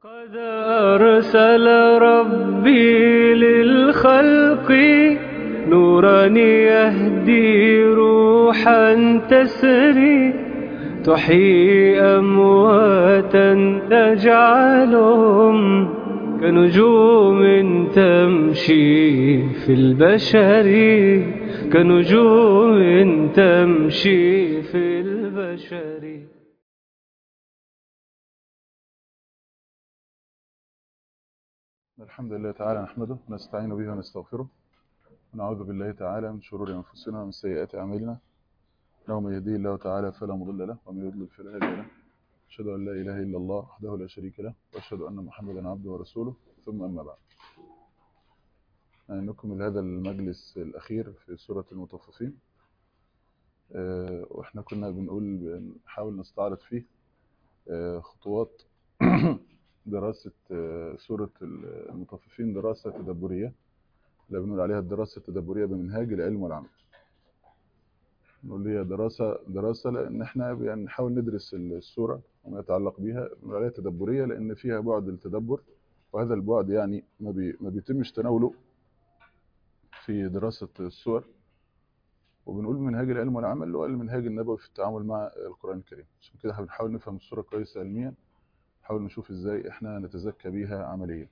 قد أرسل ربي للخلق نورا يهدي روحا تسري تحيي أمواتا تجعلهم كنجوم تمشي في البشر كنجوم تمشي في البشر الحمد لله تعالى نحمده ونستعين به ونستغفره ونعوذ بالله تعالى من شرور أنفسنا ومن سيئات أعمالنا إنه من يهديه الله تعالى فلا مضل له ومن يضلل فلا هادي له أشهد أن لا إله إلا الله وحده لا شريك له وأشهد أن محمدا عبده ورسوله ثم أما بعد يعني نكمل هذا المجلس الأخير في سورة المطففين آه، وإحنا كنا بنقول بنحاول نستعرض فيه آه، خطوات دراسة آه، سورة المطففين دراسة تدبرية اللي بنقول عليها الدراسة التدبرية بمنهاج العلم والعمل نقول هي دراسة دراسة لأن احنا يعني نحاول ندرس السورة وما يتعلق بها بنقول عليها تدبرية لأن فيها بعد التدبر وهذا البعد يعني ما, بي ما بيتمش تناوله في دراسة السور وبنقول منهاج العلم والعمل اللي هو المنهاج النبوي في التعامل مع القرآن الكريم عشان كده احنا بنحاول نفهم السورة كويس علميا نحاول نشوف ازاي احنا نتزكى بيها عمليا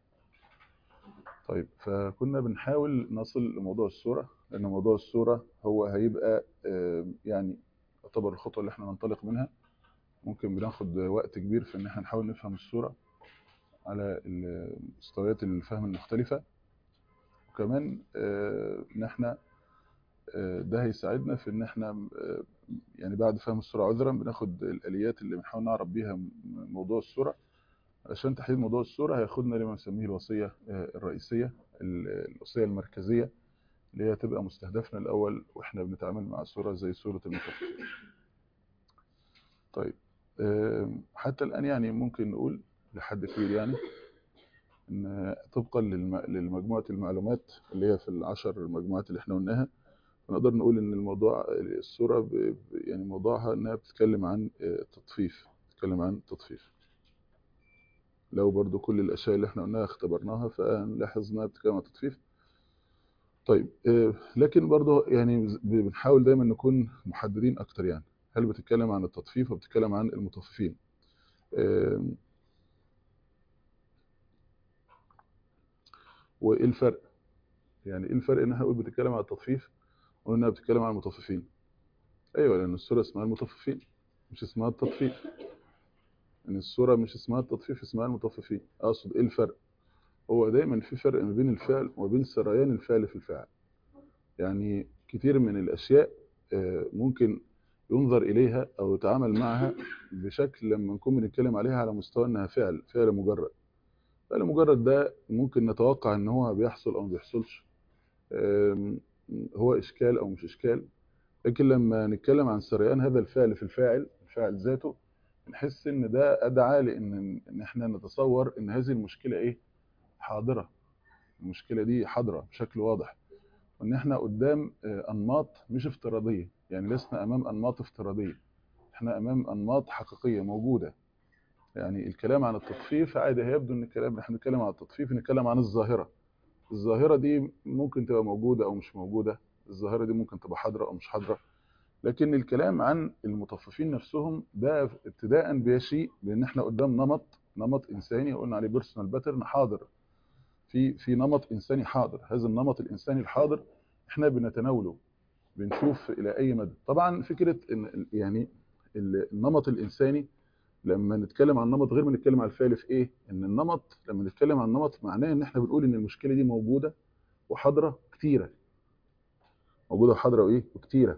طيب فكنا بنحاول نصل لموضوع السورة لأن موضوع السورة هو هيبقى آه، يعني يعتبر الخطوة اللي احنا ننطلق منها ممكن بناخد وقت كبير في ان احنا نحاول نفهم السورة على ال- مستويات الفهم المختلفة وكمان آه، ان احنا آه، ده هيساعدنا في ان احنا آه، يعني بعد فهم السورة عذرا بناخد الآليات اللي بنحاول نعرف بيها م- موضوع السورة عشان تحديد موضوع السورة هياخدنا لما نسميه الوصية آه، الرئيسية ال- الوصية المركزية اللي هي تبقى مستهدفنا الأول وإحنا بنتعامل مع سورة زي سورة المطففين طيب آم، حتى الآن يعني ممكن نقول لحد كبير يعني إن طبقا للم- لمجموعة المعلومات اللي هي في العشر مجموعات اللي إحنا قلناها نقدر نقول إن الموضوع السورة ب- ب- يعني موضوعها إنها بتتكلم عن آه، تطفيف بتتكلم عن تطفيف لو برضو كل الأشياء اللي إحنا قلناها اختبرناها فنلاحظ إنها بتتكلم عن تطفيف طيب آه، لكن برضه يعني ز- بنحاول دايما نكون محددين اكتر يعني هل بتتكلم عن التطفيف وبتتكلم عن المطففين آم، وايه الفرق يعني ايه الفرق ان احنا نقول بتتكلم عن التطفيف وانها بتتكلم عن المطففين ايوه لان السوره اسمها المطففين مش اسمها التطفيف ان السوره مش اسمها التطفيف اسمها المطففين اقصد ايه الفرق هو دايما في فرق ما بين الفعل وما بين سريان الفعل في الفعل يعني كتير من الاشياء آه، ممكن ينظر إليها أو يتعامل معها بشكل لما نكون بنتكلم عليها على مستوى إنها فعل فعل مجرد فعل مجرد ده ممكن نتوقع إن هو بيحصل أو ما بيحصلش أم، هو إشكال أو مش إشكال لكن لما نتكلم عن سريان هذا الفعل في الفاعل الفاعل ذاته نحس إن ده أدعى لأن إن إحنا نتصور إن هذه المشكلة إيه حاضرة المشكلة دي حاضرة بشكل واضح وإن إحنا قدام آه، أنماط مش افتراضية يعني لسنا أمام أنماط افتراضية إحنا أمام أنماط حقيقية موجودة يعني الكلام عن التطفيف عادي هيبدو ان الكلام احنا بنتكلم عن التطفيف نتكلم عن الظاهره الظاهره دي ممكن تبقى موجوده او مش موجوده الظاهره دي ممكن تبقى حاضره او مش حاضره لكن الكلام عن المطففين نفسهم ده ابتداء بيشيء بان احنا قدام نمط نمط انساني قلنا عليه بيرسونال باترن حاضر في في نمط انساني حاضر هذا النمط الانساني الحاضر احنا بنتناوله بنشوف الى اي مدى طبعا فكره ان يعني النمط الانساني لما نتكلم عن النمط غير ما نتكلم عن الفعل في ايه ان النمط لما نتكلم عن النمط معناه ان احنا بنقول ان المشكله دي موجوده وحاضره كتيره موجوده وحاضره وايه وكتيره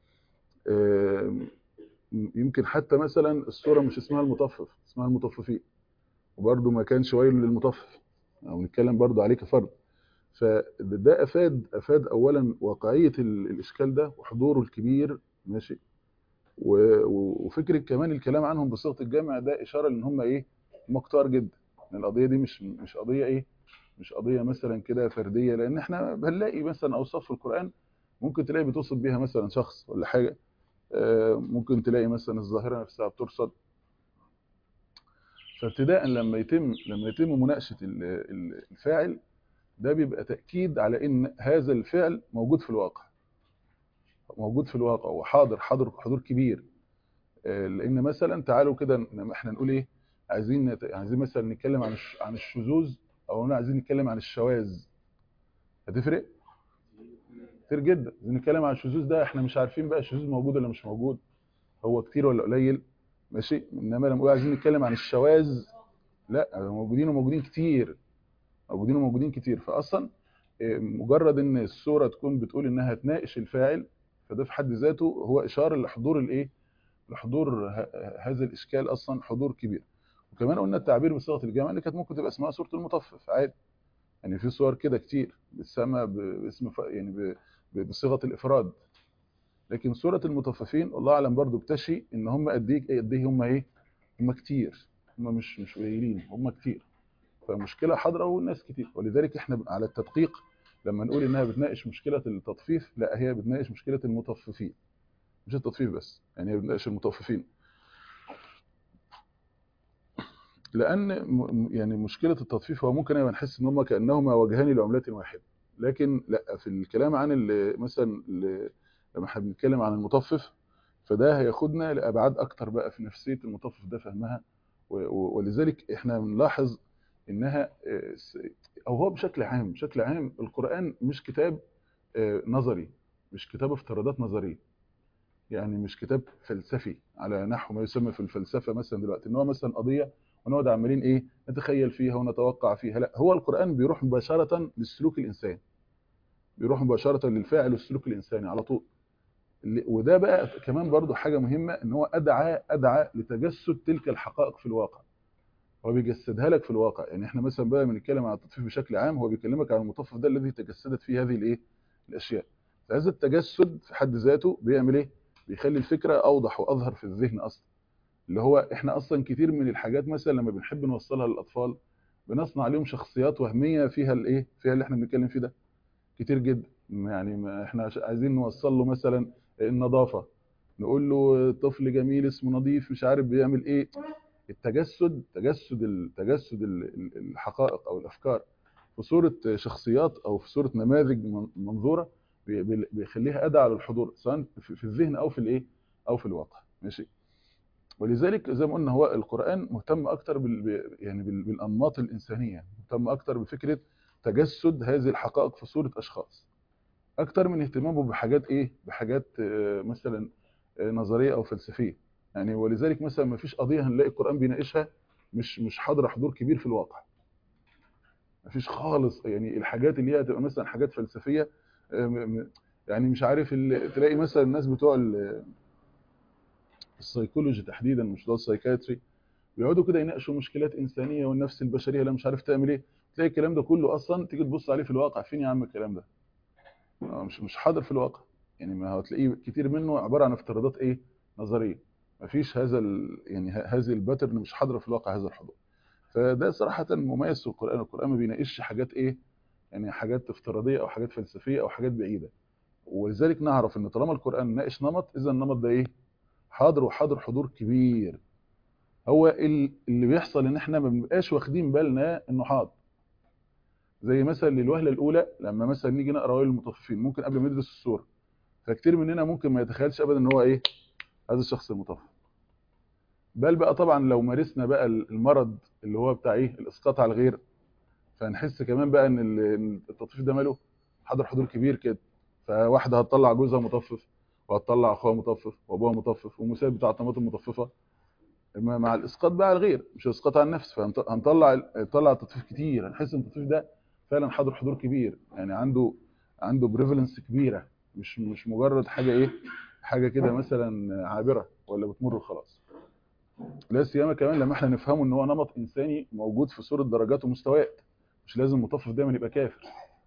آم، يمكن حتى مثلا الصوره مش اسمها المطفف اسمها المطففين وبرده ما كانش ويل للمطفف او نتكلم برده عليه كفرد فده افاد افاد اولا واقعيه ال- الاشكال ده وحضوره الكبير ماشي و- و- وفكره كمان الكلام عنهم بصيغه الجمع ده اشاره ان هم ايه هم كتار جدا ان القضيه دي مش مش قضيه ايه مش قضيه مثلا كده فرديه لان احنا بنلاقي مثلا اوصاف في القران ممكن تلاقي بتوصف بيها مثلا شخص ولا حاجه آه، ممكن تلاقي مثلا الظاهره نفسها بترصد فابتداء لما يتم لما يتم مناقشه ال- ال- الفاعل ده بيبقى تاكيد على ان هذا الفعل موجود في الواقع موجود في الواقع وحاضر حاضر حضور كبير آه، لان مثلا تعالوا كده ن- احنا نقول ايه عايزين نت- عايزين مثلا نتكلم عن الش- عن الشذوذ او نقول عايزين نتكلم عن الشواذ هتفرق كتير جدا عايزين نتكلم عن الشذوذ ده احنا مش عارفين بقى الشذوذ موجود ولا مش موجود هو كتير ولا قليل ماشي انما لما نقول عايزين نتكلم عن الشواذ لا موجودين وموجودين كتير موجودين وموجودين كتير فاصلا آه، مجرد ان السوره تكون بتقول انها تناقش الفاعل فده في حد ذاته هو اشاره لحضور الايه لحضور ه- هذا الاشكال اصلا حضور كبير وكمان قلنا التعبير بصيغه الجمع اللي كانت ممكن تبقى اسمها سوره المطفف عادي يعني في صور كده كتير بتسمى ب- باسم ف- يعني ب- ب- بصيغه الافراد لكن سوره المطففين الله اعلم برضو بتشي ان هم قد ايه قد ايه هم ايه هم كتير هم مش مش قليلين هم كتير فمشكله حاضره والناس كتير ولذلك احنا على التدقيق لما نقول انها بتناقش مشكله التطفيف لا هي بتناقش مشكله المطففين مش التطفيف بس يعني هي بتناقش المطففين لان م- يعني مشكله التطفيف هو ممكن ايوه نحس ان هم كانهما وجهان لعمله واحده لكن لا في الكلام عن ال- مثلا ال- لما احنا بنتكلم عن المطفف فده هياخدنا لابعاد اكتر بقى في نفسيه المطفف ده فهمها و- و- ولذلك احنا بنلاحظ انها آه، س- او هو بشكل عام بشكل عام القران مش كتاب آه، نظري مش كتاب افتراضات نظريه يعني مش كتاب فلسفي على نحو ما يسمى في الفلسفه مثلا دلوقتي ان هو مثلا قضيه ونقعد عمالين ايه نتخيل فيها ونتوقع فيها لا هو القران بيروح مباشره للسلوك الانساني بيروح مباشره للفاعل والسلوك الانساني على طول اللي- وده بقى كمان برضو حاجه مهمه ان هو ادعى ادعى لتجسد تلك الحقائق في الواقع هو بيجسدها لك في الواقع يعني احنا مثلا بقى بنتكلم عن التطفيف بشكل عام هو بيكلمك عن المطفف ده الذي تجسدت فيه هذه الايه الاشياء فهذا التجسد في حد ذاته بيعمل ايه بيخلي الفكره اوضح واظهر في الذهن اصلا اللي هو احنا اصلا كتير من الحاجات مثلا لما بنحب نوصلها للاطفال بنصنع عليهم شخصيات وهميه فيها الايه فيها اللي احنا بنتكلم فيه ده كتير جدا يعني ما احنا عش- عايزين نوصل له مثلا النظافه نقول له طفل جميل اسمه نظيف مش عارف بيعمل ايه التجسد تجسد ال- تجسد ال- ال- الحقائق او الافكار في صوره شخصيات او في صوره نماذج من- منظوره بي- بي- بيخليها ادعى للحضور سواء في في الذهن او في الايه او في الواقع ماشي ولذلك زي ما قلنا هو القران مهتم اكتر بال ب- يعني بال- بالانماط الانسانيه مهتم اكتر بفكره تجسد هذه الحقائق في صوره اشخاص اكتر من اهتمامه بحاجات ايه بحاجات آه، مثلا آه، نظريه او فلسفيه يعني ولذلك مثلا ما فيش قضيه هنلاقي القران بيناقشها مش مش حاضره حضور كبير في الواقع ما فيش خالص يعني الحاجات اللي هي هتبقى مثلا حاجات فلسفيه آه، م- م- يعني مش عارف ال- تلاقي مثلا الناس بتوع ال- السيكولوجي تحديدا مش بتوع السايكاتري بيقعدوا كده يناقشوا مشكلات انسانيه والنفس البشريه لا مش عارف تعمل ايه تلاقي الكلام ده كله اصلا تيجي تبص عليه في الواقع فين يا عم الكلام ده آه، مش مش حاضر في الواقع يعني ما هتلاقيه كتير منه عباره عن افتراضات ايه نظريه مفيش هذا ال... يعني ه- هذه الباترن مش حاضره في الواقع هذا الحضور فده صراحه مميز في القران القران ما بيناقشش حاجات ايه يعني حاجات افتراضيه او حاجات فلسفيه او حاجات بعيده ولذلك نعرف ان طالما القران ناقش نمط اذا النمط ده ايه حاضر وحاضر حضور كبير هو ال- اللي بيحصل ان احنا ما بنبقاش واخدين بالنا انه حاضر زي مثلا للوهله الاولى لما مثلا نيجي نقرا اوائل المطففين ممكن قبل ما ندرس السوره فكتير مننا ممكن ما يتخيلش ابدا ان هو ايه هذا الشخص المطفف بل بقى طبعا لو مارسنا بقى المرض اللي هو بتاع ايه الاسقاط على الغير فنحس كمان بقى ان ال- إن التطفيف ده ماله حضر حضور كبير كده فواحده هتطلع جوزها مطفف وهتطلع اخوها مطفف وابوها مطفف والمسائل بتاع الطماطم مطففه مع مع الاسقاط بقى على الغير مش الاسقاط على النفس فهنطلع هنطلع التطفيف كتير هنحس ان التطفيف ده فعلا حاضر حضور كبير يعني عنده عنده بريفالنس كبيره مش مش مجرد حاجه ايه حاجه كده مثلا عابره ولا بتمر وخلاص لا سيما كمان لما احنا نفهمه ان هو نمط انساني موجود في صوره درجات ومستويات مش لازم مطفف دايما يبقى كافر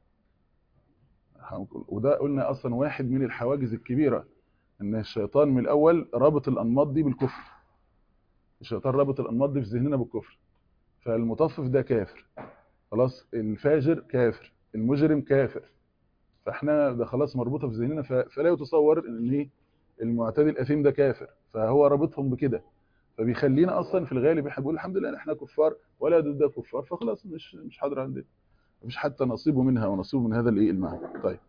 وده قلنا اصلا واحد من الحواجز الكبيره ان الشيطان من الاول رابط الانماط دي بالكفر الشيطان رابط الانماط دي في ذهننا بالكفر فالمطفف ده كافر خلاص الفاجر كافر المجرم كافر فاحنا ده خلاص مربوطه في ذهننا ف- فلا يتصور ان ايه المعتدي الاثيم ده كافر فهو رابطهم بكده فبيخلينا اصلا في الغالب احنا بنقول الحمد لله احنا كفار ولا ضد كفار فخلاص مش مش حاضر عندنا مفيش حتى نصيبه منها ونصيبه من هذا الايه المعنى طيب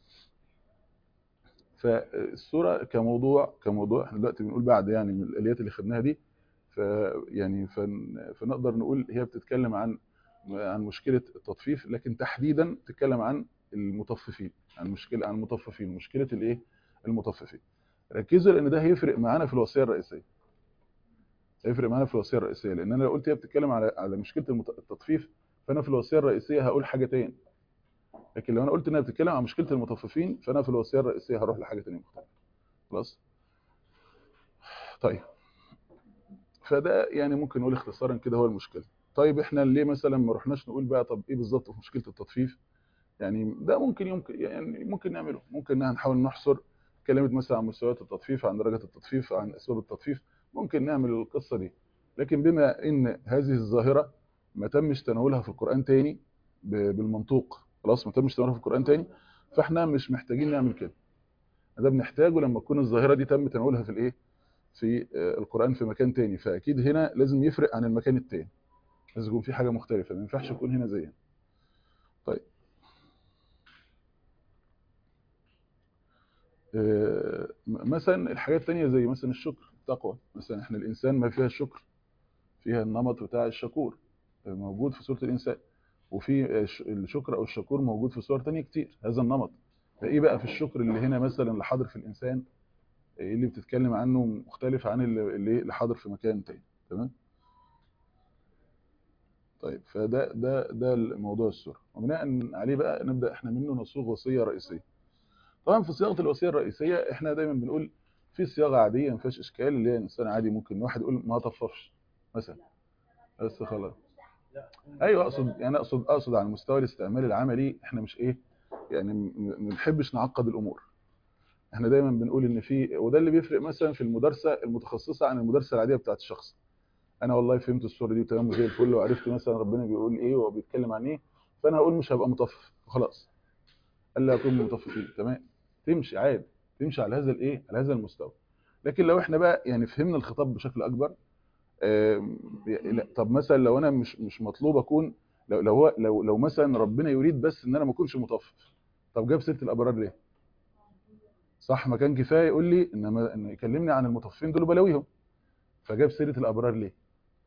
فالسوره كموضوع كموضوع احنا دلوقتي بنقول بعد يعني من الاليات اللي خدناها دي ف يعني فن فنقدر نقول هي بتتكلم عن عن مشكله التطفيف لكن تحديدا بتتكلم عن المطففين عن مشكله عن المطففين مشكله الايه المطففين ركزوا لان ده هيفرق معانا في الوصيه الرئيسيه هيفرق معانا في الوصيه الرئيسيه لان انا لو قلت هي بتتكلم على على مشكله المت- التطفيف فانا في الوصيه الرئيسيه هقول حاجه تاني لكن لو انا قلت انها بتتكلم عن مشكله المطففين فانا في الوصيه الرئيسيه هروح لحاجه تانيه مختلفه خلاص طيب فده يعني ممكن نقول اختصارا كده هو المشكله طيب احنا ليه مثلا ما رحناش نقول بقى طب ايه بالظبط في مشكله التطفيف يعني ده ممكن يمكن يعني ممكن نعمله ممكن إن نحاول نحصر كلمه مثلا عن مستويات التطفيف عن درجه التطفيف عن اسباب التطفيف ممكن نعمل القصه دي لكن بما ان هذه الظاهره ما تمش تناولها في القران تاني ب- بالمنطوق خلاص ما تمش تناولها في القران تاني فاحنا مش محتاجين نعمل كده ده بنحتاجه لما تكون الظاهره دي تم تناولها في الايه في آه، القران في مكان تاني فاكيد هنا لازم يفرق عن المكان التاني لازم يكون في حاجه مختلفه ما ينفعش يكون هنا زي هنا طيب آه، م- مثلا الحاجات التانية زي مثلا الشكر التقوى مثلا احنا الانسان ما فيها الشكر فيها النمط بتاع الشكور آه، موجود في سوره الانسان وفي آه، ش- الشكر او الشكور موجود في سور تانية كتير هذا النمط فايه بقى في الشكر اللي هنا مثلا اللي حاضر في الانسان ايه اللي بتتكلم عنه مختلف عن اللي اللي اللي حاضر في مكان تاني تمام طيب فده ده ده موضوع السوره وبناء عليه بقى نبدا احنا منه نصوغ وصيه رئيسيه طبعا في صياغه الوصيه الرئيسيه احنا دايما بنقول في صياغه عاديه ما فيهاش اشكال اللي هي انسان عادي ممكن واحد يقول ما طففش مثلا بس خلاص ايوه اقصد يعني اقصد اقصد على المستوى الاستعمالي العملي احنا مش ايه يعني م- م- ما بنحبش نعقد الامور احنا دايما بنقول ان في وده اللي بيفرق مثلا في المدرسه المتخصصه عن المدرسه العاديه بتاعت الشخص انا والله فهمت الصوره دي وتمام زي الفل وعرفت مثلا ربنا بيقول ايه وهو بيتكلم عن ايه فانا هقول مش هبقى مطفف خلاص الا اكون من المطففين تمام تمشي عادي تمشي على هذا الايه على هذا المستوى لكن لو احنا بقى يعني فهمنا الخطاب بشكل اكبر آم، لا، طب مثلا لو انا مش مش مطلوب اكون لو لو هو لو لو مثلا ربنا يريد بس ان انا ما اكونش مطفف طب جاب سيره الابرار ليه صح ما كان كفايه يقول لي انما ان يكلمني عن المطففين دول بلاويهم فجاب سيره الابرار ليه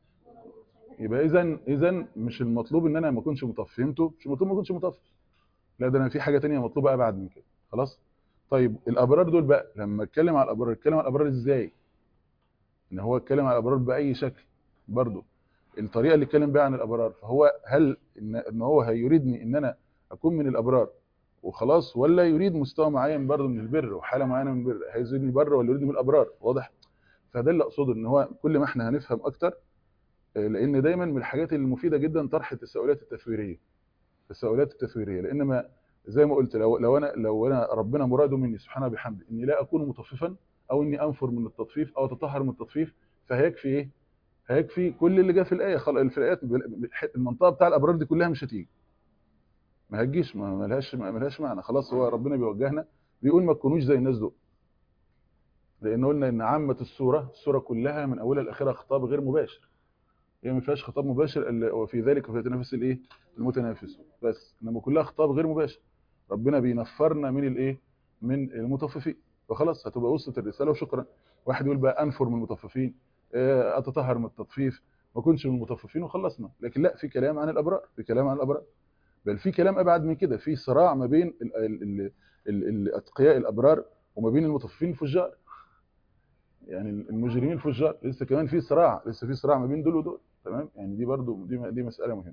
يبقى اذا اذا مش المطلوب ان انا ما اكونش مطفف فهمته مش المطلوب ما اكونش مطفف لا ده انا في حاجه تانية مطلوبه ابعد من كده خلاص طيب الابرار دول بقى لما اتكلم على الابرار اتكلم على الابرار ازاي ان هو اتكلم على الابرار باي شكل برضه الطريقه اللي اتكلم بيها عن الابرار فهو هل ان ان هو هيريدني ان انا اكون من الابرار وخلاص ولا يريد مستوى معين برضه من البر وحاله معينه من البر هيزيدني بر ولا يريدني من الابرار واضح فده اللي اقصده ان هو كل ما احنا هنفهم اكتر آه، لان دايما من الحاجات المفيده جدا طرح التساؤلات التثويريه التساؤلات التثويريه لان ما زي ما قلت لو لو انا لو انا ربنا مراده مني سبحانه وبحمده اني لا اكون مطففا او اني انفر من التطفيف او اتطهر من التطفيف فهيكفي ايه هيكفي كل اللي جاء في الايه خلق في الايات المنطقه بتاع الابرار دي كلها مش هتيجي ما هتجيش ما ما لهاش ما لهاش معنى خلاص هو ربنا بيوجهنا بيقول ما تكونوش زي الناس دول لان قلنا ان عامه السوره السوره كلها من اولها لاخرها خطاب غير مباشر هي ما فيهاش خطاب مباشر الا وفي ذلك فيتنافس الايه المتنافسون بس انما كلها خطاب غير مباشر ربنا بينفرنا من الايه من المطففين فخلاص هتبقى وصلت الرساله وشكرا واحد يقول بقى انفر من المطففين آه، اتطهر من التطفيف ما كنتش من المطففين وخلصنا لكن لا في كلام عن الابرار في كلام عن الابرار بل في كلام ابعد من كده في صراع ما بين ال- ال- ال- ال- الاتقياء الابرار وما بين المطففين الفجار يعني المجرمين الفجار لسه كمان في صراع لسه في صراع ما بين دول ودول تمام يعني دي برضو دي دي مساله مهمه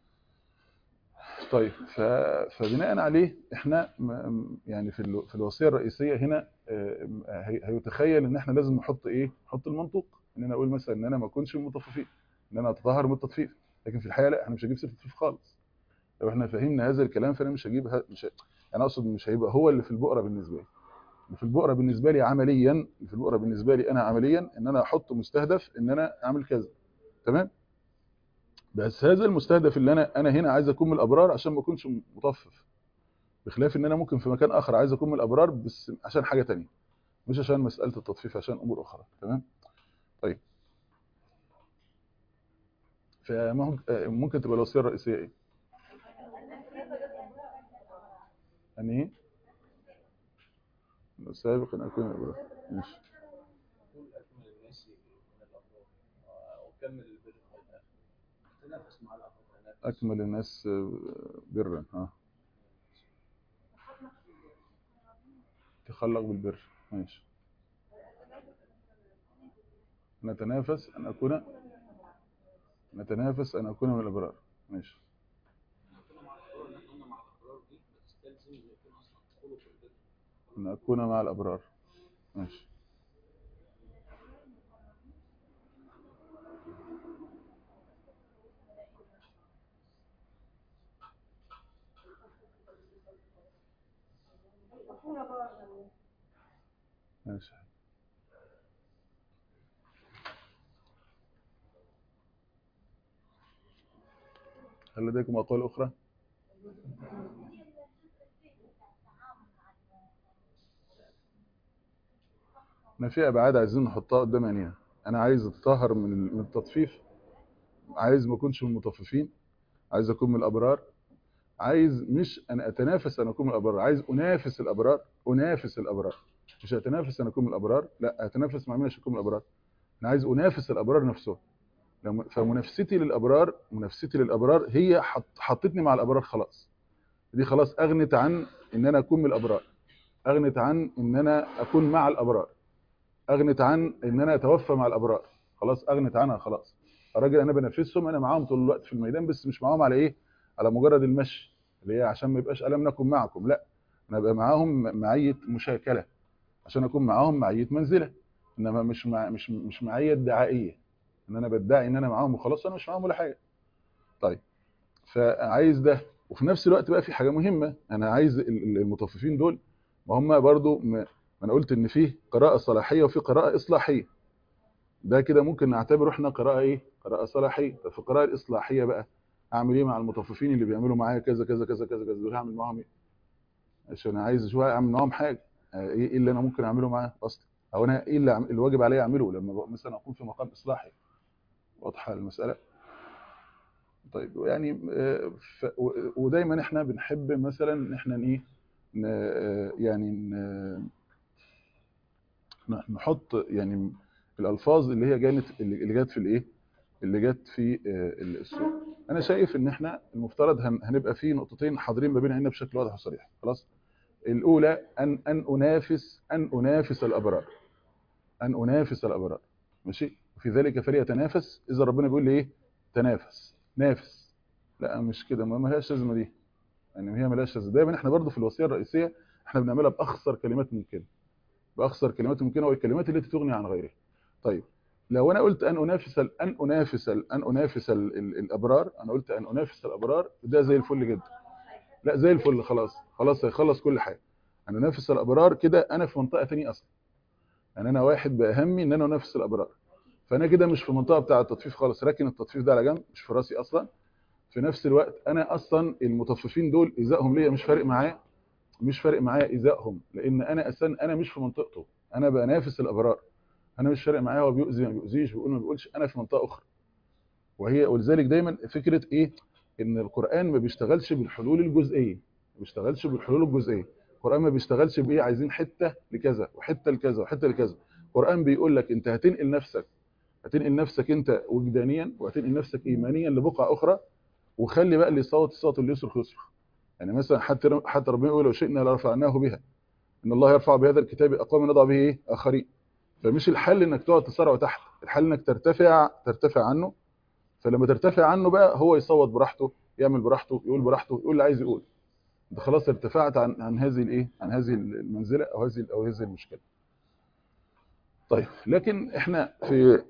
طيب ف... فبناء عليه احنا م- يعني في ال- في الوصيه الرئيسيه هنا آه، هي- هيتخيل ان احنا لازم نحط ايه نحط المنطوق ان انا اقول مثلا ان انا ما اكونش من المطففين ان انا اتطهر من التطفيف لكن في الحقيقه لا احنا مش هنجيب سيره التطفيف خالص لو احنا فهمنا هذا الكلام فانا مش هجيب ه- مش ه- انا اقصد مش هيبقى هو اللي في البؤره بالنسبه لي اللي في البؤره بالنسبه لي عمليا اللي في البؤره بالنسبه لي انا عمليا ان انا احط مستهدف ان انا اعمل كذا تمام بس هذا المستهدف اللي انا انا هنا عايز اكون من الابرار عشان ما اكونش مطفف بخلاف ان انا ممكن في مكان اخر عايز اكون من الابرار بس عشان حاجه تانية مش عشان مساله التطفيف عشان امور اخرى تمام طيب فممكن تبقى الوصيه الرئيسيه ايه ان ايه سابق ان اكون ابرار ماشي كل أكمل الناس من الأبرار وكمل البر والآخر تنافس مع الأبرار اكمل الناس برا ها تخلق بالبر ماشي نتنافس ان اكون نتنافس ان اكون من الابرار ماشي كنا مع الأبرار إن إحنا مع الأبرار دي بتستلزم إن يكون أصلا خلق البر ان اكون مع الابرار ماشي ماشي هل لديكم أقوال أخرى؟ احنا في ابعاد عايزين نحطها قدام عينينا انا عايز اتطهر من ال- من التطفيف عايز ما اكونش من المطففين عايز اكون من الابرار عايز مش انا اتنافس ان اكون من الابرار عايز انافس الابرار انافس الابرار مش اتنافس ان اكون من الابرار لا اتنافس مع مين عشان اكون من الابرار انا عايز انافس الابرار نفسهم لما- فمنافستي للابرار منافستي للابرار هي حط حطتني مع الابرار خلاص دي خلاص اغنت عن ان انا اكون من الابرار اغنت عن ان انا اكون مع الابرار اغنت عن ان انا اتوفى مع الابرار خلاص اغنت عنها خلاص الراجل انا بنافسهم انا معاهم طول الوقت في الميدان بس مش معاهم على ايه على مجرد المشي اللي هي عشان ما يبقاش الم نكن معكم لا انا ابقى معاهم معيه مشاكله عشان اكون معاهم معيه منزله انما مش مع مش مش معيه دعائيه ان انا بدعي ان انا معاهم وخلاص انا مش معاهم ولا حاجه طيب فعايز ده وفي نفس الوقت بقى في حاجه مهمه انا عايز ال- ال- المطففين دول ما هم برضو ما ما انا قلت ان فيه قراءه صلاحيه وفي قراءه اصلاحيه ده كده ممكن نعتبره احنا قراءه ايه قراءه صلاحيه طب في القراءه الاصلاحيه بقى اعمل ايه مع المطففين اللي بيعملوا معايا كذا كذا كذا كذا كذا دول هعمل معاهم ايه عشان عايز شويه اعمل معاهم حاجه آه، ايه إيه اللي انا ممكن اعمله معاه اصلا او انا ايه اللي عم- الواجب عليا اعمله لما بقى مثلا اكون في مقام اصلاحي واضحه المساله طيب يعني آه، ف- و- ودايما احنا بنحب مثلا ان احنا ايه ن- آه، يعني ن- ن- نحط يعني الالفاظ اللي هي جانت اللي جت في الايه اللي جت في آه، السوره انا شايف ان احنا المفترض هن- هنبقى في نقطتين حاضرين ما بين عيننا بشكل واضح وصريح خلاص الاولى ان ان انافس ان انافس الابرار ان انافس الابرار ماشي وفي ذلك فليتنافس اذا ربنا بيقول لي ايه تنافس نافس لا مش كده ما ما هياش لازمه دي يعني هي مالهاش لازمه دايما احنا برضو في الوصيه الرئيسيه احنا بنعملها باخسر كلمات ممكنه باخسر كلمات ممكنه والكلمات التي تغني عن غيرها طيب لو انا قلت ان انافس ال- ان انافس ال- ان انافس ال- ال- الابرار انا قلت ان انافس الابرار ده زي الفل جدا لا زي الفل خلاص خلاص هيخلص كل حاجه ان انافس الابرار كده انا في منطقه ثانيه اصلا يعني انا واحد باهمي ان انا انافس الابرار فانا كده مش في منطقه بتاع التطفيف خالص راكن التطفيف ده على جنب مش في راسي اصلا في نفس الوقت انا اصلا المطففين دول ايذائهم ليا مش فارق معايا مش فارق معايا ايذائهم لان انا اساسا انا مش في منطقته انا بنافس الابرار انا مش فارق معايا هو بيؤذي ما بيؤذيش بيقول ما بيقولش انا في منطقه اخرى وهي ولذلك دايما فكره ايه ان القران ما بيشتغلش بالحلول الجزئيه ما بيشتغلش بالحلول الجزئيه القران ما بيشتغلش بايه عايزين حته لكذا وحته لكذا وحته لكذا القران بيقول لك انت هتنقل نفسك هتنقل نفسك انت وجدانيا وهتنقل نفسك ايمانيا لبقعه اخرى وخلي بقى اللي يصوت الصوت اللي يصرخ يصرخ يعني مثلا حتى حتى ربنا يقول لو شئنا لرفعناه بها ان الله يرفع بهذا الكتاب اقوام نضع به ايه اخرين فمش الحل انك تقعد تصارع تحت الحل انك ترتفع ترتفع عنه فلما ترتفع عنه بقى هو يصوت براحته يعمل براحته يقول براحته يقول اللي عايز يقول انت خلاص ارتفعت عن عن هذه الايه عن هذه المنزله او هذه او هذه المشكله طيب لكن احنا في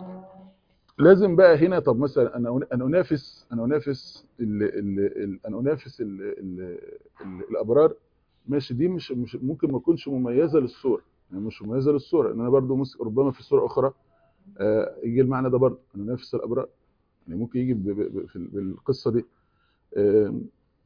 لازم بقى هنا طب مثلا انا انا انافس انا انافس ال ال ال انا انافس ال ال ال الابرار ماشي دي مش, مش ممكن ما تكونش مميزه للصوره يعني مش مميزه للصوره ان انا برضو مس- ربما في صوره اخرى آه، يجي المعنى ده برضه انا انافس الابرار يعني ممكن يجي ب- ب- ب- في ال- بالقصه دي آم،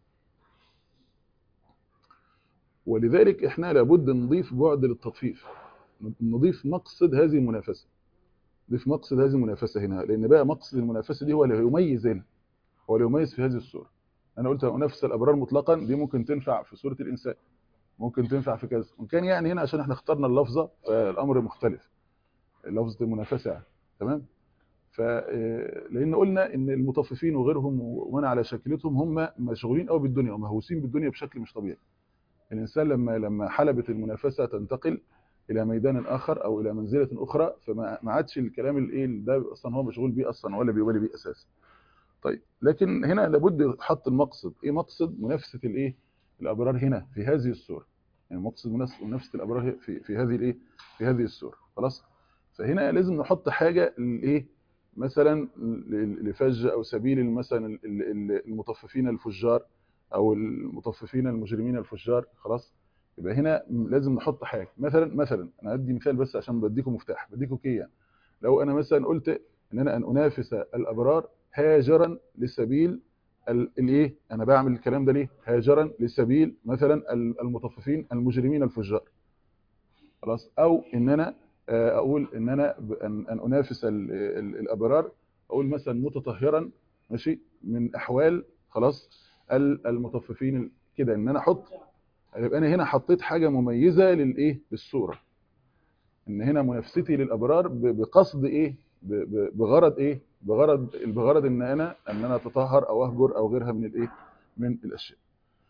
ولذلك احنا لابد نضيف بعد للتطفيف نضيف مقصد هذه المنافسه دي في مقصد هذه المنافسه هنا لان بقى مقصد المنافسه دي هو اللي يميز هنا هو اللي يميز في هذه الصوره انا قلت انافس الابرار مطلقا دي ممكن تنفع في سوره الانسان ممكن تنفع في كذا وان كان يعني هنا عشان احنا اخترنا اللفظه فالامر مختلف لفظه المنافسه يعني تمام ف لان قلنا ان المطففين وغيرهم وانا على شكلتهم هم مشغولين قوي بالدنيا ومهووسين بالدنيا بشكل مش طبيعي الانسان لما لما حلبة المنافسه تنتقل الى ميدان اخر او الى منزله اخرى فما ما عادش الكلام الايه ده اصلا هو مشغول بيه اصلا ولا بيولي بيه اساسا طيب لكن هنا لابد حط المقصد ايه مقصد منافسه الايه الابرار هنا في هذه الصوره يعني مقصد منافسه الابرار في في هذه الايه في هذه الصوره خلاص فهنا لازم نحط حاجه الايه مثلا لفج او سبيل مثلا المطففين الفجار او المطففين المجرمين الفجار خلاص يبقى هنا لازم نحط حاجه مثلا مثلا انا ادي مثال بس عشان بديكم مفتاح بديكم كي يعني لو انا مثلا قلت ان انا ان انافس الابرار هاجرا لسبيل الايه انا بعمل الكلام ده ليه هاجرا لسبيل مثلا المطففين المجرمين الفجار خلاص او ان انا اقول ان انا ان انافس الابرار اقول مثلا متطهرا ماشي من احوال خلاص المطففين كده ان انا احط يبقى انا هنا حطيت حاجه مميزه للايه للصوره ان هنا منافستي للابرار بقصد ايه بغرض ايه بغرض بغرض ان انا ان انا اتطهر او اهجر او غيرها من الايه من الاشياء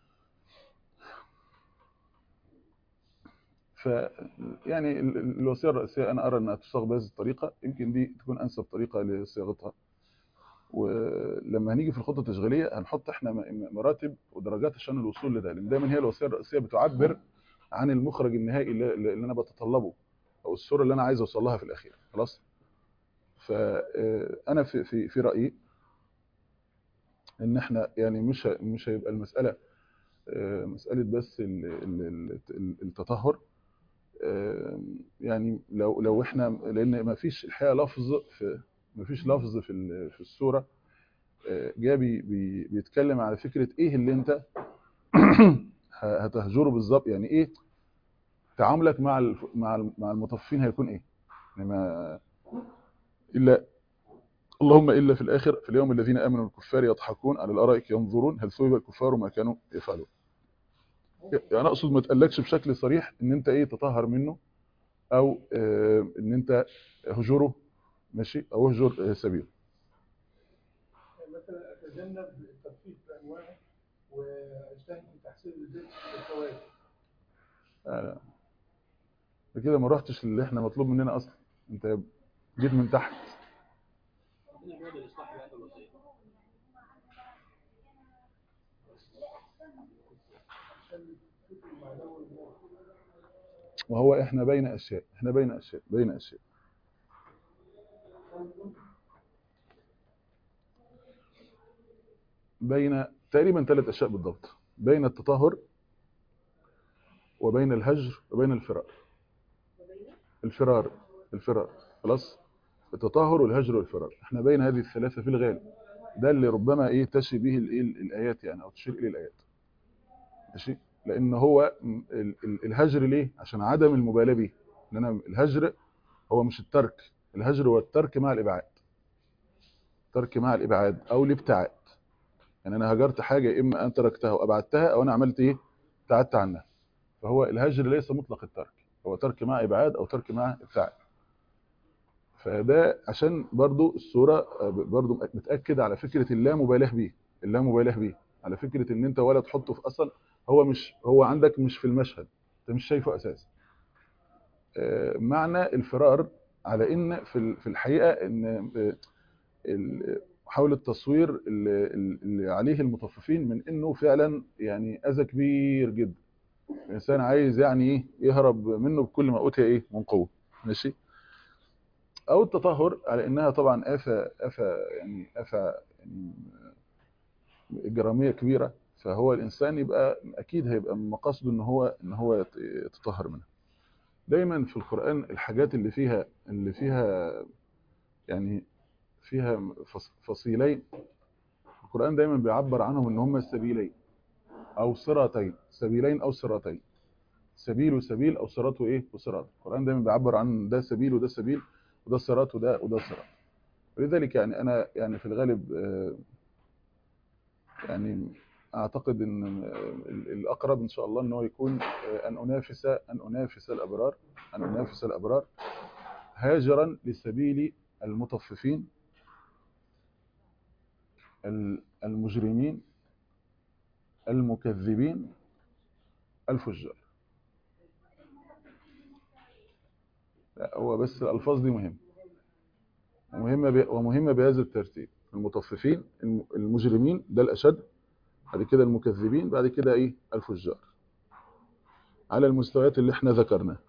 ف يعني الوصيه الرئيسيه انا ارى انها تصاغ بهذه الطريقه يمكن دي تكون انسب طريقه لصياغتها ولما هنيجي في الخطه التشغيليه هنحط احنا مراتب ودرجات عشان الوصول لده لان دايما هي الوصيه الرئيسيه بتعبر عن المخرج النهائي اللي, اللي انا بتطلبه او الصوره اللي انا عايز اوصل لها في الاخير خلاص فانا في في في رايي ان احنا يعني مش مش هيبقى المساله مساله بس التطهر يعني لو لو احنا لان ما فيش الحقيقه لفظ في ما فيش لفظ في في السوره جاء بي بيتكلم على فكره ايه اللي انت هتهجره بالظبط يعني ايه تعاملك مع مع مع المطففين هيكون ايه يعني ما الا اللهم الا في الاخر في اليوم الذين امنوا الكفار يضحكون على الارائك ينظرون هل ثوب الكفار ما كانوا يفعلون يعني اقصد ما تقلكش بشكل صريح ان انت ايه تطهر منه او اه ان انت هجره ماشي او اهجر سبيله مثلا اتجنب الترفيه بانواعه واجتهد في تحسين الذات والفوائد آه. كده ما رحتش اللي احنا مطلوب مننا اصلا انت جيت من تحت وهو احنا بين اشياء احنا بين اشياء بين اشياء بين تقريبا ثلاث اشياء بالضبط بين التطهر وبين الهجر وبين الفرار الفرار الفرار خلاص التطهر والهجر والفرار احنا بين هذه الثلاثه في الغالب ده اللي ربما ايه تشي به الايه الايات يعني او تشير اليه الايات ماشي لان هو الهجر ليه عشان عدم المبالاه به ان انا الهجر هو مش الترك الهجر هو الترك مع الابعاد ترك مع الابعاد او الابتعاد يعني انا هجرت حاجه اما ان تركتها وابعدتها او انا عملت ايه ابتعدت عنها فهو الهجر ليس مطلق الترك هو ترك مع ابعاد او ترك مع ابتعاد فده عشان برضو الصوره برضو متاكد على فكره اللامبالاه به اللامبالاه به على فكره ان انت ولا تحطه في اصلا هو مش هو عندك مش في المشهد انت مش شايفه اساسا معنى الفرار على ان في في الحقيقه ان حاول التصوير اللي, اللي عليه المطففين من انه فعلا يعني اذى كبير جدا الانسان عايز يعني ايه يهرب منه بكل ما اوتي ايه من قوه ماشي او التطهر على انها طبعا افه افه يعني افه يعني اجراميه كبيره فهو الانسان يبقى اكيد هيبقى من مقاصده ان هو ان هو يتطهر منها دايما في القران الحاجات اللي فيها اللي فيها يعني فيها فصيلين القران دايما بيعبر عنهم ان هم السبيلين او صراطين سبيلين او صراطين سبيل وسبيل او صراط وايه وصراط القران دايما بيعبر عن ده سبيل وده سبيل وده صراط وده وده صراط ولذلك يعني انا يعني في الغالب آه، يعني اعتقد ان آه، ال- الاقرب ان شاء الله ان هو يكون آه، ان انافس ان انافس الابرار ان انافس الابرار هاجرا لسبيل المطففين ال- المجرمين المكذبين الفجار لا هو بس الألفاظ دي مهمة ومهمة ب... ومهمة بهذا الترتيب المطففين الم- المجرمين ده الأشد بعد كده المكذبين بعد كده إيه الفجار على المستويات اللي احنا ذكرناها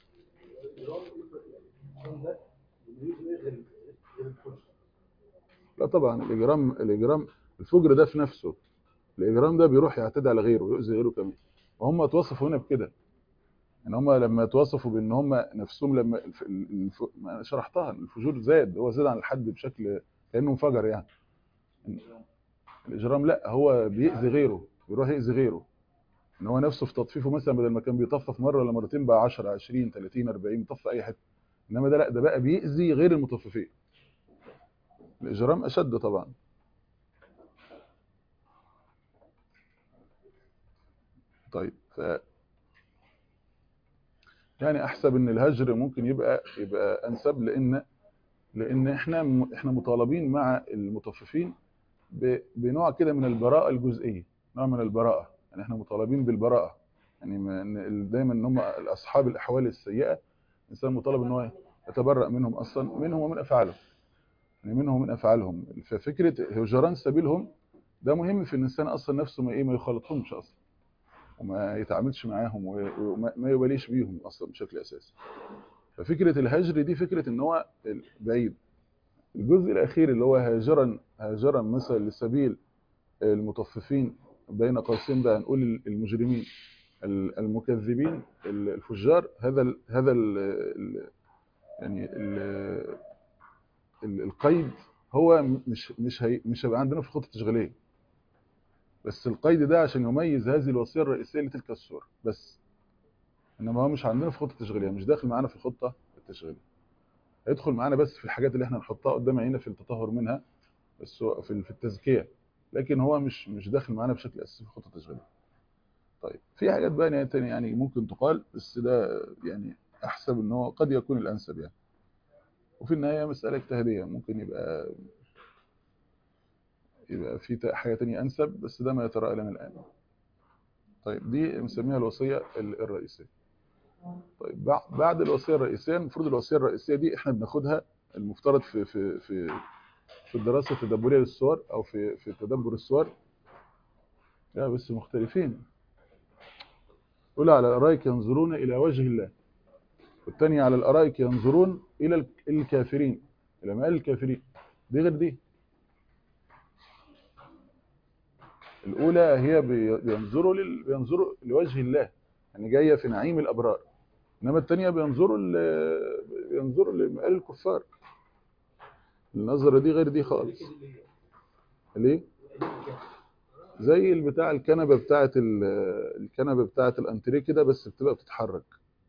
لا طبعا الإجرام الإجرام الفجر ده في نفسه الإجرام ده بيروح يعتدي على غيره ويؤذي غيره كمان وهم اتوصفوا هنا بكده ان هم لما اتوصفوا بان هم نفسهم لما الف... الف... ما أنا شرحتها الفجور زاد هو زاد عن الحد بشكل كانه انفجر يعني الاجرام لا هو بيأذي غيره بيروح يأذي غيره ان هو نفسه في تطفيفه مثلا بدل ما كان بيطفف مره ولا مرتين بقى 10 20 30 40 بيطفف اي حته انما ده لا ده بقى بيأذي غير المطففين الاجرام اشد طبعا طيب ف يعني احسب ان الهجر ممكن يبقى يبقى انسب لان لان احنا م- احنا مطالبين مع المطففين ب- بنوع كده من البراءه الجزئيه نوع من البراءه يعني احنا مطالبين بالبراءه يعني ما- إن ال- دايما ان هم اصحاب الاحوال السيئه الانسان مطالب ان هو يتبرأ منهم اصلا منهم ومن افعالهم يعني منهم ومن افعالهم ففكره هجران سبيلهم ده مهم في ان الانسان اصلا نفسه ما ايه ما يخالطهمش اصلا وما يتعاملش معاهم و- وما ما يباليش بيهم اصلا بشكل اساسي ففكره الهجر دي فكره ان هو بعيد الجزء الاخير اللي هو هاجرا هاجرا مثلا لسبيل المطففين بين قوسين بقى نقول المجرمين ال- المكذبين ال- الفجار هذا ال هذا ال ال يعني ال ال القيد هو مش مش هي مش هيبقى عندنا في الخطه التشغيليه بس القيد ده عشان يميز هذه الوصيه الرئيسيه لتلك الصوره بس انما هو مش عندنا في الخطه التشغيليه مش داخل معانا في الخطه التشغيليه هيدخل معانا بس في الحاجات اللي احنا نحطها قدام عينينا في التطهر منها بس هو في في التزكيه لكن هو مش مش داخل معانا بشكل اساسي في الخطه التشغيليه طيب في حاجات بقى تانية يعني ممكن تقال بس ده يعني احسب ان هو قد يكون الانسب يعني وفي النهايه مساله اجتهاديه ممكن يبقى يبقى في تا- حاجه تانية انسب بس ده ما يتراءى لنا الان طيب دي بنسميها الوصيه ال- الرئيسيه طيب بع- بعد الوصيه الرئيسيه المفروض الوصيه الرئيسيه دي احنا بناخدها المفترض في في في في الدراسه التدبريه للصور او في في تدبر الصور لا بس مختلفين الاولى على الارائك ينظرون الى وجه الله والثانيه على الارائك ينظرون الى الك- الكافرين الى مآل الكافرين دي غير دي الاولى هي بي- بينظروا لل... بينظروا لوجه الله يعني جايه في نعيم الابرار انما الثانيه بينظروا ل... بينظروا لمآل الكفار النظره دي غير دي خالص ليه زي البتاع الكنبه بتاعه ال... الكنبه بتاعه الانتريه كده بس بتبقى بتتحرك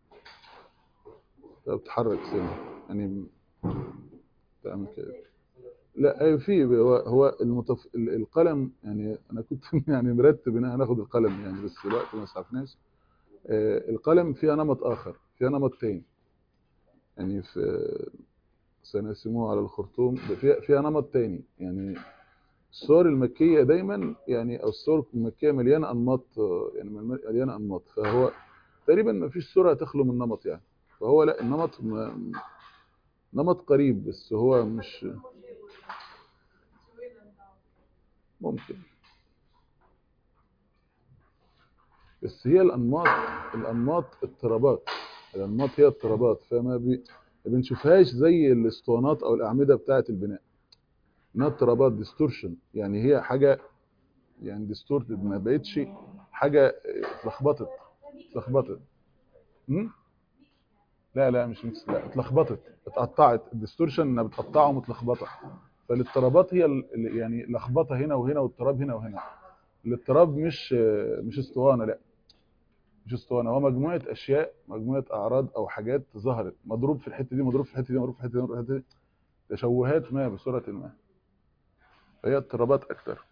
بتبقى بتتحرك سنه يعني تعمل كده لا ايوه في هو هو المتف... ال- القلم يعني انا كنت يعني مرتب ان انا هاخد القلم يعني بس الوقت ما اسعفناش آه، القلم فيها نمط اخر فيها نمط تاني يعني في سنقسموه على الخرطوم ده فيها فيها نمط تاني يعني الصور المكيه دايما يعني او الصور المكيه مليانه انماط آه، يعني مليانه انماط فهو تقريبا ما فيش صوره تخلو من نمط يعني فهو لا النمط م- نمط قريب بس هو مش ممكن بس هي الانماط الانماط اضطرابات الانماط هي اضطرابات فما بي... ما بنشوفهاش زي الاسطوانات او الاعمده بتاعه البناء انها اضطرابات ديستورشن يعني هي حاجه يعني ديستورتد ما بقتش حاجه اتلخبطت اتلخبطت م? لا لا مش ميكس لا اتلخبطت اتقطعت الديستورشن انها بتقطعه متلخبطه فالاضطرابات هي ال- ال- يعني لخبطه هنا وهنا واضطراب هنا وهنا الاضطراب مش مش اسطوانه لا مش اسطوانه هو مجموعه اشياء مجموعه اعراض او حاجات ظهرت مضروب في الحته دي مضروب في الحته دي مضروب في الحته دي مضروب في الحته دي تشوهات ما بصوره ما فهي اضطرابات اكتر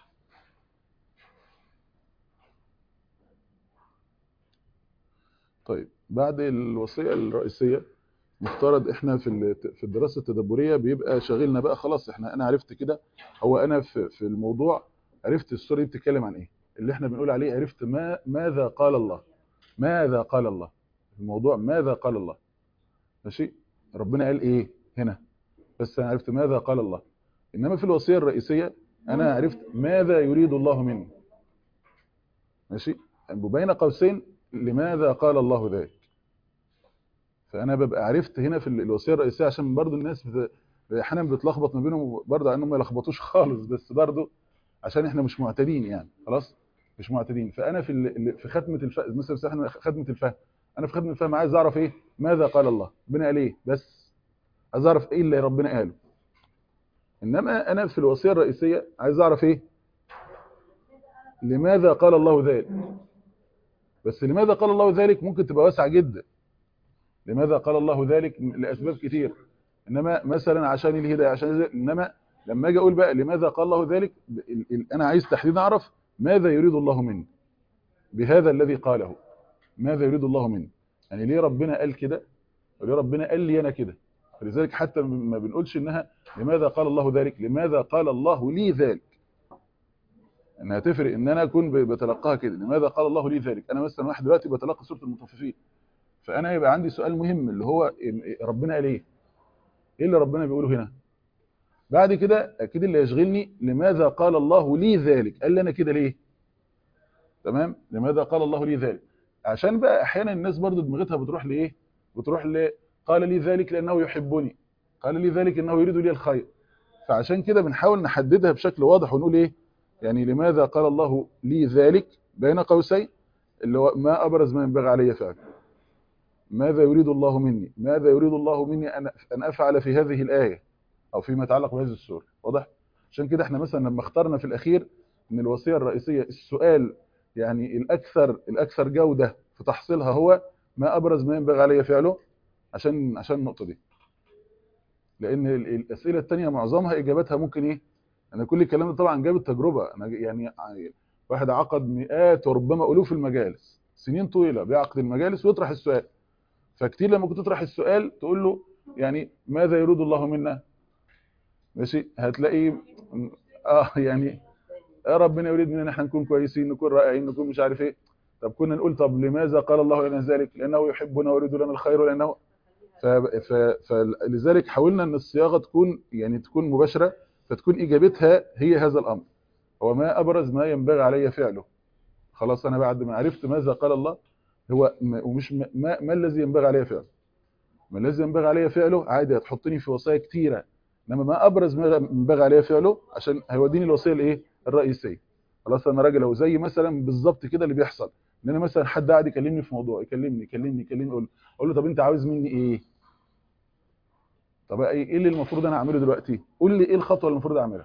طيب بعد الوصيه الرئيسيه مفترض احنا في ال- في الدراسه التدبريه بيبقى شاغلنا بقى خلاص احنا انا عرفت كده هو انا في في الموضوع عرفت السوره دي بتتكلم عن ايه اللي احنا بنقول عليه عرفت ما ماذا قال الله ماذا قال الله الموضوع ماذا قال الله ماشي ربنا قال ايه هنا بس انا عرفت ماذا قال الله انما في الوصيه الرئيسيه انا عرفت ماذا يريد الله مني ماشي وبين قوسين لماذا قال الله ذلك فانا ببقى عرفت هنا في الوصيه الرئيسيه عشان برضو الناس بت... احيانا بتلخبط ما بينهم برضو على انهم ما يلخبطوش خالص بس برضو عشان احنا مش معتادين يعني خلاص مش معتادين فانا في ال... في ختمه الفهم مثلا احنا ختمه الفهم انا في ختمه الفهم عايز اعرف ايه ماذا قال الله ربنا قال ايه بس عايز اعرف ايه اللي ربنا قاله انما انا في الوصيه الرئيسيه عايز اعرف ايه لماذا قال الله ذلك بس لماذا قال الله ذلك ممكن تبقى واسعه جدا لماذا قال الله ذلك لاسباب كتير انما مثلا عشان الهدايه عشان انما لما اجي اقول بقى لماذا قال الله ذلك انا عايز تحديدا اعرف ماذا يريد الله مني بهذا الذي قاله ماذا يريد الله مني يعني ليه ربنا قال كده وليه ربنا قال لي انا كده فلذلك حتى ما بنقولش انها لماذا قال الله ذلك لماذا قال الله لي ذلك انها تفرق ان انا اكون بتلقاها كده لماذا قال الله لي ذلك انا مثلا واحد دلوقتي بتلقى سوره المطففين فانا يبقى عندي سؤال مهم اللي هو ربنا قال ايه ايه اللي ربنا بيقوله هنا بعد كده اكيد اللي يشغلني لماذا قال الله لي ذلك قال لي انا كده ليه تمام لماذا قال الله لي ذلك عشان بقى احيانا الناس برضو دماغتها بتروح لايه بتروح ل قال لي ذلك لانه يحبني قال لي ذلك انه يريد لي الخير فعشان كده بنحاول نحددها بشكل واضح ونقول ايه يعني لماذا قال الله لي ذلك بين قوسين اللي هو ما ابرز ما ينبغي علي فعله ماذا يريد الله مني ماذا يريد الله مني ان ان افعل في هذه الايه او فيما يتعلق بهذه السوره واضح عشان كده احنا مثلا لما اخترنا في الاخير من الوصيه الرئيسيه السؤال يعني الاكثر الاكثر جوده في تحصيلها هو ما ابرز ما ينبغي علي فعله عشان عشان النقطه دي لان الاسئله الثانيه معظمها اجابتها ممكن ايه انا كل الكلام ده طبعا جاب التجربه انا يعني واحد عقد مئات وربما الوف المجالس سنين طويله بيعقد المجالس ويطرح السؤال فكتير لما كنت تطرح السؤال تقول له يعني ماذا يريد الله منا ماشي هتلاقي اه يعني يا ربنا يريد مننا ان احنا نكون كويسين نكون رائعين نكون مش عارف ايه طب كنا نقول طب لماذا قال الله لنا ذلك لانه يحبنا ويريد لنا الخير ولانه فلذلك حاولنا ان الصياغه تكون يعني تكون مباشره فتكون اجابتها هي هذا الامر هو ما ابرز ما ينبغي علي فعله خلاص انا بعد ما عرفت ماذا قال الله هو ومش ما, ما الذي ينبغي علي فعله ما الذي ينبغي علي فعله عادي هتحطني في وصايا كتيره انما ما ابرز ما ينبغي علي فعله عشان هيوديني الوصيه الايه الرئيسيه خلاص انا راجل اهو زي مثلا بالظبط كده اللي بيحصل ان انا مثلا حد قاعد يكلمني في موضوع يكلمني يكلمني يكلمني اقول اقول له طب انت عاوز مني ايه طب ايه اللي المفروض انا اعمله دلوقتي قول لي ايه الخطوه اللي المفروض اعملها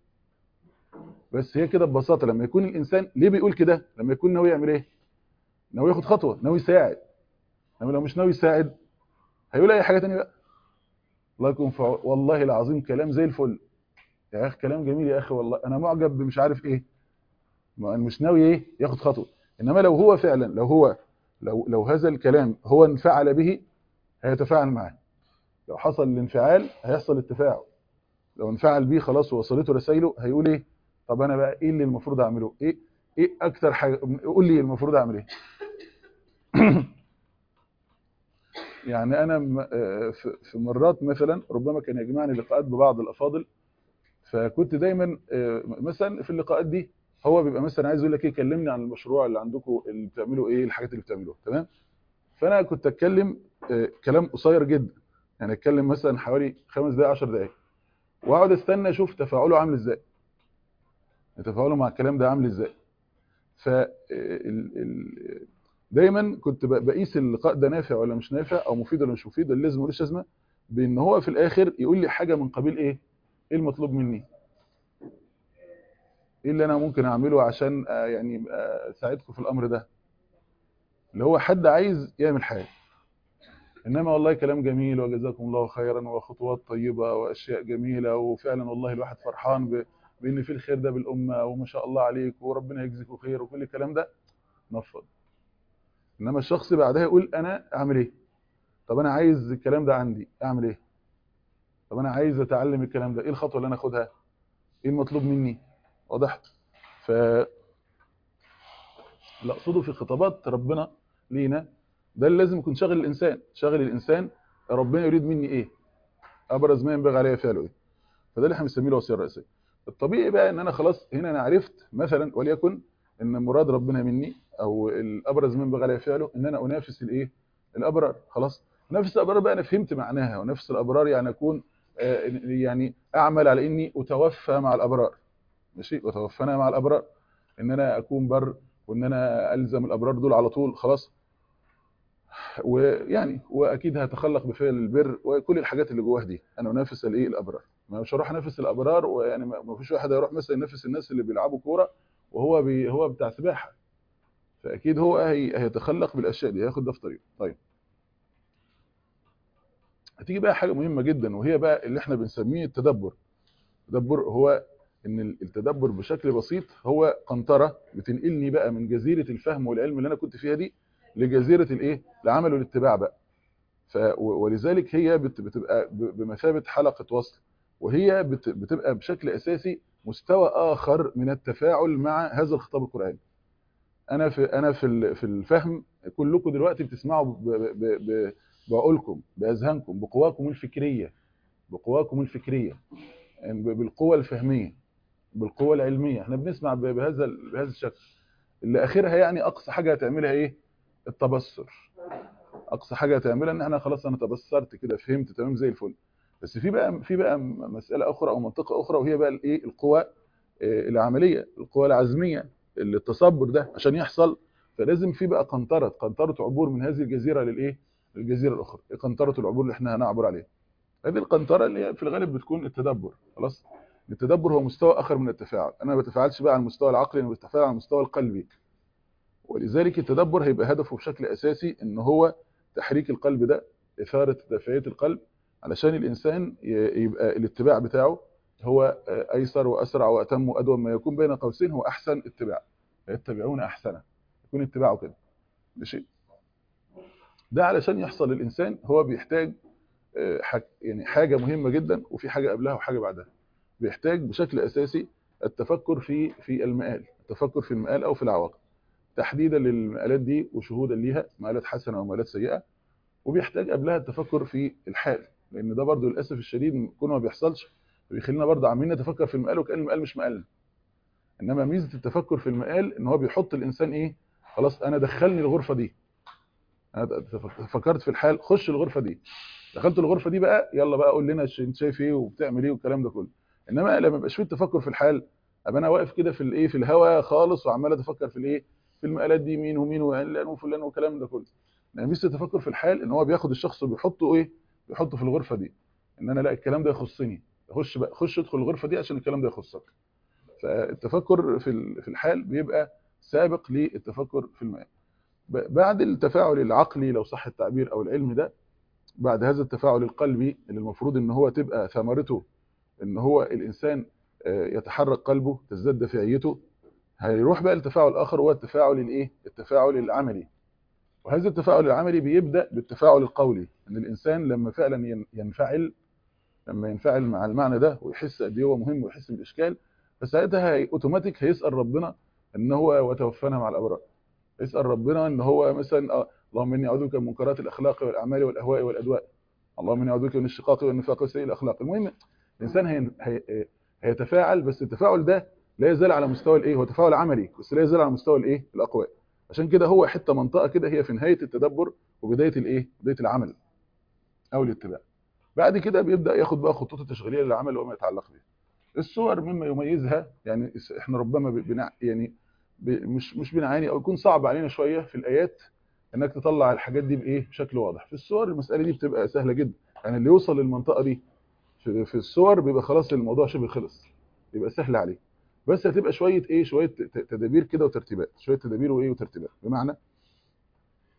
بس هي كده ببساطه لما يكون الانسان ليه بيقول كده لما يكون ناوي يعمل ايه ناوي ياخد خطوه ناوي يساعد انما لو مش ناوي يساعد هيقول اي حاجه ثانيه بقى الله يكون في والله العظيم كلام زي الفل يا اخي كلام جميل يا اخي والله انا معجب بمش عارف ايه ما مش ناوي ايه ياخد خطوه انما لو هو فعلا لو هو لو لو هذا الكلام هو انفعل به هيتفاعل معاه لو حصل الانفعال هيحصل التفاعل لو انفعل بيه خلاص ووصلته رسائله هيقول ايه طب انا بقى ايه اللي المفروض اعمله ايه ايه اكتر حاجه قول لي المفروض اعمل ايه يعني انا في مرات مثلا ربما كان يجمعني لقاءات ببعض الافاضل فكنت دايما مثلا في اللقاءات دي هو بيبقى مثلا عايز يقول لك ايه كلمني عن المشروع اللي عندكم اللي بتعملوا ايه الحاجات اللي بتعملوها تمام فانا كنت اتكلم كلام قصير جدا يعني اتكلم مثلا حوالي خمس دقائق 10 دقائق واقعد استنى اشوف تفاعله عامل ازاي تفاعله مع الكلام ده عامل ازاي ف دايما كنت بقيس اللقاء ده نافع ولا مش نافع او مفيد ولا مش مفيد ولا لازم ولا لازمه بان هو في الاخر يقول لي حاجه من قبيل ايه ايه المطلوب مني ايه اللي انا ممكن اعمله عشان يعني اساعدكم في الامر ده اللي هو حد عايز يعمل حاجه انما والله كلام جميل وجزاكم الله خيرا وخطوات طيبه واشياء جميله وفعلا والله الواحد فرحان ب... بان في الخير ده بالامه وما شاء الله عليك وربنا يجزيكم خير وكل الكلام ده نفض انما الشخص بعدها يقول انا اعمل ايه طب انا عايز الكلام ده عندي اعمل ايه طب انا عايز اتعلم الكلام ده ايه الخطوه اللي انا اخدها ايه المطلوب مني واضح ف اللي اقصده في خطابات ربنا لينا ده اللي لازم يكون شاغل الانسان شاغل الانسان ربنا يريد مني ايه ابرز ما ينبغي عليا فعله ايه فده اللي احنا بنسميه الوصيه الرئيسيه الطبيعي بقى ان انا خلاص هنا انا عرفت مثلا وليكن ان مراد ربنا مني او الابرز ما ينبغي عليا فعله ان انا انافس الايه الابرار خلاص نفس الابرار بقى انا فهمت معناها ونفس الابرار يعني اكون آه، يعني اعمل على اني اتوفى مع الابرار ماشي وتوفانا مع الابرار ان انا اكون بر وان انا الزم الابرار دول على طول خلاص ويعني واكيد هتخلق بفعل البر وكل الحاجات اللي جواها دي انا انافس الايه الابرار ما مش هروح انافس الابرار ويعني ما ما فيش واحد هيروح مثلا ينافس الناس اللي بيلعبوا كوره وهو بي هو بتاع سباحه فاكيد هو هي هيتخلق بالاشياء دي هياخد ده في طريقه طيب هتيجي بقى حاجه مهمه جدا وهي بقى اللي احنا بنسميه التدبر التدبر هو ان التدبر بشكل بسيط هو قنطره بتنقلني بقى من جزيره الفهم والعلم اللي انا كنت فيها دي لجزيره الايه العمل والاتباع بقى ف و- ولذلك هي بت- بتبقى ب- بمثابه حلقه وصل وهي بت- بتبقى بشكل اساسي مستوى اخر من التفاعل مع هذا الخطاب القراني انا في انا في ال- في الفهم كلكم دلوقتي بتسمعوا ب- ب- ب- ب- بعقولكم باذهانكم بقواكم الفكريه بقواكم الفكريه يعني ب- بالقوه الفهميه بالقوه العلميه احنا بنسمع ب- بهذا ال- بهذا الشكل اللي اخرها يعني اقصى حاجه هتعملها ايه التبصر اقصى حاجه هتعملها ان انا خلاص انا تبصرت كده فهمت تمام زي الفل بس في بقى في بقى م- مساله اخرى او منطقه اخرى وهي بقى الايه القوى آه، العمليه القوى العزميه اللي التصبر ده عشان يحصل فلازم في بقى قنطره قنطره عبور من هذه الجزيره للايه للجزيره الاخرى إيه قنطره العبور اللي احنا هنعبر عليها هذه القنطره اللي هي في الغالب بتكون التدبر خلاص التدبر هو مستوى اخر من التفاعل انا ما بتفاعلش بقى على المستوى العقلي انا بتفاعل على المستوى القلبي ولذلك التدبر هيبقى هدفه بشكل اساسي ان هو تحريك القلب ده اثاره دافعيه القلب علشان الانسان ي- يبقى الاتباع بتاعه هو آه، ايسر واسرع واتم وادوم ما يكون بين قوسين هو احسن اتباع يتبعون احسنه يكون اتباعه كده ماشي ده علشان يحصل الانسان هو بيحتاج آه، حاج- يعني حاجه مهمه جدا وفي حاجه قبلها وحاجه بعدها بيحتاج بشكل اساسي التفكر في في المآل التفكر في المآل او في العواقب تحديدا للمآلات دي وشهودا ليها مآلات حسنه ومآلات سيئه وبيحتاج قبلها التفكر في الحال لان ده برضو للاسف الشديد كونه ما بيحصلش بيخلينا برضو عاملين نتفكر في المآل وكأن المآل مش مآلنا انما ميزه التفكر في المآل ان هو بيحط الانسان ايه خلاص انا دخلني الغرفه دي انا فكرت في الحال خش الغرفه دي دخلت الغرفه دي بقى يلا بقى قول لنا انت شايف ايه وبتعمل ايه والكلام ده كله انما لما يبقاش فيه التفكر في الحال ابقى انا واقف كده في الايه في الهوا خالص وعمال اتفكر في الايه في المقالات دي مين ومين وعلان وفلان والكلام ده كله يعني ميزه التفكر في الحال ان هو بياخد الشخص وبيحطه ايه بيحطه في الغرفه دي ان انا لا الكلام ده يخصني خش بقى خش ادخل الغرفه دي عشان الكلام ده يخصك فالتفكر في ال- في الحال بيبقى سابق للتفكر في المآل ب- بعد التفاعل العقلي لو صح التعبير او العلمي ده بعد هذا التفاعل القلبي اللي المفروض ان هو تبقى ثمرته ان هو الانسان آه، يتحرك قلبه تزداد دافعيته هيروح بقى التفاعل الاخر هو التفاعل الايه التفاعل العملي وهذا التفاعل العملي بيبدا بالتفاعل القولي ان الانسان لما فعلا ين- ينفعل لما ينفعل مع المعنى ده ويحس قد ايه هو مهم ويحس بالاشكال فساعتها هي اوتوماتيك هيسال ربنا ان هو وتوفانا مع الابرار يسال ربنا ان هو مثلا آه، اللهم اني اعوذ بك من منكرات الاخلاق والاعمال والاهواء والادواء اللهم اني اعوذ بك من الشقاق والنفاق وسيء الاخلاق المهم الانسان هي... هي... هيتفاعل بس التفاعل ده لا يزال على مستوى الايه هو تفاعل عملي بس لا يزال على مستوى الايه الاقوال عشان كده هو حته منطقه كده هي في نهايه التدبر وبدايه الايه بدايه العمل او الاتباع بعد كده بيبدا ياخد بقى خطوط التشغيليه للعمل وما يتعلق به الصور مما يميزها يعني احنا ربما بنع... يعني ب... مش مش بنعاني او يكون صعب علينا شويه في الايات انك تطلع الحاجات دي بايه بشكل واضح في الصور المساله دي بتبقى سهله جدا يعني اللي يوصل للمنطقه دي في, في الصور بيبقى خلاص الموضوع شبه خلص يبقى سهل عليه بس هتبقى شويه ايه شويه ت- تدابير كده وترتيبات شويه تدابير وايه وترتيبات بمعنى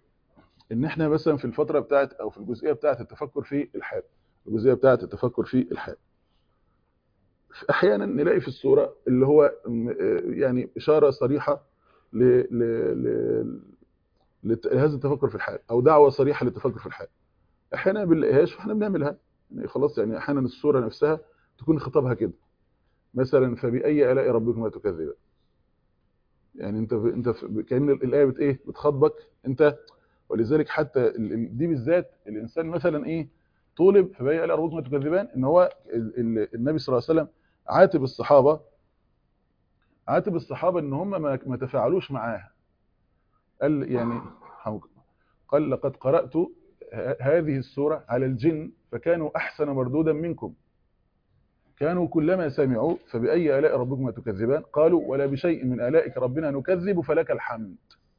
ان احنا مثلا في الفتره بتاعت او في الجزئيه بتاعت التفكر في الحال الجزئيه بتاعت التفكر في الحال احيانا نلاقي في الصوره اللي هو م- آه، يعني اشاره صريحه ل ل ل لت- لهذا التفكر في الحال او دعوه صريحه للتفكر في الحال احيانا ما بنلاقيهاش فاحنا بنعملها يعني خلاص يعني احيانا الصوره نفسها تكون خطابها كده مثلا فباي الاء ربكما تكذبان يعني انت انت كان الايه بت ايه بتخاطبك انت ولذلك حتى ال- ال- دي بالذات الانسان مثلا ايه طولب فباي الاء ربكما تكذبان ان هو ال- ال- النبي صلى الله عليه وسلم عاتب الصحابه عاتب الصحابه ان هم ما ما تفاعلوش معاها قال يعني حمك- قال لقد قرات ه- هذه السوره على الجن فكانوا احسن مردودا منكم كانوا كلما سمعوا فبأي آلاء ربكما تكذبان قالوا ولا بشيء من آلائك ربنا نكذب فلك الحمد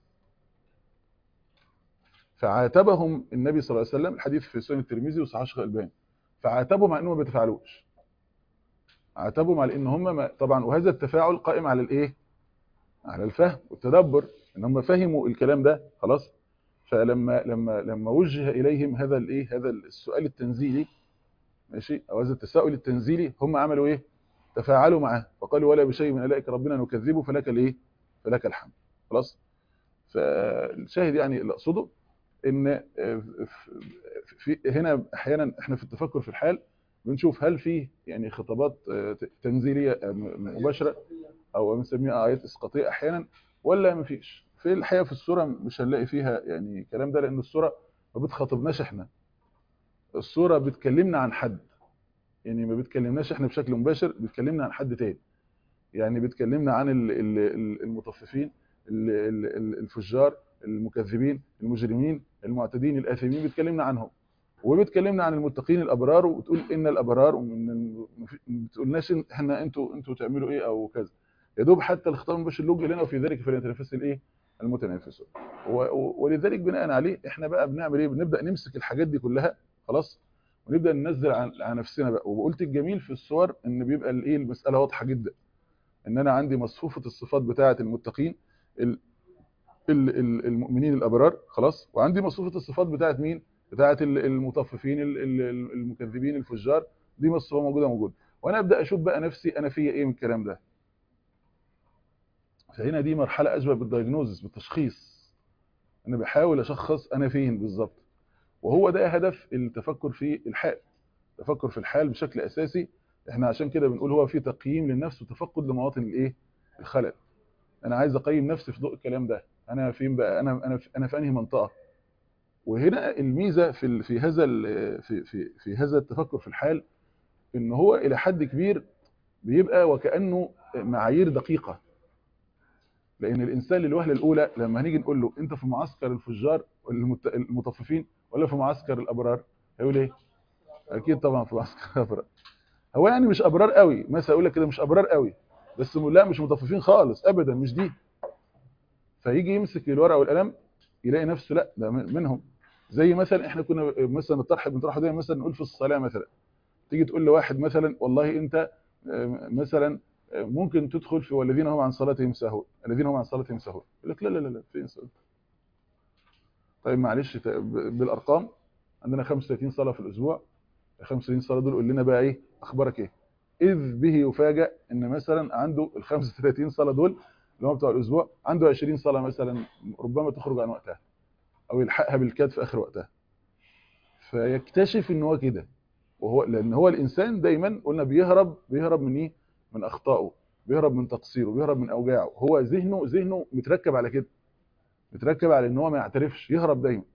فعاتبهم النبي صلى الله عليه وسلم الحديث في سنن الترمذي وصحيح الشيخ الألباني فعاتبهم على انهم ما بيتفاعلوش عاتبهم على ان هم ما طبعا وهذا التفاعل قائم على الايه على الفهم والتدبر ان هم فهموا الكلام ده خلاص فلما لما لما وجه اليهم هذا الايه هذا السؤال التنزيلي ماشي او هذا التساؤل التنزيلي هم عملوا ايه تفاعلوا معاه فقالوا ولا بشيء من الائك ربنا نكذبه فلك الايه فلك الحمد خلاص فالشاهد يعني اللي اقصده ان في هنا احيانا احنا في التفكر في الحال بنشوف هل في يعني خطابات تنزيليه مباشره او بنسميها ايات اسقاطيه احيانا ولا ما فيش في الحقيقه في الصوره مش هنلاقي فيها يعني الكلام ده لان الصوره ما بتخاطبناش احنا الصوره بتكلمنا عن حد يعني ما بتكلمناش احنا بشكل مباشر بتكلمنا عن حد تاني يعني بتكلمنا عن ال- ال- ال- المطففين ال- ال- ال- الفجار المكذبين المجرمين المعتدين الآثمين بتكلمنا عنهم وبتكلمنا عن المتقين الابرار وتقول ان الابرار ومن ما بتقولناش إن احنا انتوا انتوا تعملوا ايه او كذا يا دوب حتى الخطاب المباشر له لنا وفي ذلك فليتنافس الايه المتنافسون و- و- ولذلك بناء عليه احنا بقى بنعمل ايه بنبدا نمسك الحاجات دي كلها خلاص ونبدا ننزل عن عن نفسنا بقى وقلت الجميل في الصور ان بيبقى الايه المساله واضحه جدا ان انا عندي مصفوفه الصفات بتاعه المتقين ال- ال- ال- المؤمنين الابرار خلاص وعندي مصفوفه الصفات بتاعه مين بتاعه ال- المطففين ال- ال- المكذبين الفجار دي مصفوفه موجوده موجوده وانا ابدا اشوف بقى نفسي انا فيا ايه من الكلام ده فهنا دي مرحله اشبه بالدايجنوزس بالتشخيص انا بحاول اشخص انا فين بالظبط وهو ده هدف التفكر في الحال التفكر في الحال بشكل اساسي احنا عشان كده بنقول هو في تقييم للنفس وتفقد لمواطن الايه الخلل انا عايز اقيم نفسي في ضوء الكلام ده انا فين بقى انا انا في انا في انهي منطقه وهنا الميزه في ال- في هذا ال- في في في هذا التفكر في الحال ان هو الى حد كبير بيبقى وكانه معايير دقيقه لان الانسان للوهله الاولى لما هنيجي نقول له انت في معسكر الفجار والمت- المطففين ولا في معسكر الابرار هيقول ايه اكيد طبعا في معسكر الابرار هو يعني مش ابرار قوي مثلا اقول لك كده مش ابرار قوي بس لا مش مطففين خالص ابدا مش دي فيجي يمسك الورقه والقلم يلاقي نفسه لا ده من- منهم زي مثلا احنا كنا مثلا الطرح بنطرحه دايما مثلا نقول في الصلاه مثلا تيجي تقول لواحد مثلا والله انت آه، مثلا آه، ممكن تدخل في والذين هم عن صلاتهم ساهون الذين هم عن صلاتهم ساهون يقول لك لا لا لا لا فين صلاة طيب معلش ت- ب- بالارقام عندنا 35 صلاه في الاسبوع ال 35 صلاه دول قول لنا بقى ايه اخبارك ايه اذ به يفاجئ ان مثلا عنده ال 35 صلاه دول اللي هم بتوع الاسبوع عنده 20 صلاه مثلا ربما تخرج عن وقتها او يلحقها بالكاد في اخر وقتها فيكتشف ان هو كده وهو لان هو الانسان دايما قلنا بيهرب بيهرب من ايه من اخطائه بيهرب من تقصيره بيهرب من اوجاعه هو ذهنه ذهنه متركب على كده متركب على ان هو ما يعترفش يهرب دايما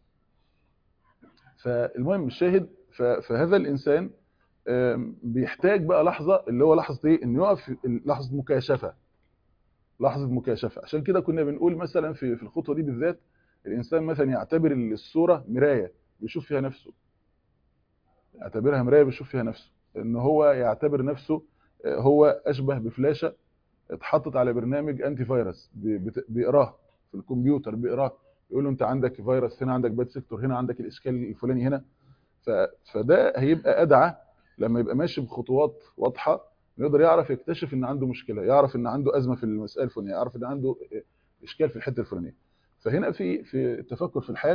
فالمهم الشاهد ف- فهذا الانسان آم، بيحتاج بقى لحظه اللي هو لحظه ايه انه يقف في- لحظه مكاشفه لحظه مكاشفه عشان كده كنا بنقول مثلا في في الخطوه دي بالذات الانسان مثلا يعتبر الصوره مرايه بيشوف فيها نفسه يعتبرها مرايه بيشوف فيها نفسه ان هو يعتبر نفسه آه، هو اشبه بفلاشه اتحطت على برنامج انتي فيروس بي- بت- بيقراه في الكمبيوتر بيقراه يقول له انت عندك فيروس هنا عندك باد سيكتور هنا عندك الاشكال الفلاني هنا ف... فده هيبقى ادعى لما يبقى ماشي بخطوات واضحه يقدر يعرف يكتشف ان عنده مشكله يعرف ان عنده ازمه في المساله الفلانيه يعرف ان عنده اشكال في الحته الفلانيه فهنا في في التفكر في الحال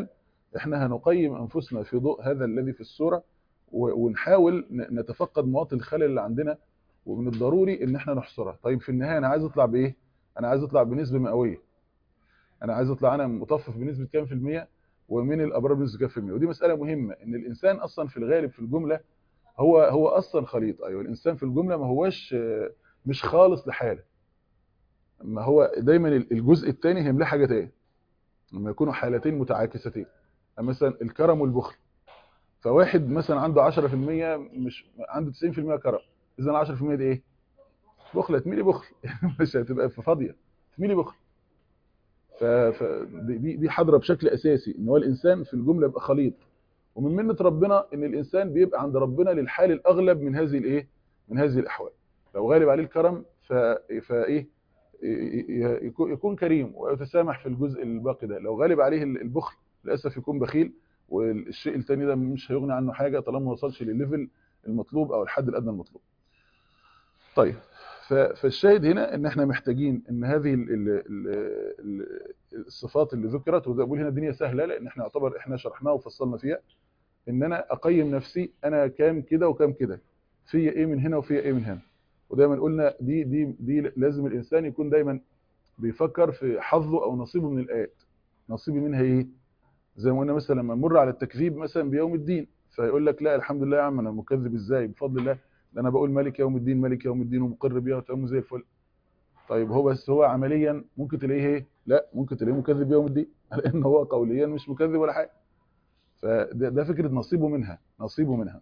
احنا هنقيم انفسنا في ضوء هذا الذي في السوره و- ونحاول ن- نتفقد مواطن الخلل اللي عندنا ومن الضروري ان احنا نحصرها طيب في النهايه انا عايز اطلع بايه انا عايز اطلع بنسبه مئويه انا عايز اطلع انا مطفف بنسبه كام في الميه ومن الابرار بنسبه كام في الميه ودي مساله مهمه ان الانسان اصلا في الغالب في الجمله هو هو اصلا خليط ايوه الانسان في الجمله ما هوش آه، مش خالص لحاله ما هو دايما الجزء الثاني هيملاه حاجه تاني لما يكونوا حالتين متعاكستين مثلا الكرم والبخل فواحد مثلا عنده 10% مش عنده 90% كرم اذا 10% دي ايه بخل تميلي بخل مش هتبقى في فاضيه تميلي بخل ف ف دي دي- دي حاضره بشكل اساسي ان هو الانسان في الجمله يبقى خليط ومن منه ربنا ان الانسان بيبقى عند ربنا للحال الاغلب من هذه الايه من هذه الاحوال لو غالب عليه الكرم ف فايه ي- يكون يكون كريم ويتسامح في الجزء الباقي ده لو غالب عليه البخل للاسف يكون بخيل والشيء الثاني ده مش هيغني عنه حاجه طالما ما وصلش للليفل المطلوب او الحد الادنى المطلوب طيب ف- فالشاهد هنا ان احنا محتاجين ان هذه ال ال ال ال الصفات اللي ذكرت وده بقول هنا الدنيا سهله لان احنا يعتبر احنا شرحناها وفصلنا فيها ان انا اقيم نفسي انا كام كده وكام كده في ايه من هنا وفي ايه من هنا ودايما قلنا دي دي دي لازم الانسان يكون دايما بيفكر في حظه او نصيبه من الايات نصيبي منها ايه زي ما قلنا مثلا لما نمر على التكذيب مثلا بيوم الدين فيقول لك لا الحمد لله يا عم انا مكذب ازاي بفضل الله ده انا بقول مالك يوم الدين مالك يوم الدين ومقر بيها وتمام زي الفل طيب هو بس هو عمليا ممكن تلاقيه ايه لا ممكن تلاقيه مكذب يوم الدين لان هو قوليا مش مكذب ولا حاجه فده ده فكره نصيبه منها نصيبه منها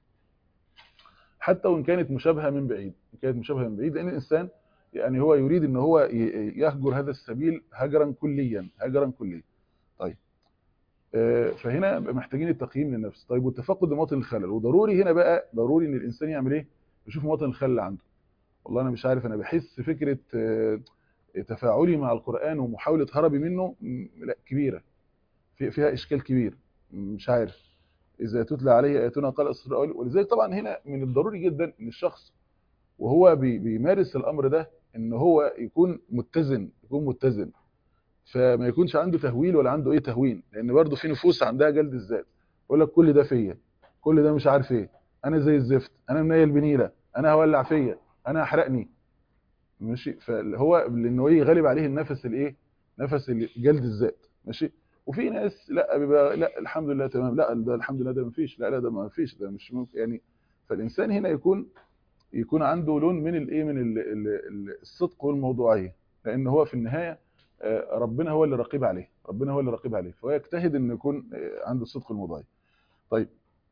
حتى وان كانت مشابهه من بعيد ان كانت مشابهه من بعيد لان الانسان يعني هو يريد ان هو ي- يهجر هذا السبيل هجرا كليا هجرا كليا طيب آه، فهنا محتاجين التقييم للنفس طيب والتفقد لمواطن الخلل وضروري هنا بقى ضروري ان الانسان يعمل ايه يشوف مواطن الخلل اللي عنده والله انا مش عارف انا بحس فكره آه، تفاعلي مع القران ومحاوله هربي منه م، لا كبيره في- فيها اشكال كبير مش عارف اذا تتلى عليه اياتنا قال اسرائيل ولذلك طبعا هنا من الضروري جدا ان الشخص وهو بي- بيمارس الامر ده ان هو يكون متزن يكون متزن فما يكونش عنده تهويل ولا عنده ايه تهوين لان برضه في نفوس عندها جلد الذات يقول لك كل ده فيا كل ده مش عارف ايه انا زي الزفت انا منيل بنيله انا هولع فيا انا هحرقني ماشي فهو لانه ايه غالب عليه النفس الايه نفس ال- جلد الذات ماشي وفي ناس لا بيبقى لا الحمد لله تمام لا ده الحمد لله ده مفيش لا لا ده ما فيش ده مش ممكن يعني فالانسان هنا يكون يكون عنده لون من الايه من ال- ال- ال- الصدق والموضوعيه لان هو في النهايه آه، ربنا هو اللي رقيب عليه ربنا هو اللي رقيب عليه فهو يجتهد ان يكون آه، عنده الصدق والموضوعيه طيب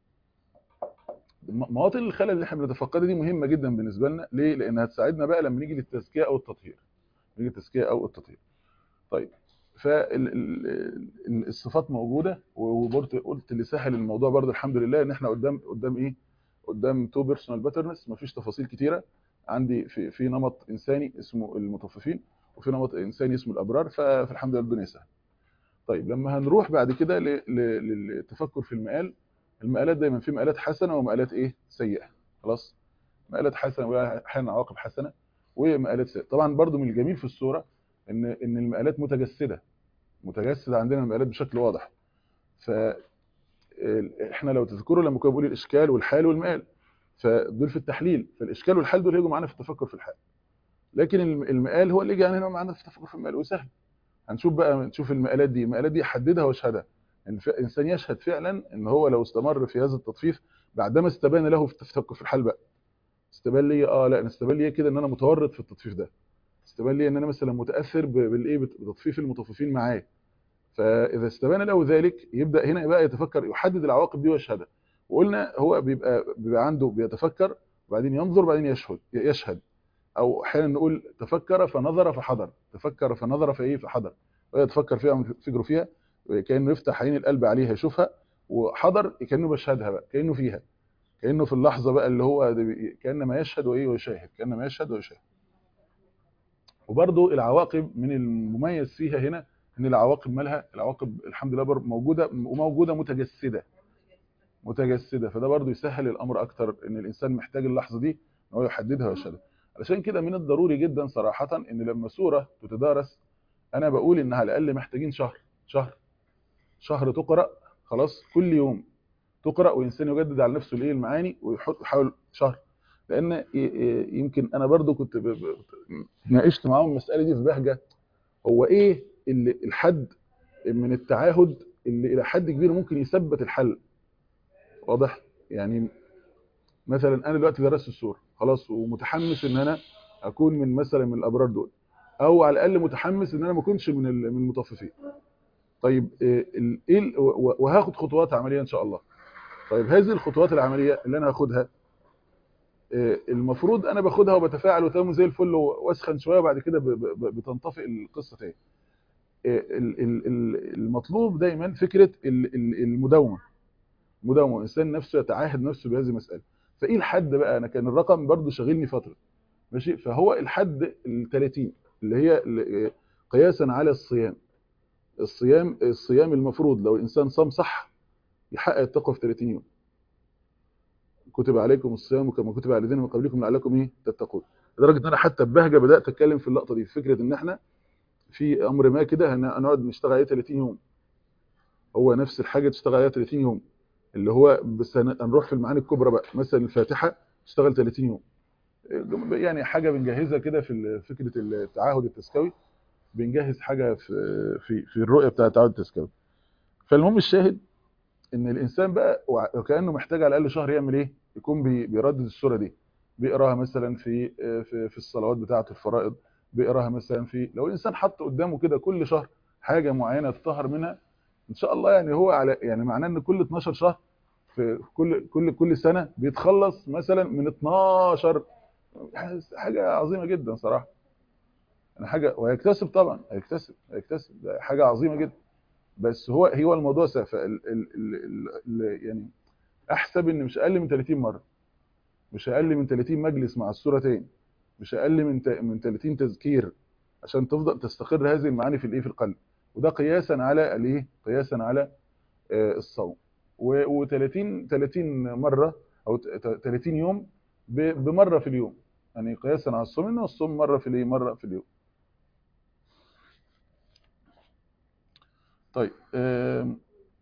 م- مواطن الخلل اللي احنا بنتفقدها دي مهمه جدا بالنسبه لنا ليه لانها هتساعدنا بقى لما نيجي للتزكيه او التطهير نيجي للتزكيه او التطهير طيب فالصفات موجوده وبرضه قلت اللي سهل الموضوع برضه الحمد لله ان احنا قدام قدام ايه قدام تو بيرسونال باترنز مفيش تفاصيل كتيره عندي في في نمط انساني اسمه المطففين وفي نمط انساني اسمه الابرار ف- فالحمد لله الدنيا سهله طيب لما هنروح بعد كده ل- ل- للتفكر في المقال المقالات دايما في مقالات حسنه ومقالات ايه سيئه خلاص مقالات حسنه واحيانا عواقب حسنه ومقالات سيئه طبعا برضو من الجميل في الصوره ان ان المقالات متجسده متجسده عندنا المقالات بشكل واضح ف احنا لو تذكروا لما كنا بنقول الاشكال والحال والمقال فدول في التحليل فالاشكال والحال دول هيجوا معانا في التفكر في الحال لكن الم- المقال هو اللي يجي هنا معانا في التفكر في المقال وسهل هنشوف بقى نشوف المقالات دي المقالات دي حددها واشهدها إن ف- الانسان يشهد فعلا ان هو لو استمر في هذا التطفيف بعدما استبان له في التفكر في الحال بقى استبان لي اه لا انا استبان لي كده ان انا متورط في التطفيف ده استبان لي ان انا مثلا متاثر ب- بالايه بت- بتطفيف المطففين معايا فاذا استبان له ذلك يبدا هنا بقى يتفكر يحدد العواقب دي ويشهدها وقلنا هو بيبقى بيبقى عنده بيتفكر وبعدين ينظر وبعدين يشهد يشهد او احيانا نقول تفكر فنظر فحضر تفكر فنظر فايه فحضر ويتفكر فيها فكره فيها كانه يفتح عين القلب عليها يشوفها وحضر كانه بيشهدها بقى كانه فيها كانه في اللحظه بقى اللي هو ده بي- كانما يشهد وايه ويشاهد كانما يشهد ويشاهد وبرضو العواقب من المميز فيها هنا ان العواقب مالها العواقب الحمد لله بر- موجوده وموجوده متجسده متجسده فده برضو يسهل الامر اكتر ان الانسان محتاج اللحظه دي ان هو يحددها ويشهدها علشان كده من الضروري جدا صراحه ان لما سوره تتدارس انا بقول انها على الاقل محتاجين شهر شهر شهر تقرا خلاص كل يوم تقرا وانسان يجدد على نفسه الايه المعاني ويحط يحاول شهر لان ي- ي- يمكن انا برضو كنت ب- ب- ناقشت معاهم المساله دي في بهجه هو ايه اللي الحد من التعاهد اللي الى حد كبير ممكن يثبت الحل واضح يعني مثلا انا دلوقتي درست السوره خلاص ومتحمس ان انا اكون من مثلا من الابرار دول او على الاقل متحمس ان انا ما اكونش من ال- من المطففين طيب إيه ال- ايه ال- و- و- وهاخد خطوات عمليه ان شاء الله طيب هذه الخطوات العمليه اللي انا هاخدها إيه المفروض انا باخدها وبتفاعل وتمام زي الفل واسخن شويه وبعد كده ب- ب- ب- بتنطفئ القصه تاني إيه ال- ال- ال- المطلوب دايما فكره ال- ال- المداومه مداومه الانسان نفسه يتعاهد نفسه بهذه المساله فايه الحد بقى انا كان الرقم برضو شاغلني فتره ماشي فهو الحد ال 30 اللي هي ال- قياسا على الصيام الصيام الصيام المفروض لو الانسان صام صح يحقق التقوى في 30 يوم كتب عليكم الصيام كما كتب على الذين من قبلكم لعلكم ايه تتقون لدرجه ان انا حتى ببهجه بدات اتكلم في اللقطه دي في فكره ان احنا في امر ما كده هن- هنقعد نشتغل عليه 30 يوم هو نفس الحاجه تشتغل عليها 30 يوم اللي هو بس هن- هنروح في المعاني الكبرى بقى مثلا الفاتحه تشتغل 30 يوم يعني حاجه بنجهزها كده في ال- فكره التعاهد التسكوي بنجهز حاجه في في في الرؤيه بتاعه التعاهد التسكوي فالمهم الشاهد ان الانسان بقى وع- وكانه محتاج على الاقل شهر يعمل ايه يكون بي- بيردد السوره دي بيقراها مثلا في في في الصلوات بتاعه الفرائض بيقراها مثلا في لو الانسان حط قدامه كده كل شهر حاجه معينه تطهر منها ان شاء الله يعني هو على يعني معناه ان كل 12 شهر في كل كل كل سنه بيتخلص مثلا من 12 حاجه عظيمه جدا صراحه انا حاجه وهيكتسب طبعا هيكتسب هيكتسب ده حاجه عظيمه جدا بس هو هو الموضوع سهل ال ال ال ال يعني احسب ان مش اقل من 30 مره مش اقل من 30 مجلس مع السورتين مش اقل من ت- من 30 تذكير عشان تفضل تستقر هذه المعاني في الايه في القلب وده قياسا على الايه قياسا على آه، الصوم و30 30 مره او ت- ت- 30 يوم ب- بمره في اليوم يعني قياسا على الصوم انه الصوم مره في الايه مره في اليوم طيب آم،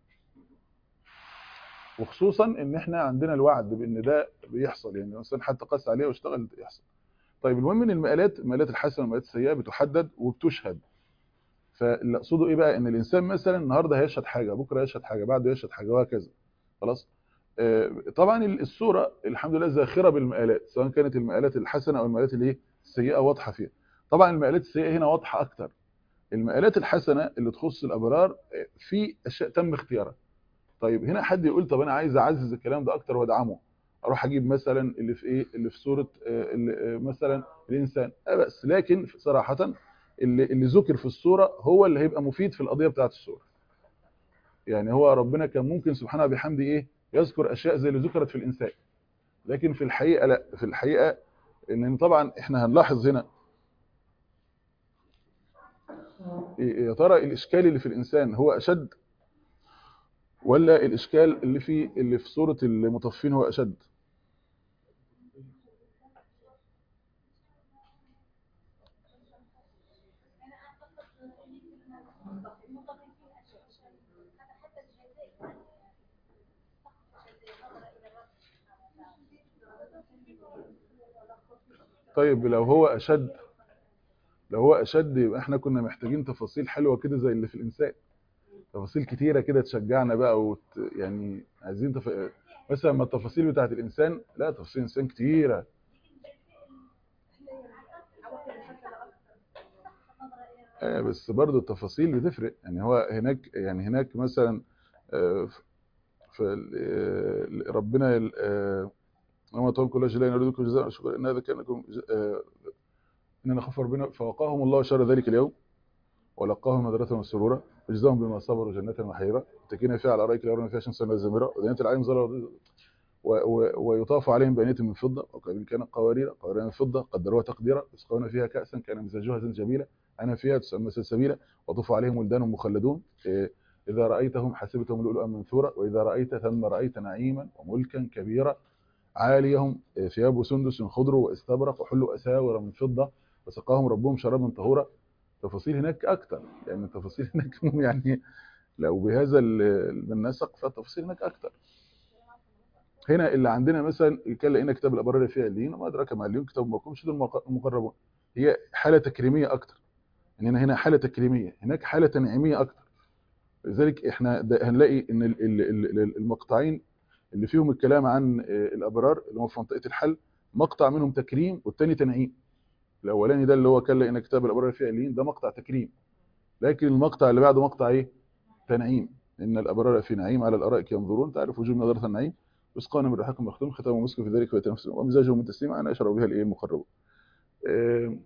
وخصوصا ان احنا عندنا الوعد بان ده بيحصل يعني الانسان حتى قاس عليه واشتغل يحصل طيب المهم ان المقالات المقالات الحسنه والمقالات السيئه بتحدد وبتشهد فاللي اقصده ايه بقى ان الانسان مثلا النهارده هيشهد حاجه بكره يشهد حاجه بعده يشهد حاجه وهكذا خلاص آه، طبعا الصوره الحمد لله زاخره بالمقالات سواء كانت المقالات الحسنه او المقالات الايه السيئه واضحه فيها طبعا المقالات السيئه هنا واضحه اكتر المقالات الحسنه اللي تخص الابرار آه، في اشياء تم اختيارها طيب هنا حد يقول طب انا عايز اعزز الكلام ده اكتر وادعمه اروح اجيب مثلا اللي في ايه اللي في سوره آه، اللي آه، مثلا الانسان آه بس لكن صراحه اللي اللي ذكر في السوره هو اللي هيبقى مفيد في القضيه بتاعه السوره يعني هو ربنا كان ممكن سبحانه بحمده ايه يذكر اشياء زي اللي ذكرت في الانسان لكن في الحقيقه لا في الحقيقه ان طبعا احنا هنلاحظ هنا إيه- يا ترى الاشكال اللي في الانسان هو اشد ولا الاشكال اللي في اللي في سوره المطفين هو اشد طيب لو هو اشد لو هو اشد يبقى احنا كنا محتاجين تفاصيل حلوه كده زي اللي في الانسان تفاصيل كتيره كده تشجعنا بقى وت... يعني عايزين تف... مثلا ما التفاصيل بتاعت الانسان لا تفاصيل الانسان كتيره آه بس برضو التفاصيل بتفرق يعني هو هناك يعني هناك مثلا آه، ف- ف آه، ربنا ال- آه، وما تقول كل شيء لا نريدكم جزاء شكرا ان هذا كان لكم ج- آه، اننا خف ربنا فوقاهم الله شر ذلك اليوم ولقاهم نذرة وسرورا وجزاهم بما صبروا جنة وحيرا متكئين فيها على الارائك لا يرون فيها شمسا ولا زمهرا ودنية العين ظلال و- و- ويطاف عليهم بأنية من فضة وكأن كان قوارير قوارير من فضة قدروها تقديرا يسقون فيها كأسا كان مزاجها زنجبيلا أنا فيها تسمى سلسبيلا وطوف عليهم ولدان مخلدون إيه، إذا رأيتهم حسبتهم لؤلؤا منثورا وإذا رأيت ثم رأيت نعيما وملكا كبيرا عاليهم إيه، ثياب سندس خضر واستبرق وحلوا أساور من فضة وسقاهم ربهم شرابا طهورا تفاصيل هناك أكتر يعني التفاصيل هناك يعني لو بهذا ال- النسق فالتفاصيل هناك اكتر هنا اللي عندنا مثلا كان لقينا كتاب الابرار فيه عليين وما ادراك ما عليين كتاب مرقوم مش دول المق- المقربون هي حاله تكريميه اكتر اننا هنا حاله تكريميه هناك حاله تنعيميه اكتر لذلك احنا ده هنلاقي ان ال- ال- ال- المقطعين اللي فيهم الكلام عن آه، الابرار اللي هم في منطقه الحل مقطع منهم تكريم والتاني تنعيم الاولاني ده اللي هو كان لقينا كتاب الابرار فيه عليين ده مقطع تكريم لكن المقطع اللي بعده مقطع ايه تنعيم ان الابرار في نعيم على الارائك ينظرون تعرف وجوه نظره النعيم يسقون من رحاق مختوم ختام مسك في ذلك فيتنفس ومزاجه من تسليم انا اشرب بها الايه المقربون آه،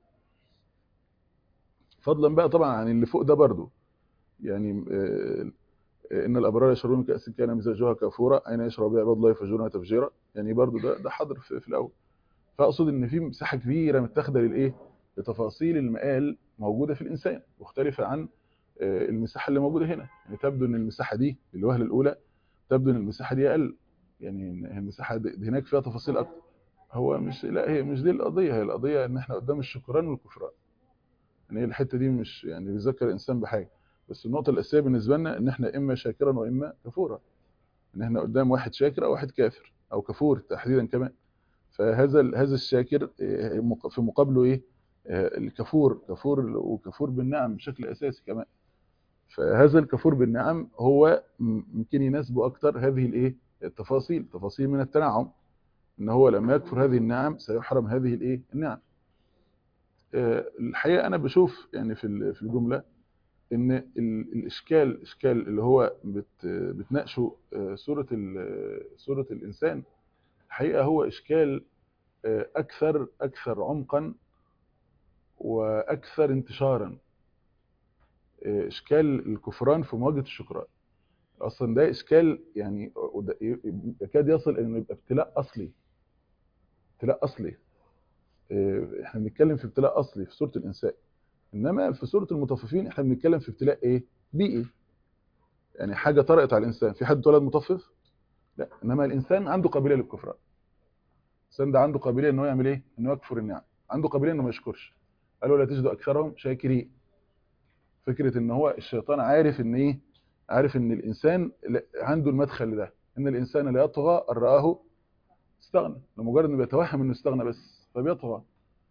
فضلا بقى طبعا عن اللي فوق ده برضو يعني آه، ان الابرار يشربون من كاس كان مزاجها كافورا اين يشرب بها عباد الله يفجرونها تفجيرا يعني برضو ده ده حاضر في, في الاول فاقصد ان في مساحه كبيره متاخده للايه لتفاصيل المقال موجوده في الانسان مختلفه عن آه، المساحه اللي موجوده هنا يعني تبدو ان المساحه دي الوهله الاولى تبدو ان المساحه دي اقل يعني إن المساحه دي دي هناك فيها تفاصيل اكتر هو مش لا هي مش دي القضيه هي القضيه ان احنا قدام الشكران والكفران يعني هي الحته دي مش يعني بيذكر الانسان بحاجه بس النقطه الاساسيه بالنسبه لنا ان احنا اما شاكرا واما كفورا ان احنا قدام واحد شاكر او واحد كافر او كفور تحديدا كمان فهذا ال- هذا الشاكر آه، مق- في مقابله ايه آه، الكفور كفور وكفور بالنعم بشكل اساسي كمان فهذا الكفور بالنعم هو م- ممكن يناسبه اكتر هذه الايه التفاصيل تفاصيل من التنعم ان هو لما يكفر هذه النعم سيحرم هذه الايه النعم آه، الحقيقه انا بشوف يعني في ال- في الجمله ان ال- الاشكال الاشكال اللي هو بت بتناقشه آه، سوره ال- سوره الانسان الحقيقه هو اشكال آه، اكثر اكثر عمقا واكثر انتشارا آه، اشكال الكفران في مواجهه الشكران اصلا ده اشكال يعني وده يكاد يصل انه يبقى ابتلاء اصلي ابتلاء اصلي آه، احنا بنتكلم في ابتلاء اصلي في سوره الانسان انما في سوره المطففين احنا بنتكلم في ابتلاء ايه بيئي يعني حاجه طرقت على الانسان في حد اتولد مطفف لا انما الانسان عنده قابليه للكفران الانسان ده عنده قابليه ان هو يعمل ايه انه يكفر النعم عنده قابليه انه ما يشكرش قالوا لا تجد اكثرهم شاكرين فكره ان هو الشيطان عارف ان ايه عارف ان الانسان لا- عنده المدخل ده ان الانسان لا يطغى ان راه استغنى لمجرد انه بيتوهم انه استغنى بس فبيطغى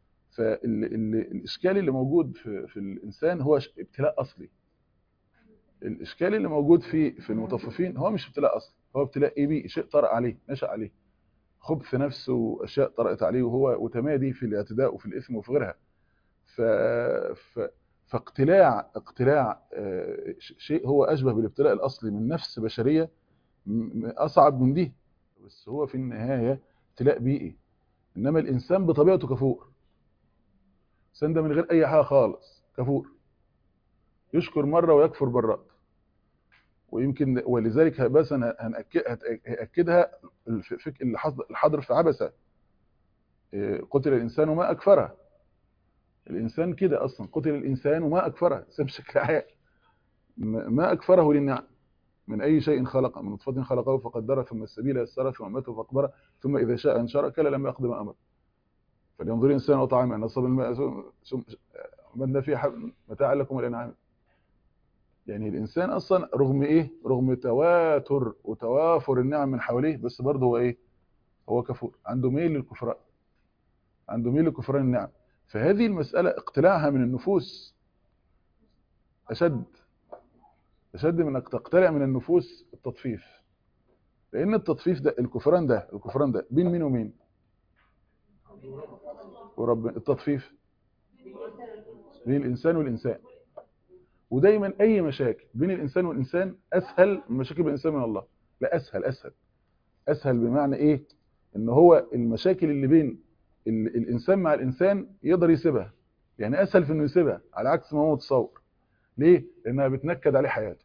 فالاشكال اللي موجود في, في الانسان هو ش- ابتلاء اصلي الاشكال اللي موجود في في المطففين هو مش ابتلاء اصلي هو ابتلاء ايه بيه شيء طرأ عليه نشأ عليه خبث نفس واشياء طرأت عليه وهو وتمادي في الاعتداء وفي الاثم وفي غيرها ف... ف... فاقتلاع اقتلاع آه، ش- شيء هو اشبه بالابتلاء الاصلي من نفس بشريه م- م- اصعب من دي بس هو في النهايه ابتلاء بيئي انما الانسان بطبيعته كفور الانسان ده من غير اي حاجه خالص كفور يشكر مره ويكفر مرات ويمكن ولذلك بس انا هنأكد هاكدها الفك اللي حصل- الحاضر في عبسه إيه، قتل الانسان وما اكفره الانسان كده اصلا قتل الانسان وما اكفره الإنسان بشكل عام ما ما اكفره للنعم من اي شيء خلق من نطفه خلقه فقدره ثم السبيل يسره ثم امته فاقبره ثم اذا شاء انشر كلا لما يقضي ما امر فلينظر الانسان وطعامه نصب الماء ثم بدنا فيه حب- متاعا لكم والانعام يعني الانسان اصلا رغم ايه رغم تواتر وتوافر النعم من حواليه بس برضه هو ايه هو كفور عنده ميل للكفران عنده ميل لكفران النعم فهذه المسألة اقتلاعها من النفوس أشد أشد من أنك تقتلع من النفوس التطفيف لأن التطفيف ده الكفران ده الكفران ده بين مين ومين ورب التطفيف بين الإنسان والإنسان ودايما أي مشاكل بين الإنسان والإنسان أسهل من مشاكل بين الإنسان من الله لا أسهل أسهل أسهل بمعنى إيه إن هو المشاكل اللي بين ال- الإنسان مع الإنسان يقدر يسيبها يعني أسهل في إنه يسيبها على عكس ما هو متصور ليه؟ لأنها بتنكد عليه حياته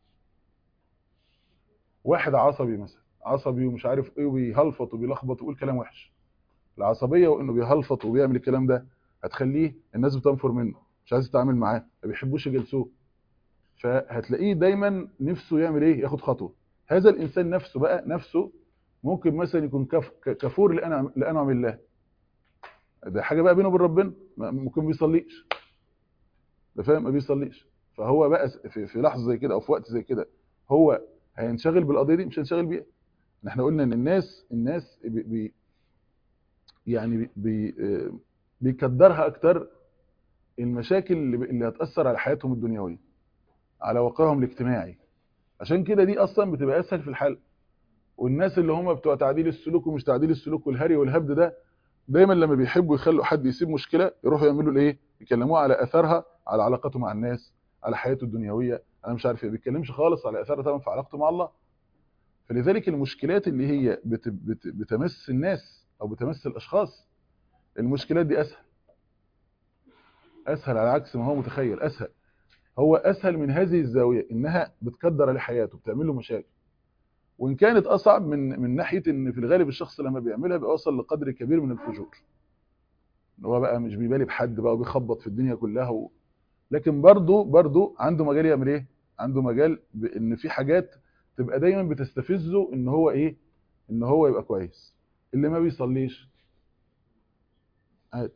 واحد عصبي مثلا عصبي ومش عارف ايه وبيهلفط وبيلخبط ويقول كلام وحش العصبيه وانه بيهلفط وبيعمل الكلام ده هتخليه الناس بتنفر منه مش عايز تتعامل معاه ما بيحبوش يجلسوه فهتلاقيه دايما نفسه يعمل ايه ياخد خطوه هذا الانسان نفسه بقى نفسه ممكن مثلا يكون كف ك- كفور لانعم لانعم الله ده حاجه بقى بينه وبين ربنا ما- ممكن ما بيصليش ده فاهم ما بيصليش فهو بقى س- في, في لحظه زي كده او في وقت زي كده هو هينشغل بالقضيه دي مش هينشغل بيها احنا قلنا ان الناس الناس بي بي يعني بي بي آه، بيكدرها اكتر المشاكل اللي, ب- اللي هتاثر على حياتهم الدنيويه على واقعهم الاجتماعي عشان كده دي اصلا بتبقى اسهل في الحل والناس اللي هم بتوع تعديل السلوك ومش تعديل السلوك والهري والهبد ده دايما لما بيحبوا يخلوا حد يسيب مشكله يروحوا يعملوا الايه يكلموه على اثرها على علاقته مع الناس على حياته الدنيويه انا مش عارف ايه ما بيتكلمش خالص على اثرها طبعا في علاقته مع الله فلذلك المشكلات اللي هي بت بت بتمس الناس او بتمس الاشخاص المشكلات دي اسهل اسهل على عكس ما هو متخيل اسهل هو اسهل من هذه الزاويه انها بتكدر على حياته بتعمل له مشاكل وان كانت اصعب من من ناحيه ان في الغالب الشخص لما بيعملها بيوصل لقدر كبير من الفجور إن هو بقى مش بيبالي بحد بقى وبيخبط في الدنيا كلها و... لكن برضه برضه عنده مجال يعمل ايه عنده مجال بان في حاجات تبقى دايما بتستفزه ان هو ايه ان هو يبقى كويس اللي ما بيصليش عادي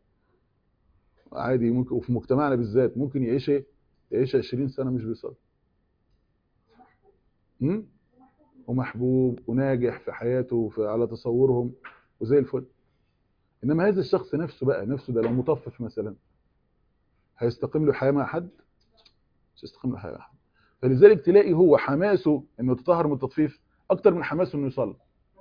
عادي ممكن وفي مجتمعنا بالذات ممكن يعيش ايه يعيش 20 سنه مش بيصلي امم ومحبوب وناجح في حياته وفي على تصورهم وزي الفل انما هذا الشخص نفسه بقى نفسه ده لو مطفف مثلا هيستقيم له حياه مع حد مش هيستقيم له حياه مع حد فلذلك تلاقي هو حماسه انه يتطهر من التطفيف اكتر من حماسه انه يصلي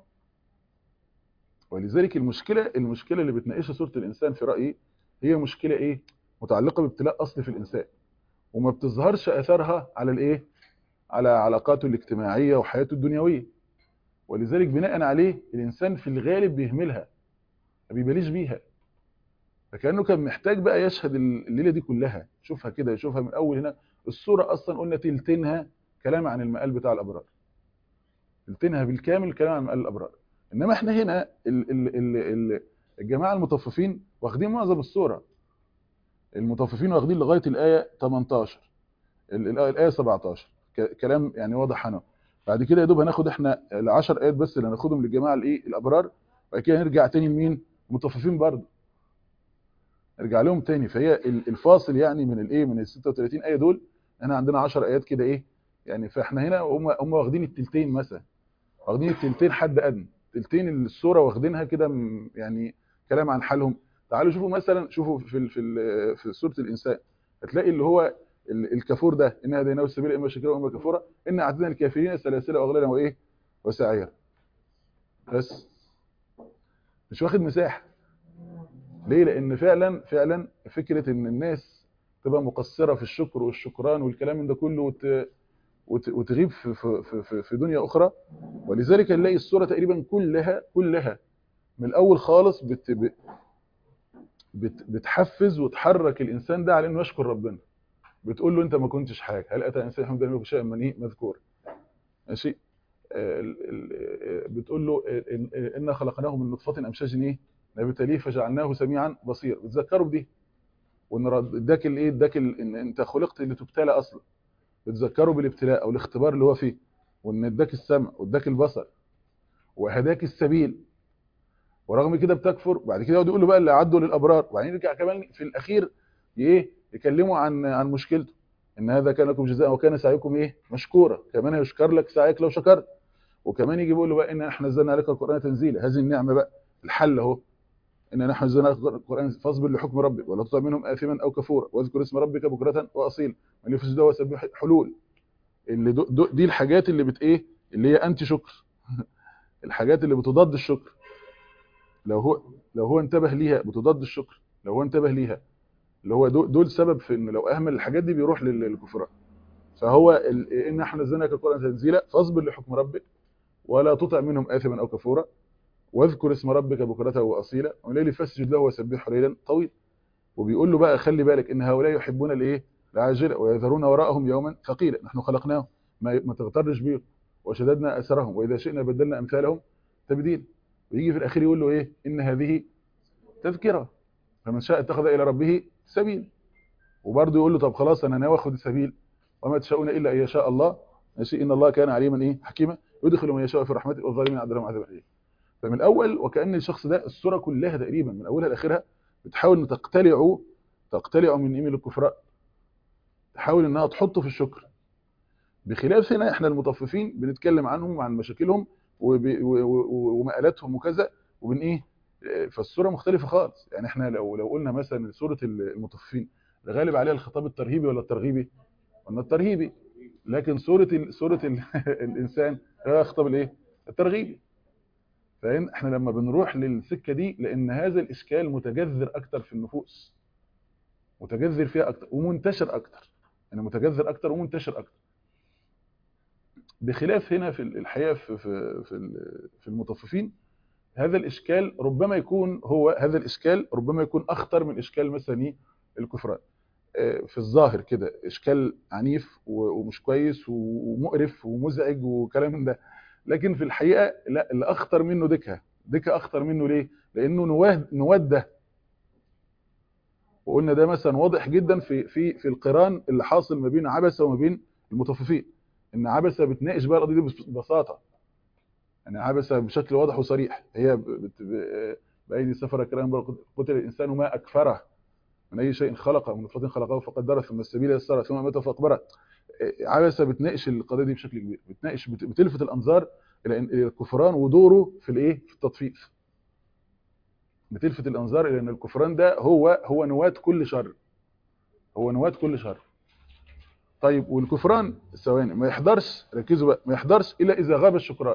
ولذلك المشكله المشكله اللي بتناقشها سوره الانسان في رايي هي مشكله ايه متعلقه بابتلاء اصلي في الانسان وما بتظهرش اثارها على الايه على علاقاته الاجتماعيه وحياته الدنيويه ولذلك بناء عليه الانسان في الغالب بيهملها ما بيباليش بيها فكانه كان محتاج بقى يشهد الليله دي كلها يشوفها كده يشوفها من اول هنا الصوره اصلا قلنا تلتينها كلام عن المقال بتاع الابرار تلتينها بالكامل كلام عن مقال الابرار انما احنا هنا ال ال ال ال الجماعه المطففين واخدين معظم الصوره المطففين واخدين لغايه الايه 18 ال- ال- الايه 17 ك- كلام يعني واضح هنا بعد كده يا دوب هناخد احنا ال 10 ايات بس اللي هناخدهم للجماعه الايه الابرار وبعد كده نرجع تاني لمين مطففين برضه نرجع لهم تاني فهي ال- الفاصل يعني من الايه من ال 36 ايه دول احنا عندنا 10 ايات كده ايه يعني فاحنا هنا هم هم واخدين التلتين مثلا واخدين التلتين حد ادنى تلتين الصوره واخدينها كده م- يعني كلام عن حالهم تعالوا شوفوا مثلا شوفوا في ال- في ال- في سوره الانسان هتلاقي اللي هو ال- الكفور ده ان هديناه السبيل اما شاكرا واما كفورا ان اعتدنا الكافرين سلاسل واغلالا وايه وسعيرا بس مش واخد مساحه ليه لان فعلا فعلا فكره ان الناس تبقى مقصره في الشكر والشكران والكلام من ده كله وت... وت... وتغيب في في في في دنيا اخرى ولذلك نلاقي الصوره تقريبا كلها كلها من الاول خالص بت... بت... بت... بتحفز وتحرك الانسان ده على انه يشكر ربنا بتقول له انت ما كنتش حاجه هل اتى انسان حمد لم يكن شيئا من ايه مذكور ماشي آه، ال- ال- آه، بتقول له آه، إن- آه، انا خلقناه من نطفه امشاج ايه نبتليه فجعلناه سميعا بصيرا بتذكروا بدي وان رد- اداك الايه اداك ال- ان انت خلقت لتبتلى اصلا بتذكروا بالابتلاء او الاختبار اللي هو فيه وان اداك السمع واداك البصر وهداك السبيل ورغم كده بتكفر بعد كده يقعد يقول له بقى اللي عدوا للابرار وبعدين يرجع كمان في الاخير ايه يكلموا عن عن مشكلته ان هذا كان لكم جزاء وكان سعيكم ايه مشكورا كمان هيشكر لك سعيك لو شكرت وكمان يجي يقول له بقى ان احنا نزلنا عليك القران تنزيلا هذه النعمه بقى الحل اهو ان نحن نزلنا عليك القران فاصبر لحكم ربك ولا تطع منهم اثما او كفورا واذكر اسم ربك بكره واصيلا من يفسد ده وسبح حلول اللي دو دو دي الحاجات اللي بت ايه اللي هي انتي شكر الحاجات اللي بتضاد الشكر لو هو لو هو انتبه ليها بتضاد الشكر لو هو انتبه ليها اللي هو دول, دول سبب في ان لو اهمل الحاجات دي بيروح لل- للكفران فهو ال- ان احنا نزلنا القران تنزيلا فاصبر لحكم ربك ولا تطع منهم اثما او كفورا واذكر اسم ربك بكرة واصيلا وليل فاسجد له وسبحه ليلا طويل وبيقول له بقى خلي بالك ان هؤلاء يحبون الايه العاجله ويذرون وراءهم يوما ثقيلا نحن خلقناهم ما ما تغترش بيهم وشددنا اثرهم واذا شئنا بدلنا امثالهم تبديل ويجي في الاخير يقول له ايه ان هذه تذكره فمن شاء اتخذ الى ربه سبيل وبرضه يقول له طب خلاص انا ناوي اخد السبيل وما تشاءون الا ان يشاء الله ماشي ان الله كان عليما ايه حكيما يدخل من يشاء في رحمته والظالمين عذاب لهم عذاب اليم فمن الاول وكان الشخص ده الصوره كلها تقريبا من اولها لاخرها بتحاول ان تقتلعه تقتلعه من ايميل الكفراء تحاول انها تحطه في الشكر بخلاف هنا احنا المطففين بنتكلم عنهم وعن مشاكلهم وب- و- و- ومقالاتهم وكذا وبن ايه آه، فالصوره مختلفه خالص يعني احنا لو لو قلنا مثلا سوره المطففين الغالب عليها الخطاب الترهيبي ولا الترغيبي قلنا الترهيبي لكن سوره ال- سوره ال- الانسان هي خطاب الايه الترغيبي فإن احنا لما بنروح للسكه دي لان هذا الاشكال متجذر اكتر في النفوس متجذر فيها اكتر ومنتشر اكتر يعني متجذر اكتر ومنتشر اكتر بخلاف هنا في الحقيقه في في في ال- في المطففين هذا الاشكال ربما يكون هو هذا الاشكال ربما يكون اخطر من اشكال مثلا إيه الكفران آه، في الظاهر كده اشكال عنيف و- ومش كويس ومقرف ومزعج وكلام من ده لكن في الحقيقه لا اللي اخطر منه دكه دكه اخطر منه ليه لانه نواه نواد ده وقلنا ده مثلا واضح جدا في في في القران اللي حاصل ما بين عبسه وما بين المطففين ان عبسه بتناقش بقى القضيه دي ببساطه يعني عبسه بشكل واضح وصريح هي ب- بت- ب- بايدي سفر كلام قتل الانسان ما اكفره من اي شيء خلقه من نطفه خلقه فقدره ثم السبيل يسره ثم مات فاقبره عبسه بتناقش القضيه دي بشكل كبير بتناقش بت- بتلفت الانظار الى إن- إلى الكفران ودوره في الايه في التطفيف بتلفت الانظار الى ان الكفران ده هو هو نواه كل شر هو نواه كل شر طيب والكفران ثواني ما يحضرش ركزوا بقى ما يحضرش الا اذا غاب الشكران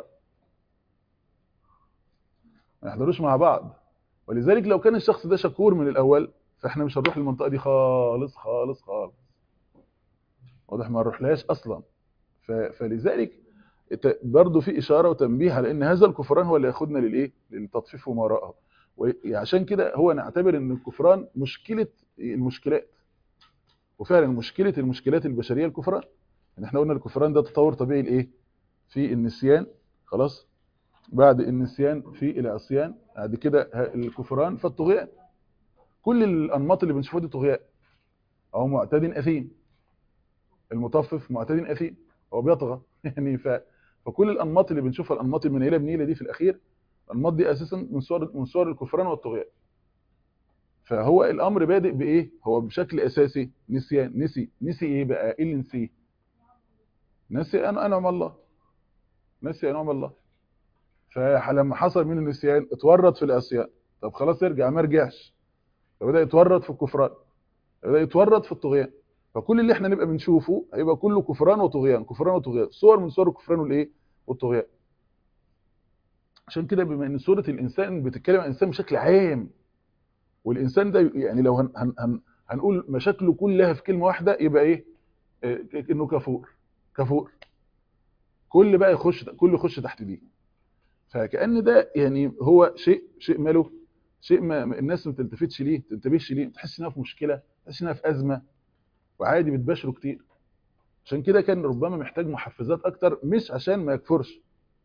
ما يحضروش مع بعض ولذلك لو كان الشخص ده شكور من الاول فاحنا مش هنروح للمنطقه دي خالص خالص خالص واضح ما نروحلهاش اصلا ف- فلذلك ت- برضه في اشاره وتنبيه على ان هذا الكفران هو اللي ياخدنا للايه للتطفيف وما وراءه وعشان كده هو نعتبر ان الكفران مشكله المشكلات وفعلا مشكله المشكلات البشريه الكفران يعني احنا قلنا الكفران ده تطور طبيعي لايه في النسيان خلاص بعد النسيان في العصيان بعد كده ه- الكفران فالطغيان كل الانماط اللي بنشوفها دي طغيان او معتد اثيم المطفف معتد اثيم هو بيطغى يعني ف... فكل الانماط اللي بنشوفها الانماط المنيله بنيله دي في الاخير الانماط دي اساسا من صور من صور الكفران والطغيان فهو الامر بادئ بايه هو بشكل اساسي نسيان نسي نسي ايه بقى ايه اللي نسيه نسي أن- انعم الله نسي انعم الله فلما حصل من النسيان اتورط في العصيان طب خلاص ارجع ما رجعش فبدا يتورط في الكفران بدا يتورط في الطغيان فكل اللي احنا نبقى بنشوفه هيبقى كله كفران وطغيان كفران وطغيان صور من صور الكفران والايه والطغيان عشان كده بما ان سوره الانسان بتتكلم عن الانسان بشكل عام والانسان ده يعني لو هن هن هن هنقول مشاكله كلها في كلمه واحده يبقى ايه آه، انه كفور كفور كل بقى يخش كله يخش تحت دي فكأن ده يعني هو شيء شيء ماله شيء ما ما الناس ما تلتفتش ليه تنتبهش ليه تحس انها في مشكله تحس انها في ازمه وعادي بتباشره كتير عشان كده كان ربما محتاج محفزات اكتر مش عشان ما يكفرش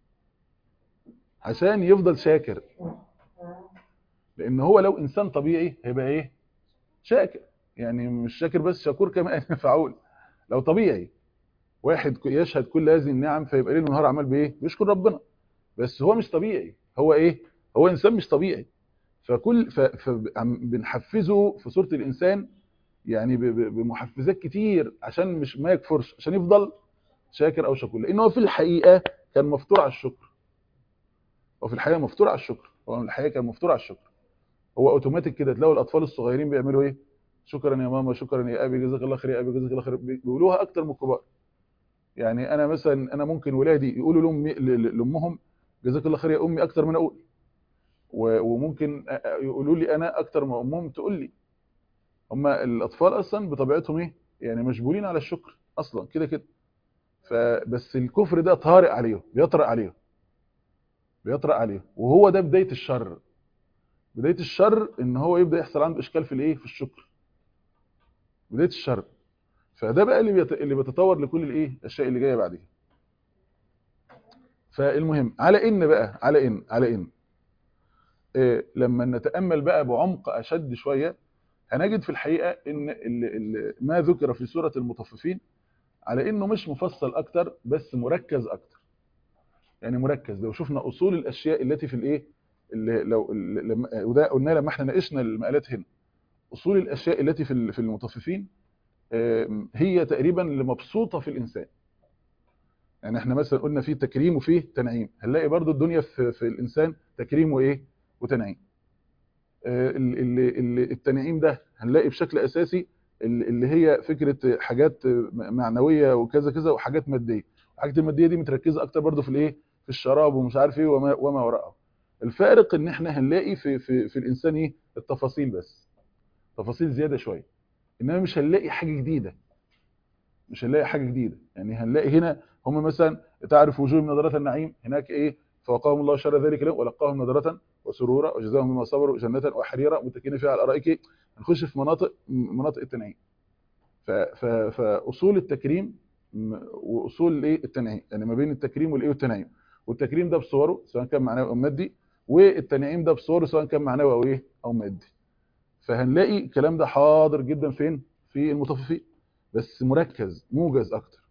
عشان يفضل شاكر لان هو لو انسان طبيعي هيبقى ايه شاكر يعني مش شاكر بس شكور كمان فعول لو طبيعي واحد ك- يشهد كل هذه النعم فيبقى ليل ونهار عمال بايه بيشكر ربنا بس هو مش طبيعي هو ايه هو انسان مش طبيعي فكل ف- فبنحفزه في صورة الانسان يعني ب- ب- بمحفزات كتير عشان مش ما يكفرش عشان يفضل شاكر او شكور لان هو في الحقيقه كان مفطور على الشكر هو في الحقيقه مفطور على الشكر هو في الحقيقه كان مفطور على الشكر هو اوتوماتيك كده تلاقوا الاطفال الصغيرين بيعملوا ايه شكرا يا ماما شكرا يا ابي جزاك الله خير يا ابي جزاك الله خير بيقولوها اكتر من الكبار يعني انا مثلا انا ممكن ولادي يقولوا لامي ل- ل- لامهم جزاك الله خير يا امي اكتر من اقول و- وممكن أ- أ- يقولوا لي انا اكتر ما امهم تقول لي هم الاطفال اصلا بطبيعتهم ايه يعني مجبولين على الشكر اصلا كده كده فبس الكفر ده طارئ عليهم بيطرأ عليهم بيطرأ عليهم وهو ده بداية الشر بداية الشر ان هو يبدأ يحصل عنده اشكال في الايه في الشكر بداية الشر فده بقى اللي بيت... اللي بيتطور لكل الايه الاشياء اللي جايه بعدين فالمهم على ان بقى على ان على ان إيه لما نتامل بقى بعمق اشد شويه هنجد في الحقيقه ان ال... ال... ما ذكر في سوره المطففين على انه مش مفصل اكتر بس مركز اكتر يعني مركز لو شفنا اصول الاشياء التي في الايه اللي لو لما وده قلنا لما احنا ناقشنا المقالات هنا اصول الاشياء التي في ال- في المطففين آم، هي تقريبا اللي مبسوطه في الانسان يعني احنا مثلا قلنا في تكريم وفيه تنعيم هنلاقي برضو الدنيا في, في الانسان تكريم وايه وتنعيم آه، ال- ال- ال- التنعيم ده هنلاقي بشكل اساسي ال- اللي هي فكره حاجات معنويه وكذا كذا وحاجات ماديه الحاجات الماديه دي متركزه اكتر برضو في الايه في الشراب ومش عارف ايه وما, وما وراءه الفارق ان احنا هنلاقي في في في الانسان ايه التفاصيل بس تفاصيل زياده شويه انما مش هنلاقي حاجه جديده مش هنلاقي حاجه جديده يعني هنلاقي هنا هم مثلا تعرف وجوه من نظرات النعيم هناك ايه فوقاهم الله شر ذلك اليوم ولقاهم نظرة وسرورا وجزاهم بما صبروا جنة وحريرا متكئين فيها على الارائك هنخش في مناطق مناطق التنعيم ف- ف- فاصول التكريم م- واصول الايه التنعيم يعني ما بين التكريم والايه والتنعيم والتكريم ده بصوره سواء كان معنوي او مادي والتنعيم ده بصوره سواء كان معنوي او ايه او مادي فهنلاقي الكلام ده حاضر جدا فين في المطففين بس مركز موجز اكتر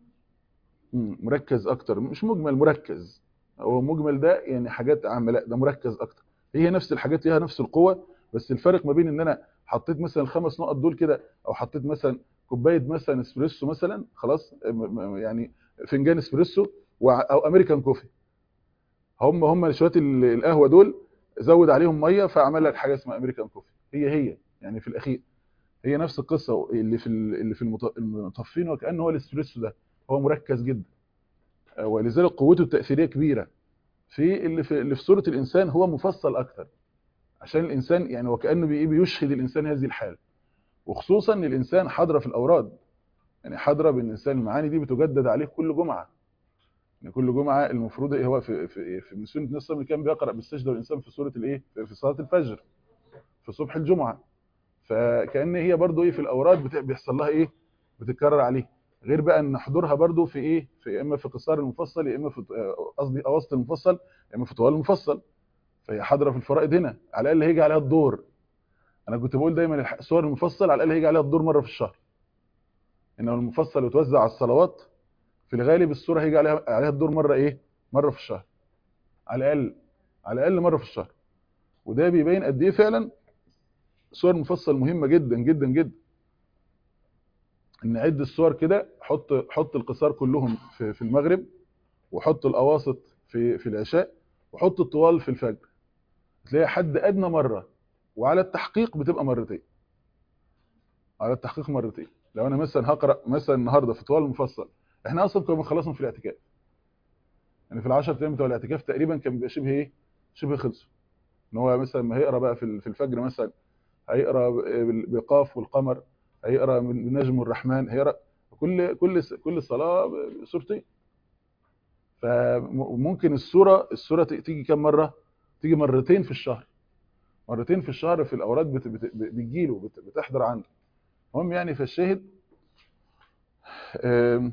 مم، مركز اكتر مش مجمل مركز هو مجمل ده يعني حاجات عامه لا ده مركز اكتر هي نفس الحاجات ليها نفس القوه بس الفرق ما بين ان انا حطيت مثلا الخمس نقط دول كده او حطيت مثلا كوبايه مثلا اسبريسو مثلا خلاص م- م- يعني فنجان اسبريسو وع- او امريكان كوفي هم هم شويه ال- القهوه دول زود عليهم ميه فعمل لك حاجه اسمها امريكان كوفي هي هي يعني في الاخير هي نفس القصه اللي في ال- اللي في المط- المطفين وكانه هو الاسبريسو ده هو مركز جدا آه، ولذلك قوته التاثيريه كبيره في اللي في اللي في صوره الانسان هو مفصل اكتر عشان الانسان يعني وكانه بي- بيشهد الانسان هذه الحاله وخصوصا ان الانسان حاضره في الاوراد يعني حاضره بالانسان المعاني دي بتجدد عليه كل جمعه يعني كل جمعه المفروض إيه هو في في في من سنه النبي صلى الله عليه وسلم كان بيقرا بالسجده والانسان في سوره الايه في في صلاه الفجر في صبح الجمعه فكان هي برضو ايه في الاوراد بت- بيحصل لها ايه بتتكرر عليه غير بقى ان نحضرها برضو في ايه في يا اما في قصار المفصل يا اما في آه، قصدي اوسط المفصل يا اما في طوال المفصل فهي حاضره في الفرائض هنا على الاقل هيجي عليها الدور انا كنت بقول دايما الح- السور المفصل على الاقل هيجي عليها الدور مره في الشهر انه المفصل يتوزع على الصلوات في الغالب السوره هيجي عليها عليها الدور مره ايه مره في الشهر على الاقل على الاقل مره في الشهر وده بيبين قد ايه فعلا الصور المفصل مهمه جدا جدا جدا نعد الصور كده حط حط القصار كلهم في في المغرب وحط الاواسط في في العشاء وحط الطوال في الفجر تلاقي حد ادنى مره وعلى التحقيق بتبقى مرتين على التحقيق مرتين لو انا مثلا هقرا مثلا النهارده في طوال المفصل احنا اصلا كنا بنخلصهم في الاعتكاف يعني في العشر ايام بتوع الاعتكاف تقريبا كان بيبقى شبه ايه شبه خلصوا ان هو مثلا ما هيقرا بقى في في الفجر مثلا هيقرا ب- بقاف والقمر هيقرا من نجم الرحمن هيقرا كل كل كل صلاه سورتين فممكن السوره السوره ت- تيجي كم مره تيجي مرتين في الشهر مرتين في الشهر في الاوراد بت- بت- بتجيله بت- بتحضر عنده المهم يعني فالشاهد آم،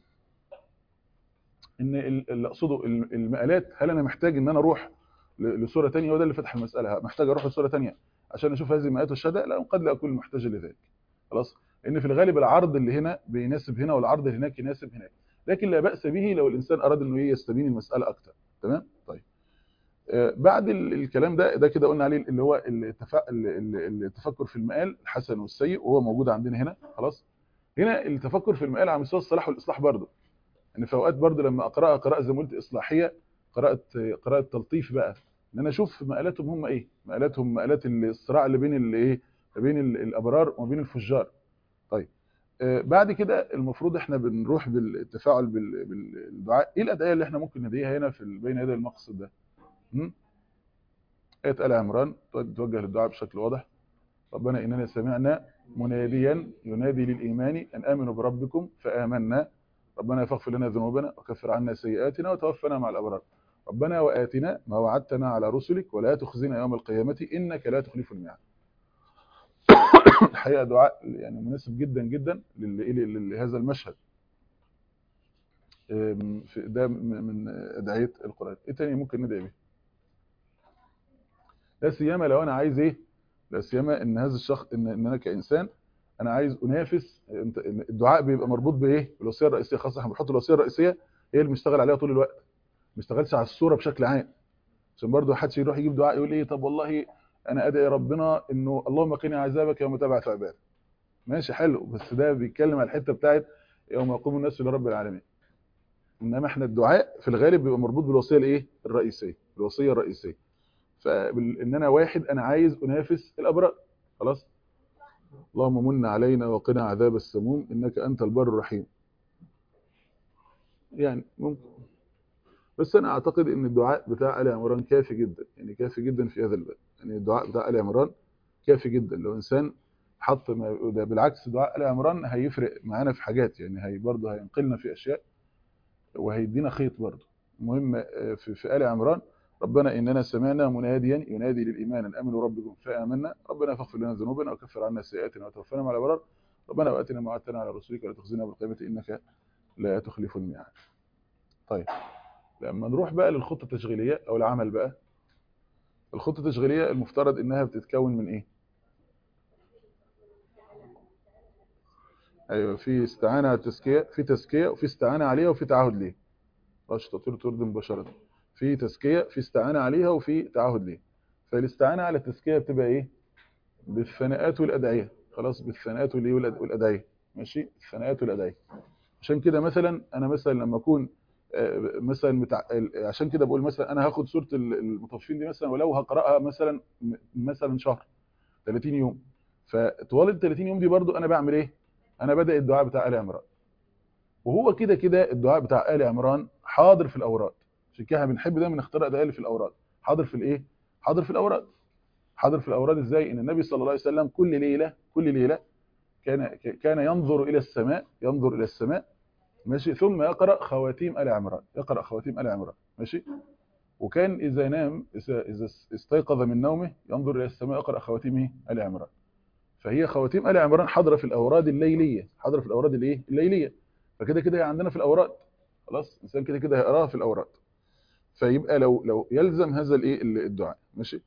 ان ال- اللي اقصده ال- المقالات هل انا محتاج ان انا اروح ل- لسوره ثانيه وده اللي فتح المساله محتاج اروح لسوره ثانيه عشان اشوف هذه المقالات والشهاده لا قد لا اكون محتاج لذلك خلاص لان في الغالب العرض اللي هنا بيناسب هنا والعرض اللي هناك يناسب هناك لكن لا باس به لو الانسان اراد انه يستبين المساله اكتر تمام طيب آه، بعد ال- الكلام ده ده كده قلنا عليه اللي هو التفا- ال- ال- التفكر في المقال الحسن والسيء وهو موجود عندنا هنا خلاص هنا التفكر في المقال على مستوى الصلاح والاصلاح برضه ان في اوقات برضه لما اقراها قراءه زي ما قلت اصلاحيه قراءه قراءه تلطيف بقى ان انا اشوف مقالاتهم هم ايه مقالاتهم مقالات الصراع اللي بين الايه ما بين ال- الابرار وما بين الفجار طيب آه، بعد كده المفروض احنا بنروح بالتفاعل بال- بالدعاء ايه الادعيه اللي احنا ممكن ندعيها هنا في ال- بين يدي المقصد ده م? آية آل عمران توجه للدعاء بشكل واضح ربنا إننا سمعنا مناديا ينادي للإيمان أن آمنوا بربكم فآمنا ربنا فاغفر لنا ذنوبنا وكفر عنا سيئاتنا وتوفنا مع الأبرار ربنا وآتنا ما وعدتنا على رسلك ولا تخزنا يوم القيامة إنك لا تخلف الميعاد الحقيقة دعاء يعني مناسب جدا جدا لل- لل- لهذا المشهد أم، في- ده من من أدعية القرآن إيه تاني ممكن ندعي به لا سيما لو انا عايز ايه لا سيما ان هذا الشخص ان, إن انا كانسان انا عايز انافس انت إن الدعاء بيبقى مربوط بايه بالوصيه الرئيسيه خاصه احنا بنحط الوصيه الرئيسيه هي اللي بنشتغل عليها طول الوقت ما بنشتغلش على الصوره بشكل عام عشان برضه حدش يروح يجيب دعاء يقول ايه طب والله انا ادعي ربنا انه اللهم قني عذابك يوم تبعث عبادك ماشي حلو بس ده بيتكلم على الحته بتاعت يوم يقوم الناس لرب العالمين انما احنا الدعاء في الغالب بيبقى مربوط بالوصيه الايه الرئيسيه الوصيه الرئيسيه فان انا واحد انا عايز انافس الابرار خلاص اللهم من علينا وقنا عذاب السموم انك انت البر الرحيم يعني ممكن بس انا اعتقد ان الدعاء بتاع ال عمران كافي جدا يعني كافي جدا في هذا الباب يعني الدعاء بتاع ال عمران كافي جدا لو انسان حط ما ده بالعكس دعاء ال عمران هيفرق معانا في حاجات يعني هي برضه هينقلنا في اشياء وهيدينا خيط برضه المهم آه، في في ال عمران ربنا اننا سمعنا مناديا ينادي للايمان ان امنوا ربكم فامنا ربنا فاغفر لنا ذنوبنا وكفر عنا سيئاتنا وتوفنا مع الابرار ربنا واتنا ما وعدتنا على رسلك ولا تخزنا بالقيامه انك لا تخلف الميعاد طيب لما نروح بقى للخطه التشغيليه او العمل بقى الخطه التشغيليه المفترض انها بتتكون من ايه ايوه في استعانه على التزكيه في تزكيه وفي استعانه عليها وفي تعهد ليها رش تطير ترد مباشره في تزكيه في استعانه عليها وفي تعهد ليها فالاستعانه على التزكيه بتبقى ايه بالثناءات والادعيه خلاص بالثناءات والايه والأد- والادعيه ماشي الثناءات والادعيه عشان كده مثلا انا مثلا لما اكون آه، مثلا متع... عشان كده بقول مثلا انا هاخد سوره ال- المطففين دي مثلا ولو هقراها مثلا م- مثلا شهر 30 يوم فطوال ال 30 يوم دي برضو انا بعمل ايه انا بدأ الدعاء بتاع ال عمران وهو كده كده الدعاء بتاع ال عمران حاضر في الاوراد عشان كده بنحب دايما نختار ادعيه اللي في الاوراد حاضر في الايه حاضر في الاوراد حاضر في الاوراد ازاي ان النبي صلى الله عليه وسلم كل ليله كل ليله كان كان ينظر الى السماء ينظر الى السماء ماشي ثم يقرا خواتيم ال عمران يقرا خواتيم ال عمران ماشي وكان اذا نام اذا اذا استيقظ من نومه ينظر الى السماء يقرا خواتيم إيه؟ ال عمران فهي خواتيم ال عمران حاضره في الاوراد الليليه حاضره في الاوراد الايه الليليه فكده كده هي عندنا في الاوراد خلاص الانسان كده كده هيقراها في الاوراد فيبقى لو لو يلزم هذا الايه الدعاء ماشي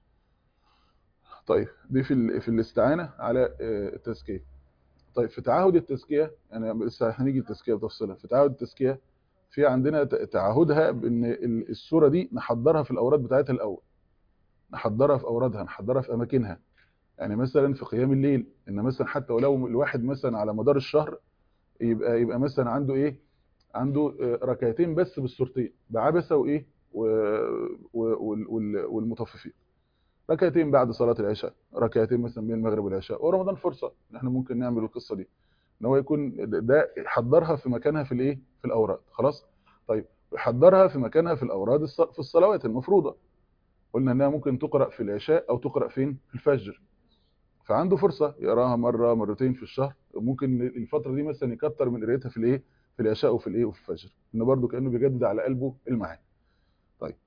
طيب دي في ال- في الاستعانه على آه، التزكيه طيب في تعهد التزكيه انا لسه هنيجي التزكيه بتفصيلها في تعهد التزكيه في عندنا ت- تعهدها بان ال- السوره دي نحضرها في الاوراد بتاعتها الاول نحضرها في اورادها نحضرها في اماكنها يعني مثلا في قيام الليل ان مثلا حتى ولو الواحد مثلا على مدار الشهر يبقى يبقى مثلا عنده ايه عنده آه، ركعتين بس بالسورتين بعبسه وايه و- و- وال- وال- والمطففين ركعتين بعد صلاه العشاء ركعتين مثلا بين المغرب والعشاء ورمضان فرصه ان احنا ممكن نعمل القصه دي ان هو يكون ده يحضرها في مكانها في الايه في الاوراد خلاص طيب يحضرها في مكانها في الاوراد الص- في الصلوات المفروضه قلنا انها ممكن تقرا في العشاء او تقرا فين في الفجر فعنده فرصه يقراها مره مرتين في الشهر ممكن الفتره دي مثلا يكتر من قرايتها في الايه في العشاء وفي الايه وفي الفجر ان برضه كانه بيجدد على قلبه المعاني طيب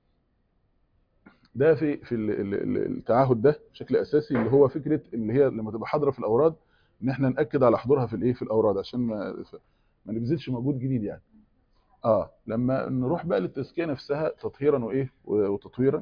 ده في في ال- ال- ال- التعهد ده بشكل اساسي اللي هو فكره اللي هي لما تبقى حاضره في الاوراد ان احنا ناكد على حضورها في الايه في الاوراد عشان ما ما نبذلش مجهود جديد يعني اه لما نروح بقى للتزكيه نفسها تطهيرا وايه و- وتطويرا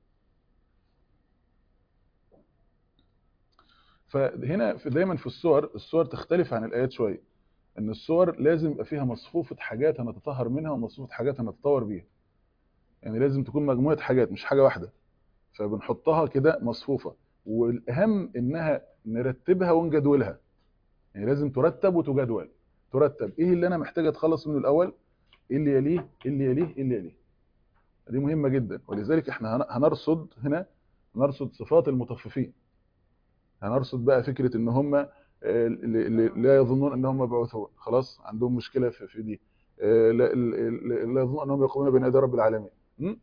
فهنا في دايما في الصور الصور تختلف عن الايات شويه ان الصور لازم يبقى فيها مصفوفه حاجات هنتطهر منها ومصفوفه حاجات هنتطور بيها يعني لازم تكون مجموعه حاجات مش حاجه واحده فبنحطها كده مصفوفه والاهم انها نرتبها ونجدولها يعني لازم ترتب وتجدول ترتب ايه اللي انا محتاج اتخلص منه الاول ايه اللي يليه ايه اللي يليه ايه اللي يليه دي مهمه جدا ولذلك احنا هن- هنرصد هنا نرصد صفات المطففين هنرصد بقى فكره ان هم آه، اللي اللي لا يظنون انهم مبعوثون خلاص عندهم مشكله في في دي آه، لا لا- لا يظنون انهم يقومون بين يدي رب العالمين م?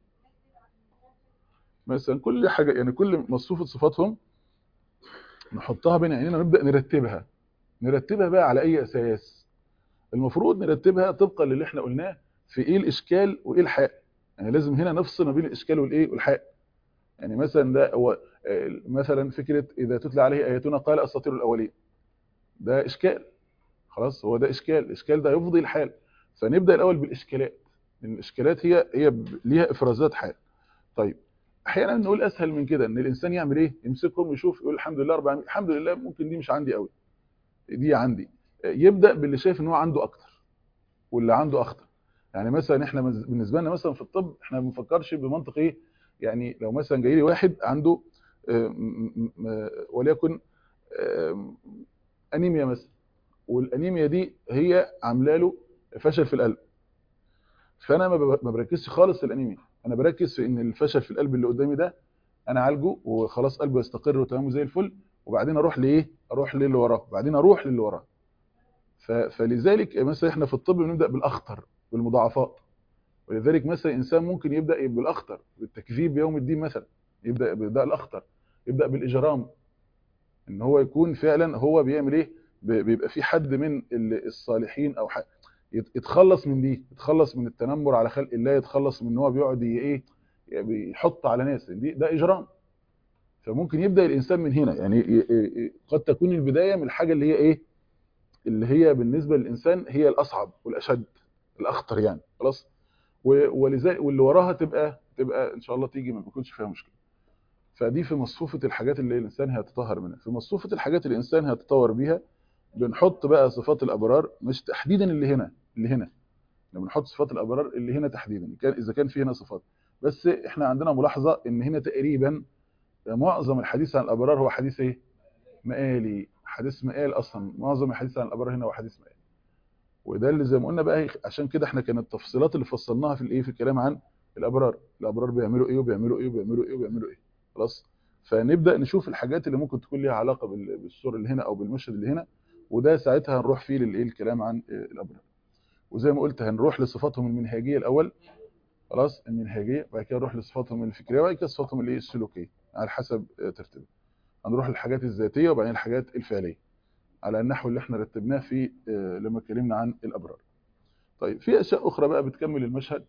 مثلا كل حاجه يعني كل مصفوفه صفاتهم نحطها بين عينينا ونبدا نرتبها نرتبها بقى على اي اساس المفروض نرتبها طبقا للي احنا قلناه في ايه الاشكال وايه الحق يعني لازم هنا نفصل ما بين الاشكال والايه والحق يعني مثلا ده هو آه، مثلا فكره اذا تتلى عليه اياتنا قال اساطير الاولين ده اشكال خلاص هو ده اشكال الاشكال ده يفضي الحال فنبدا الاول بالاشكالات لان الاشكالات هي هي ب- ليها افرازات حال طيب احيانا نقول اسهل من كده ان الانسان يعمل ايه يمسكهم يشوف يقول الحمد لله 400 الحمد لله ممكن دي مش عندي قوي دي عندي يبدا باللي شايف ان هو عنده اكتر واللي عنده اخطر يعني مثلا احنا مز- بالنسبه لنا مثلا في الطب احنا ما بنفكرش بمنطق ايه يعني لو مثلا جاي لي واحد عنده آه، م- م- م- وليكن آه، انيميا مثلا والانيميا دي هي عامله له فشل في القلب فانا ما ب- ما بركزش خالص في الانيميا انا بركز في ان الفشل في القلب اللي قدامي ده انا اعالجه وخلاص قلبه يستقر وتمام زي الفل وبعدين اروح لايه اروح للي وراه بعدين اروح للي وراه ف- فلذلك مثلا احنا في الطب بنبدا بالاخطر بالمضاعفات ولذلك مثلا انسان ممكن يبدا بالاخطر بالتكذيب بيوم الدين مثلا يبدا بده الاخطر يبدا بالاجرام ان هو يكون فعلا هو بيعمل ايه ب- بيبقى في حد من ال- الصالحين او حد يت- يتخلص من دي يتخلص من التنمر على خلق الله يتخلص من ان هو بيقعد ي- ايه بيحط على ناس دي ده اجرام فممكن يبدا الانسان من هنا يعني ي- ي- ي- قد تكون البدايه من الحاجه اللي هي ايه اللي هي بالنسبه للانسان هي الاصعب والاشد الاخطر يعني خلاص و- ولذلك واللي وراها تبقى تبقى ان شاء الله تيجي ما بيكونش فيها مشكله فدي في مصفوفه الحاجات اللي الانسان هيتطهر منها في مصفوفه الحاجات اللي الانسان هيتطور بيها بنحط بقى صفات الابرار مش تحديدا اللي هنا اللي هنا لما بنحط صفات الابرار اللي هنا تحديدا كان اذا كان في هنا صفات بس احنا عندنا ملاحظه ان هنا تقريبا معظم الحديث عن الابرار هو حديث ايه مقالي حديث مقال اصلا معظم الحديث عن الابرار هنا هو حديث مقال وده اللي زي ما قلنا بقى عشان كده احنا كانت التفصيلات اللي فصلناها في الايه في الكلام عن الابرار الابرار بيعملوا ايه وبيعملوا ايه وبيعملوا ايه وبيعملوا ايه خلاص فنبدا نشوف الحاجات اللي ممكن تكون ليها علاقه بال- بالصوره اللي هنا او بالمشهد اللي هنا وده ساعتها هنروح فيه للايه الكلام عن آه، الابرار وزي ما قلت هنروح لصفاتهم المنهجيه الاول خلاص المنهجيه وبعد كده نروح لصفاتهم الفكريه وبعد كده صفاتهم الايه السلوكيه على حسب آه، ترتيبها هنروح للحاجات الذاتيه وبعدين الحاجات الفعليه على النحو اللي احنا رتبناه في آه، لما اتكلمنا عن الابرار طيب في اشياء اخرى بقى بتكمل المشهد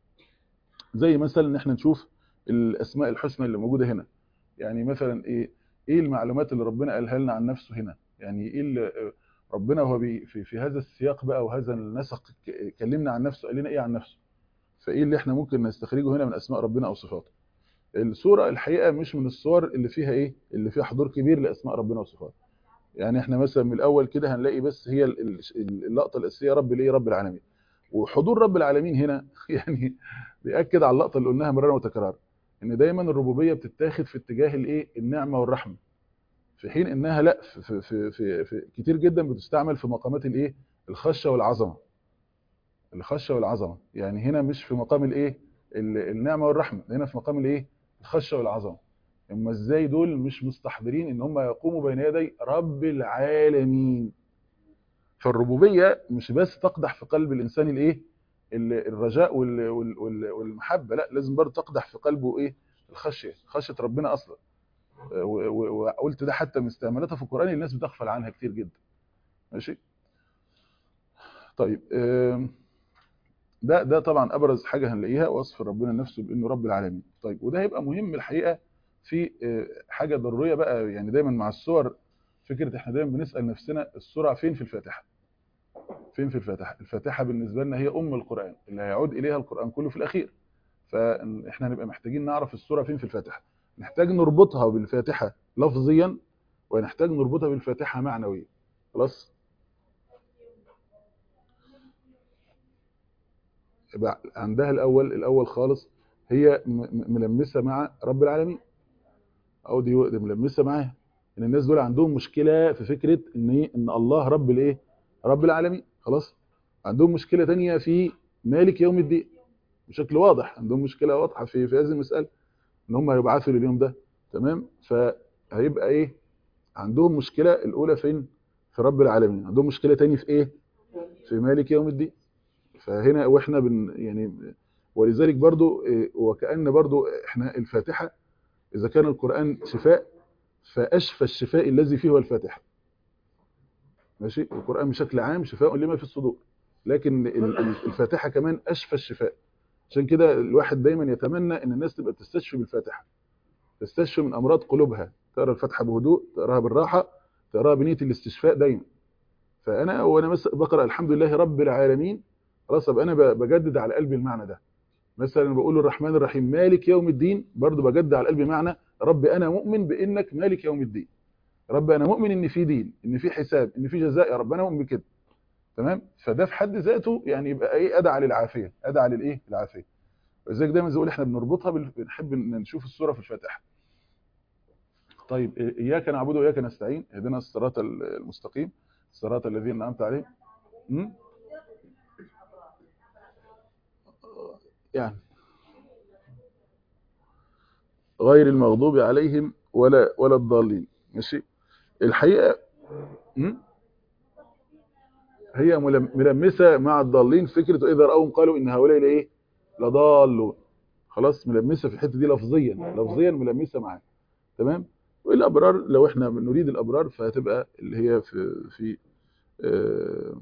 زي مثلا ان احنا نشوف الاسماء الحسنى اللي موجوده هنا يعني مثلا ايه ايه المعلومات اللي ربنا قالها لنا عن نفسه هنا يعني ايه اللي آه، ربنا هو بي في, في هذا السياق بقى وهذا النسق ك- كلمنا عن نفسه قال لنا ايه عن نفسه فايه اللي احنا ممكن نستخرجه هنا من اسماء ربنا او صفاته الصوره الحقيقه مش من الصور اللي فيها ايه اللي فيها حضور كبير لاسماء ربنا وصفاته يعني احنا مثلا من الاول كده هنلاقي بس هي ال- ال- اللقطه الاساسيه رب الايه رب العالمين وحضور رب العالمين هنا يعني بياكد على اللقطه اللي قلناها مرارا وتكرارا ان دايما الربوبيه بتتاخد في اتجاه الايه النعمه والرحمه في حين انها لا في, في, في, في, في كتير جدا بتستعمل في مقامات الايه الخشه والعظمه الخشه والعظمه يعني هنا مش في مقام الايه ال- النعمه والرحمه هنا في مقام الايه الخشه والعظمه اما ازاي دول مش مستحضرين ان هم يقوموا بين يدي رب العالمين فالربوبيه مش بس تقدح في قلب الانسان الايه ال- الرجاء وال- وال- وال- والمحبه لا لازم برضه تقدح في قلبه ايه الخشيه خشيه ربنا اصلا و- و- وقلت ده حتى من استعمالاتها في القران الناس بتغفل عنها كتير جدا ماشي طيب آم، ده ده طبعا ابرز حاجه هنلاقيها وصف ربنا نفسه بانه رب العالمين طيب وده هيبقى مهم الحقيقه في آه، حاجه ضروريه بقى يعني دايما مع الصور فكره احنا دايما بنسال نفسنا السوره فين في الفاتحه فين في الفاتحه الفاتحه بالنسبه لنا هي ام القران اللي هيعود اليها القران كله في الاخير فاحنا هنبقى محتاجين نعرف السوره فين في الفاتحه نحتاج نربطها بالفاتحه لفظيا ونحتاج نربطها بالفاتحه معنويا خلاص يبقى عندها الاول الاول خالص هي م- م- ملمسه مع رب العالمين او دي دي ملمسه معاها ان الناس دول عندهم مشكله في فكره ان ايه ان الله رب الايه رب العالمين خلاص عندهم مشكله تانية في مالك يوم الدين بشكل واضح عندهم مشكله واضحه في في هذه المساله ان هم هيبعثوا لليوم ده تمام فهيبقى ايه عندهم مشكله الاولى فين في رب العالمين عندهم مشكله تاني في ايه في مالك يوم الدين فهنا واحنا بن يعني ولذلك برضو إيه، وكأن برضو احنا الفاتحة إذا كان القرآن شفاء فأشفى الشفاء الذي فيه هو الفاتحة ماشي القرآن بشكل عام شفاء لما في الصدور لكن ال- ال- الفاتحة كمان أشفى الشفاء عشان كده الواحد دايما يتمنى ان الناس تبقى تستشفي بالفاتحة تستشفي من أمراض قلوبها تقرأ الفاتحة بهدوء تقراها بالراحة تقراها بنية الاستشفاء دايما فأنا وأنا مثلا بقرأ الحمد لله رب العالمين خلاص ابقى انا ب- بجدد على قلبي المعنى ده مثلا بقول الرحمن الرحيم مالك يوم الدين برضو بجدد على قلبي معنى رب انا مؤمن بانك مالك يوم الدين رب انا مؤمن ان في دين ان في حساب ان في جزاء يا رب انا مؤمن بكده تمام فده في حد ذاته يعني يبقى ايه ادعى للعافيه ادعى للايه العافيه ولذلك دايما زي ما بقول احنا بنربطها بال... بنحب ان نشوف السوره في الفاتحه طيب اياك نعبد واياك نستعين اهدنا الصراط المستقيم الصراط الذين انعمت عليهم م? يعني غير المغضوب عليهم ولا ولا الضالين ماشي الحقيقه م? هي ملم- ملمسه مع الضالين فكره اذا راوهم قالوا ان هؤلاء لايه لضالون خلاص ملمسه في الحته دي لفظيا لفظيا ملمسه معاه تمام والابرار لو احنا نريد الابرار فهتبقى اللي هي في في آه،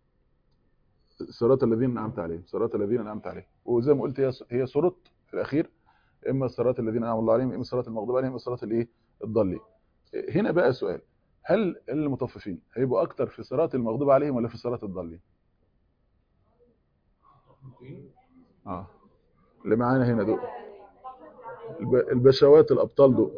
صراط الذين انعمت عليهم صراط الذين انعمت عليهم وزي ما قلت هي هي صورة في الاخير اما صراط الذين انعم الله عليهم اما صراط المغضوب عليهم اما صراط الايه الضالين هنا بقى سؤال هل المطففين هيبقوا اكتر في صراط المغضوب عليهم ولا في صراط الضالين اه اللي معانا هنا دول الب- البشوات الابطال دول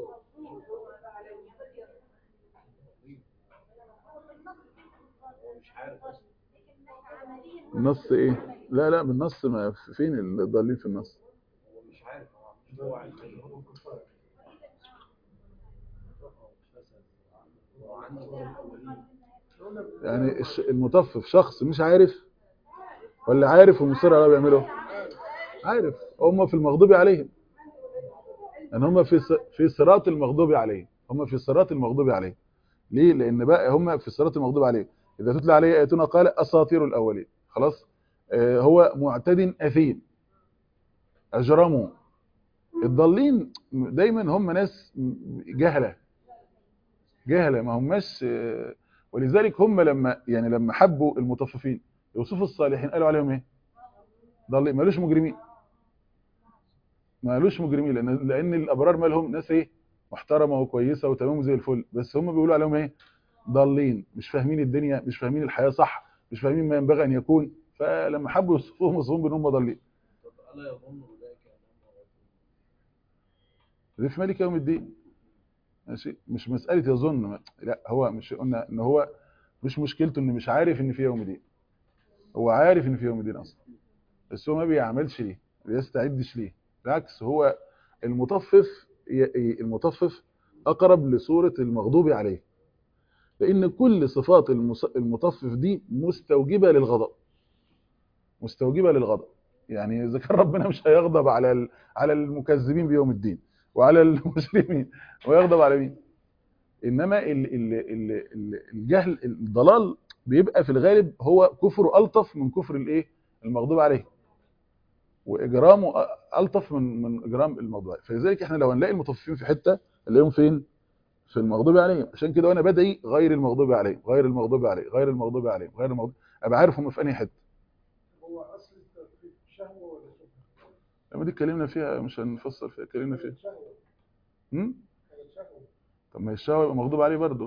هو مش عارف اصلا النص ايه لا لا بالنص ما فين الضالين في النص هو مش عارف هو مش هو عايز كده هو كفار هو عنده الاولين يعني الش- المطفف شخص مش عارف ولا عارف ومصر على بيعمله عارف هم في المغضوب عليهم ان هم في ص- في صراط المغضوب عليهم هم في صراط المغضوب عليهم ليه لان بقى هم في صراط المغضوب عليهم اذا تتلى عليه اياتنا قال اساطير الاولين خلاص آه هو معتد اثيم اجرموا الضالين دايما هم ناس جهله جهله ما هماش آه، ولذلك هم لما يعني لما حبوا المطففين يوصفوا الصالحين قالوا عليهم ايه ضالين مالوش مجرمين مالوش مجرمين لان لان الابرار مالهم ناس ايه محترمه وكويسه وتمام زي الفل بس هم بيقولوا عليهم ايه ضالين مش فاهمين الدنيا مش فاهمين الحياه صح مش فاهمين ما ينبغي ان يكون فلما حبوا يوصفوهم وصفوهم بان هم ضالين طب الا يظن اولئك انهم غافلون دي في مالك يوم الدين ماشي مش مساله يظن لا هو مش قلنا ان هو مش مشكلته انه مش عارف ان في يوم دين هو عارف ان في يوم دين اصلا بس هو ما بيعملش ليه ما بيستعدش ليه بالعكس هو المطفف ي- ي- المطفف اقرب لصوره المغضوب عليه لان كل صفات المص- المطفف دي مستوجبه للغضب مستوجبه للغضب يعني اذا كان ربنا مش هيغضب على ال- على المكذبين بيوم الدين وعلى المسلمين ويغضب على مين انما ال ال ال ال الجهل الضلال بيبقى في الغالب هو كفر الطف من كفر الايه المغضوب عليه واجرامه أ- الطف من من اجرام المغضوب عليه فلذلك احنا لو هنلاقي المطففين في حته نلاقيهم فين في المغضوب عليهم عشان كده وانا بدعي غير المغضوب عليهم غير المغضوب عليهم غير المغضوب عليهم غير المغضوب ابقى عارف هم في انهي حته هو اصل التوفيق شهوه ولا شبهه؟ لما دي اتكلمنا فيها مش هنفصل فيها اتكلمنا فيها كانت شهوه هم؟ كانت شهوه طب ما الشهوه يبقى مغضوب عليه برضه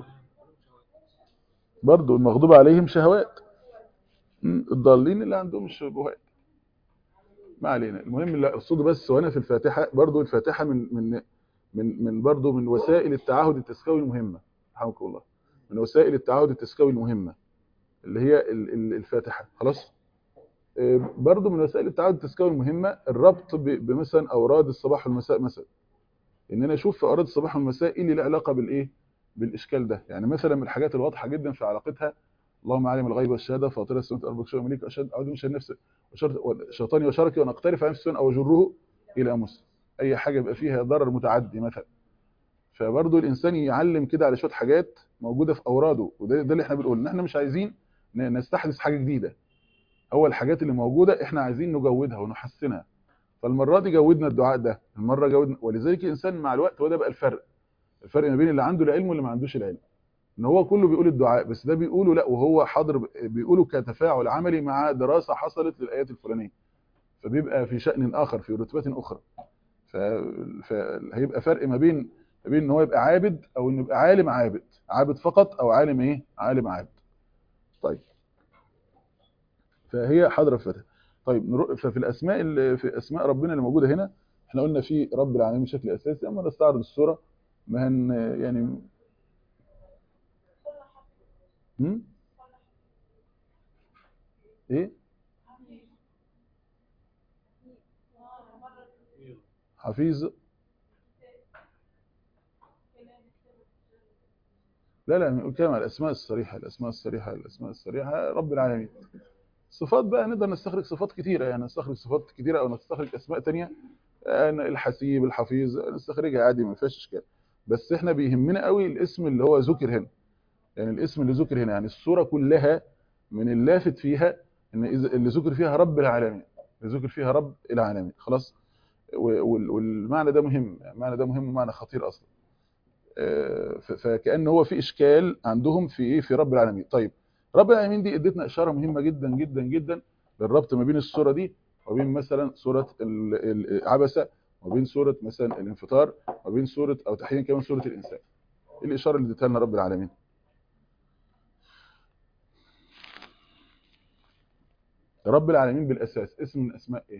برضه المغضوب عليهم شهوات مم، الضالين اللي عندهم الشبهات ما علينا المهم اللي اقصده بس وانا في الفاتحه برضه الفاتحه من من من من برضه من وسائل التعهد التسكوي المهمه رحمكم الله من وسائل التعهد التسكوي المهمه اللي هي ال- ال- الفاتحه خلاص آه، برضه من وسائل التعهد التسكوي المهمه الربط ب- بمثلا اوراد الصباح والمساء مثلا ان انا اشوف في اوراد الصباح والمساء ايه اللي له علاقه بالايه بالاشكال ده يعني مثلا من الحاجات الواضحه جدا في علاقتها اللهم عالم الغيب والشهاده فاطر السماوات والارض بكشف مليك اشهد اعوذ من شر نفسي وشر شيطاني وشركي وان اقترف عن نفسي او اجره الى مسلم اي حاجه يبقى فيها ضرر متعدي مثلا فبرضه الانسان يعلم كده على شويه حاجات موجوده في اوراده وده ده اللي احنا بنقول ان احنا مش عايزين ن- نستحدث حاجه جديده هو الحاجات اللي موجوده احنا عايزين نجودها ونحسنها فالمره دي جودنا الدعاء ده المره جودنا ولذلك الانسان مع الوقت هو ده بقى الفرق الفرق ما بين اللي عنده العلم واللي ما عندوش العلم ان هو كله بيقول الدعاء بس ده بيقوله لا وهو حاضر ب- بيقوله كتفاعل عملي مع دراسه حصلت للايات الفلانيه فبيبقى في شأن اخر في رتبه اخرى ف- فهيبقى فرق ما بين ما بين ان هو يبقى عابد او انه يبقى عالم عابد عابد فقط او عالم ايه عالم عابد طيب فهي حاضره في فتح طيب نرو- ففي الاسماء اللي في اسماء ربنا اللي موجوده هنا احنا قلنا في رب العالمين بشكل اساسي اما نستعرض الصوره ما هن يعني هم؟ ايه حفيظ لا لا بنتكلم على الاسماء الصريحه الاسماء الصريحه الاسماء الصريحه رب العالمين صفات بقى نقدر نستخرج صفات كتيره يعني نستخرج صفات كتيره او نستخرج اسماء تانية آه، الحسيب الحفيظ نستخرجها عادي ما فيهاش اشكال بس احنا بيهمنا قوي الاسم اللي هو ذكر هنا يعني الاسم اللي ذكر هنا يعني الصوره كلها من اللافت فيها ان إذا- اللي ذكر فيها رب العالمين اللي ذكر فيها رب العالمين خلاص و- وال- والمعنى ده مهم المعنى ده مهم ومعنى خطير اصلا آه، ف- فكأن هو في اشكال عندهم في ايه في رب العالمين طيب رب العالمين دي ادتنا اشاره مهمه جدا جدا جدا للربط ما بين السوره دي وبين مثلا سوره ال- ال- عبسه وبين سوره مثلا الانفطار وبين سوره او تحديدا كمان سوره الانسان ايه الاشاره اللي اديتها لنا رب العالمين رب العالمين بالاساس اسم من اسماء ايه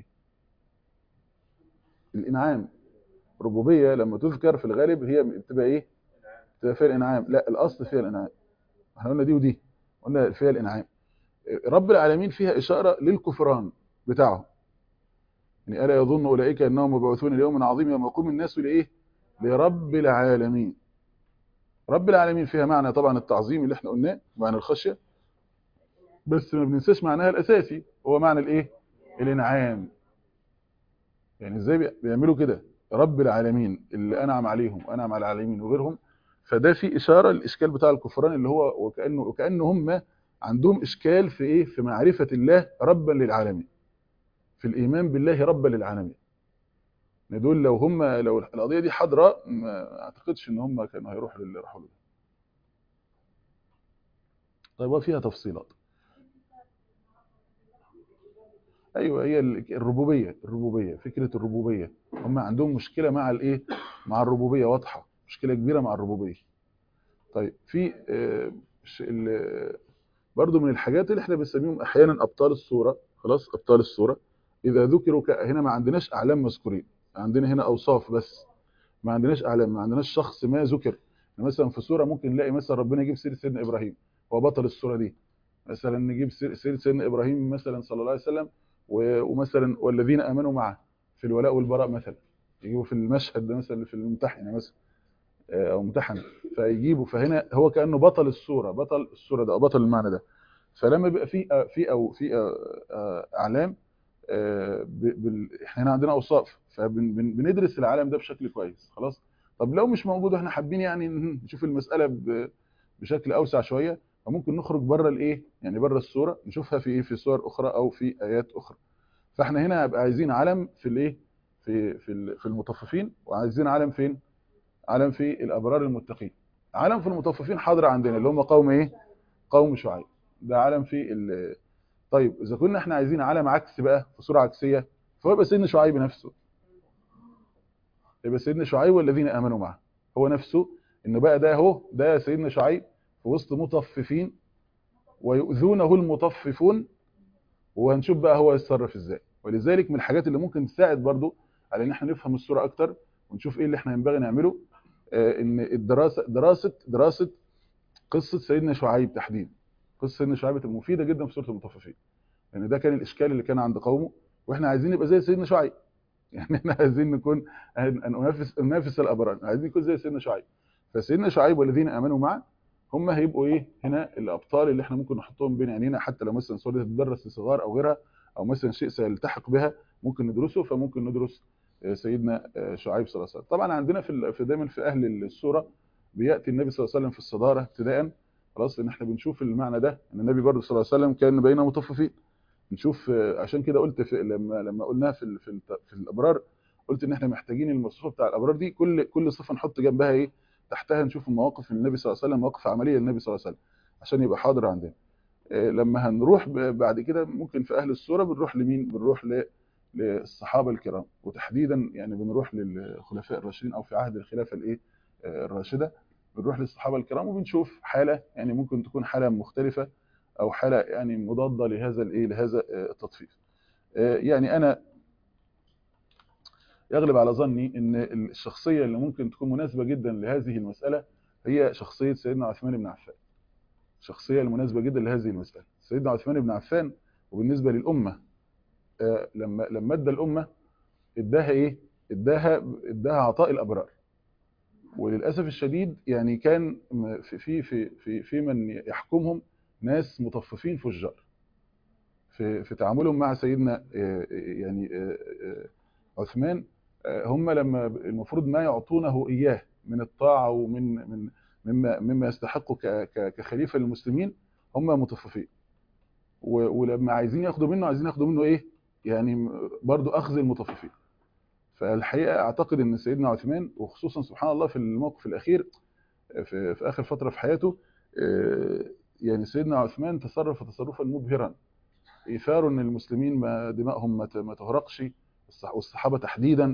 الانعام ربوبيه لما تذكر في الغالب هي بتبقى ايه بتبقى فيها الانعام لا الاصل فيها الانعام احنا قلنا دي ودي قلنا فيها الانعام رب العالمين فيها اشاره للكفران بتاعه يعني الا يظن اولئك انهم مبعوثون ليوم عظيم يوم يقوم الناس لايه لرب العالمين رب العالمين فيها معنى طبعا التعظيم اللي احنا قلناه معنى الخشيه بس ما بننساش معناها الاساسي هو معنى الايه الانعام يعني ازاي بي- بيعملوا كده رب العالمين اللي انعم عليهم وانعم على العالمين وغيرهم فده في اشاره للاشكال بتاع الكفران اللي هو وكانه وكانه هم عندهم اشكال في ايه في معرفه الله ربا للعالمين في الايمان بالله ربا للعالمين إن دول لو هم لو القضيه دي حاضره ما اعتقدش ان هم كانوا هيروحوا للي راحوا له طيب وفيها تفصيلات ايوه هي ال- الربوبيه الربوبيه فكره الربوبيه هم عندهم مشكله مع الايه مع الربوبيه واضحه مشكله كبيره مع الربوبيه طيب في آه، ش- ال- برضو من الحاجات اللي احنا بنسميهم احيانا ابطال الصوره خلاص ابطال الصوره اذا ذكروا ك- هنا ما عندناش اعلام مذكورين عندنا هنا اوصاف بس ما عندناش اعلام ما عندناش شخص ما ذكر يعني مثلا في سوره ممكن نلاقي مثلا ربنا يجيب سيره سيدنا ابراهيم هو بطل السوره دي مثلا نجيب سير- سيره سيدنا ابراهيم مثلا صلى الله عليه وسلم و- ومثلا والذين امنوا معه في الولاء والبراء مثلا يجيبوا في المشهد ده مثلا في الممتحنه مثلا آه، او امتحن فيجيبوا فهنا هو كانه بطل السوره بطل السوره ده او بطل المعنى ده فلما بيبقى في آه، في او في آه، آه، اعلام آه، ب- بال... احنا هنا عندنا اوصاف فبندرس العالم ده بشكل كويس خلاص طب لو مش موجود احنا حابين يعني نشوف المساله ب... بشكل اوسع شويه فممكن نخرج بره الايه يعني بره الصوره نشوفها في ايه في صور اخرى او في ايات اخرى فاحنا هنا هيبقى عايزين علم في الايه في في ال- في المطففين وعايزين علم فين علم في الابرار المتقين علم في المطففين حاضر عندنا اللي هم قوم ايه قوم شعيب ده علم في ال... طيب اذا كنا احنا عايزين علم عكس بقى في صوره عكسيه فهو يبقى سيدنا شعيب نفسه يبقى سيدنا شعيب والذين امنوا معه هو نفسه انه بقى ده اهو ده سيدنا شعيب في وسط مطففين ويؤذونه المطففون وهنشوف بقى هو يتصرف ازاي ولذلك من الحاجات اللي ممكن تساعد برضو على ان احنا نفهم الصوره اكتر ونشوف ايه اللي احنا ينبغي نعمله آه، ان الدراسه دراسه دراسه قصه سيدنا شعيب تحديدا قصه سيدنا شعيب تبقى مفيده جدا في سوره المطففين لان ده كان الاشكال اللي كان عند قومه واحنا عايزين نبقى زي سيدنا شعيب يعني احنا عايزين نكون أن ننافس ننافس الابرار عايزين نكون زي سيدنا شعيب فسيدنا شعيب والذين امنوا معه هم هيبقوا ايه هنا الابطال اللي احنا ممكن نحطهم بين عينينا حتى لو مثلا سوره تدرس لصغار او غيرها او مثلا شيء سيلتحق بها ممكن ندرسه فممكن ندرس آه، سيدنا آه، شعيب صلى الله عليه وسلم طبعا عندنا في ال- في دايما في اهل السوره بياتي النبي صلى الله عليه وسلم في الصداره ابتداء خلاص ان احنا بنشوف المعنى ده ان النبي برضه صلى الله عليه وسلم كان بين مطففين نشوف آه، عشان كده قلت في لما لما قلناها في ال- في, الت- في الابرار قلت ان احنا محتاجين المصفوفه بتاع الابرار دي كل كل صفه نحط جنبها ايه تحتها نشوف المواقف من النبي صلى الله عليه وسلم مواقف عمليه للنبي صلى الله عليه وسلم عشان يبقى حاضر عندنا آه، لما هنروح ب- بعد كده ممكن في اهل السوره بنروح لمين بنروح ل للصحابه الكرام وتحديدا يعني بنروح للخلفاء الراشدين او في عهد الخلافه الايه آه، الراشده بنروح للصحابه الكرام وبنشوف حاله يعني ممكن تكون حاله مختلفه او حاله يعني مضاده لهذا الايه لهذا آه، التطفيف آه، يعني انا يغلب على ظني ان الشخصيه اللي ممكن تكون مناسبه جدا لهذه المساله هي شخصيه سيدنا عثمان بن عفان الشخصيه المناسبه جدا لهذه المساله سيدنا عثمان بن عفان وبالنسبه للامه آه، لما لما ادى الامه اداها ايه اداها اداها عطاء الابرار وللاسف الشديد يعني كان م- في في في في, في من يحكمهم ناس مطففين فجار في في تعاملهم مع سيدنا آه، يعني آه، آه، عثمان آه، هم لما المفروض ما يعطونه اياه من الطاعه ومن من مما مما يستحقه ك- ك- كخليفه للمسلمين هم مطففين و- ولما عايزين ياخدوا منه عايزين ياخدوا منه ايه يعني م- برضو اخذ المطففين فالحقيقه اعتقد ان سيدنا عثمان وخصوصا سبحان الله في الموقف الاخير في, في اخر فتره في حياته آه، يعني سيدنا عثمان تصرف تصرفا مبهرا ايثار ان المسلمين ما دمائهم ما ت- ما تهرقش الصح- والصحابه تحديدا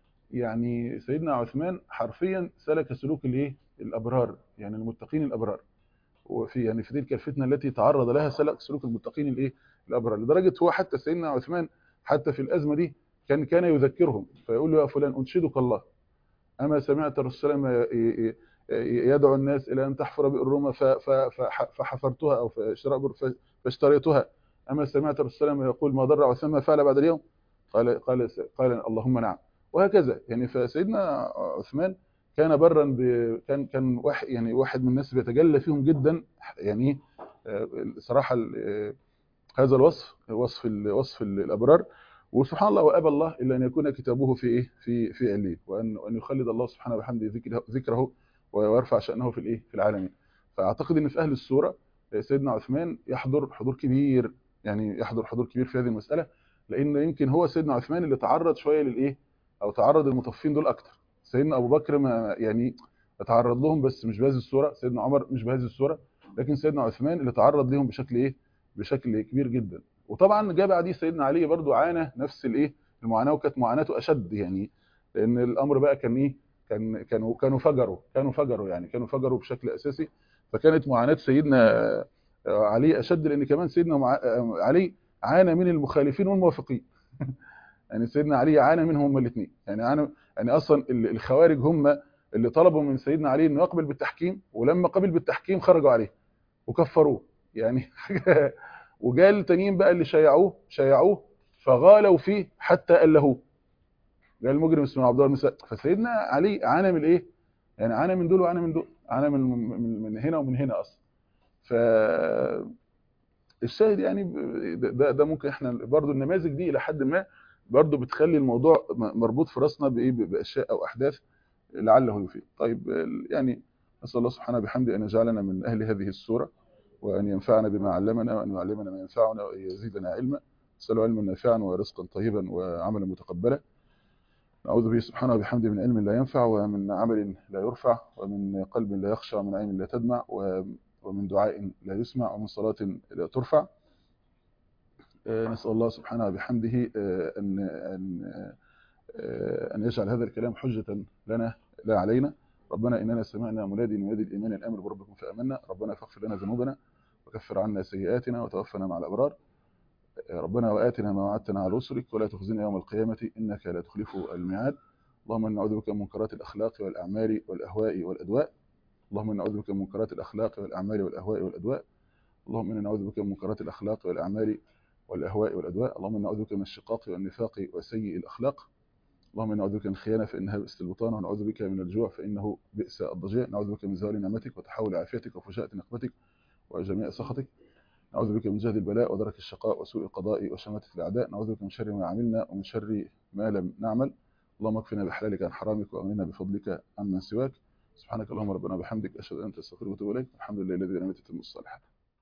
يعني سيدنا عثمان حرفيا سلك سلوك الايه الابرار يعني المتقين الابرار وفي يعني في تلك الفتنه التي تعرض لها سلك سلوك المتقين الايه الابرار لدرجه هو حتى سيدنا عثمان حتى في الازمه دي كان كان يذكرهم فيقول له يا فلان انشدك الله اما سمعت الرسول صلى الله عليه وسلم ي- ي- يدعو الناس الى ان تحفر بئر روما ف- ف- فح- فحفرتها او فاشترى بئر- فاشتريتها اما سمعت الرسول صلى الله عليه وسلم يقول ما ضر عثمان ما فعل بعد اليوم قال قال قال اللهم نعم وهكذا يعني فسيدنا عثمان كان برا ب... كان كان واحد يعني واحد من الناس بيتجلى فيهم جدا يعني آه، صراحه ال- آه، هذا الوصف وصف ال- وصف ال- الابرار وسبحان الله وابى الله الا ان يكون كتابه في ايه في في عليه وان وان يخلد الله سبحانه وبحمده ذكره ذكره ويرفع شانه في الايه في العالمين فاعتقد ان في اهل السوره آه، سيدنا عثمان يحضر حضور كبير يعني يحضر حضور كبير في هذه المساله لان يمكن هو سيدنا عثمان اللي تعرض شويه للايه او تعرض المطفين دول اكتر سيدنا ابو بكر ما يعني تعرض لهم بس مش بهذه الصوره سيدنا عمر مش بهذه الصوره لكن سيدنا عثمان اللي تعرض لهم بشكل ايه بشكل كبير جدا وطبعا جاء بعديه سيدنا علي برضو عانى نفس الايه المعاناه وكانت معاناته اشد يعني لان الامر بقى كان ايه كان كانوا كانوا فجروا كانوا فجروا يعني كانوا فجروا بشكل اساسي فكانت معاناه سيدنا علي اشد لان كمان سيدنا مع- علي عانى من المخالفين والموافقين يعني سيدنا علي عانى منهم هما الاثنين يعني عانى يعني اصلا ال- الخوارج هم اللي طلبوا من سيدنا علي انه يقبل بالتحكيم ولما قبل بالتحكيم خرجوا عليه وكفروه يعني حاجه وجاء التانيين بقى اللي شيعوه شيعوه فغالوا فيه حتى ألهوه جاء المجرم اسمه عبد الله بن سعد فسيدنا علي عانى من ايه يعني عانى من دول وعانى من دول عانى من من, من هنا ومن هنا اصلا ف الشاهد يعني ب- ده, ده ممكن احنا برضو النماذج دي الى حد ما برضو بتخلي الموضوع م- مربوط في راسنا بايه ب- باشياء او احداث لعله يفيد طيب ال- يعني نسال الله سبحانه بحمده ان يجعلنا من اهل هذه السوره وان ينفعنا بما علمنا وان يعلمنا ما ينفعنا وان يزيدنا علما نساله علما نافعا ورزقا طيبا وعملا متقبلا نعوذ به سبحانه وبحمده من علم لا ينفع ومن عمل لا يرفع ومن قلب لا يخشع ومن عين لا تدمع و- ومن دعاء لا يسمع ومن صلاة لا ترفع آه، نسأل الله سبحانه وبحمده آه، أن أن آه، أن يجعل هذا الكلام حجة لنا لا علينا ربنا إننا سمعنا منادي ينادي الإيمان الأمر بربكم فآمنا ربنا فاغفر لنا ذنوبنا وكفر عنا سيئاتنا وتوفنا مع الأبرار آه، ربنا وآتنا ما وعدتنا على رسلك ولا تخزنا يوم القيامة إنك لا تخلف الميعاد اللهم إنا نعوذ بك من منكرات الأخلاق والأعمال والأهواء والأدواء اللهم إنا نعوذ بك من منكرات الأخلاق والأعمال والأهواء والأدواء اللهم إنا نعوذ بك من منكرات الأخلاق والأعمال والأهواء والأدواء اللهم إنا نعوذ بك من الشقاق والنفاق وسيء الأخلاق اللهم إنا نعوذ بك من الخيانة فإنها بئس البطانة ونعوذ بك من الجوع فإنه بئس الضجيع نعوذ بك من زوال نعمتك وتحول عافيتك وفجاءة نقمتك وجميع سخطك نعوذ بك من جهد البلاء ودرك الشقاء وسوء القضاء وشماتة الأعداء نعوذ بك من شر ما عملنا ومن شر ما لم نعمل اللهم اكفنا بحلالك عن حرامك وأغننا بفضلك عمن سواك سبحانك اللهم ربنا وبحمدك أشهد أن لا إله إلا أنت أستغفرك وأتوب إليك الحمد لله الذي بنعمته تتم الصالحات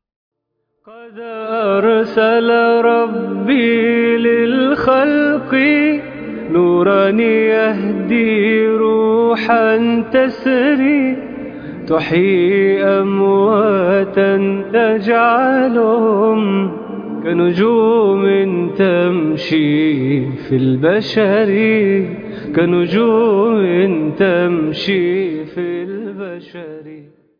قد أرسل ربي للخلق نورا يهدي روحا تسري تحيي أمواتا تجعلهم كنجوم تمشي في البشر كنجوم تمشي في البشر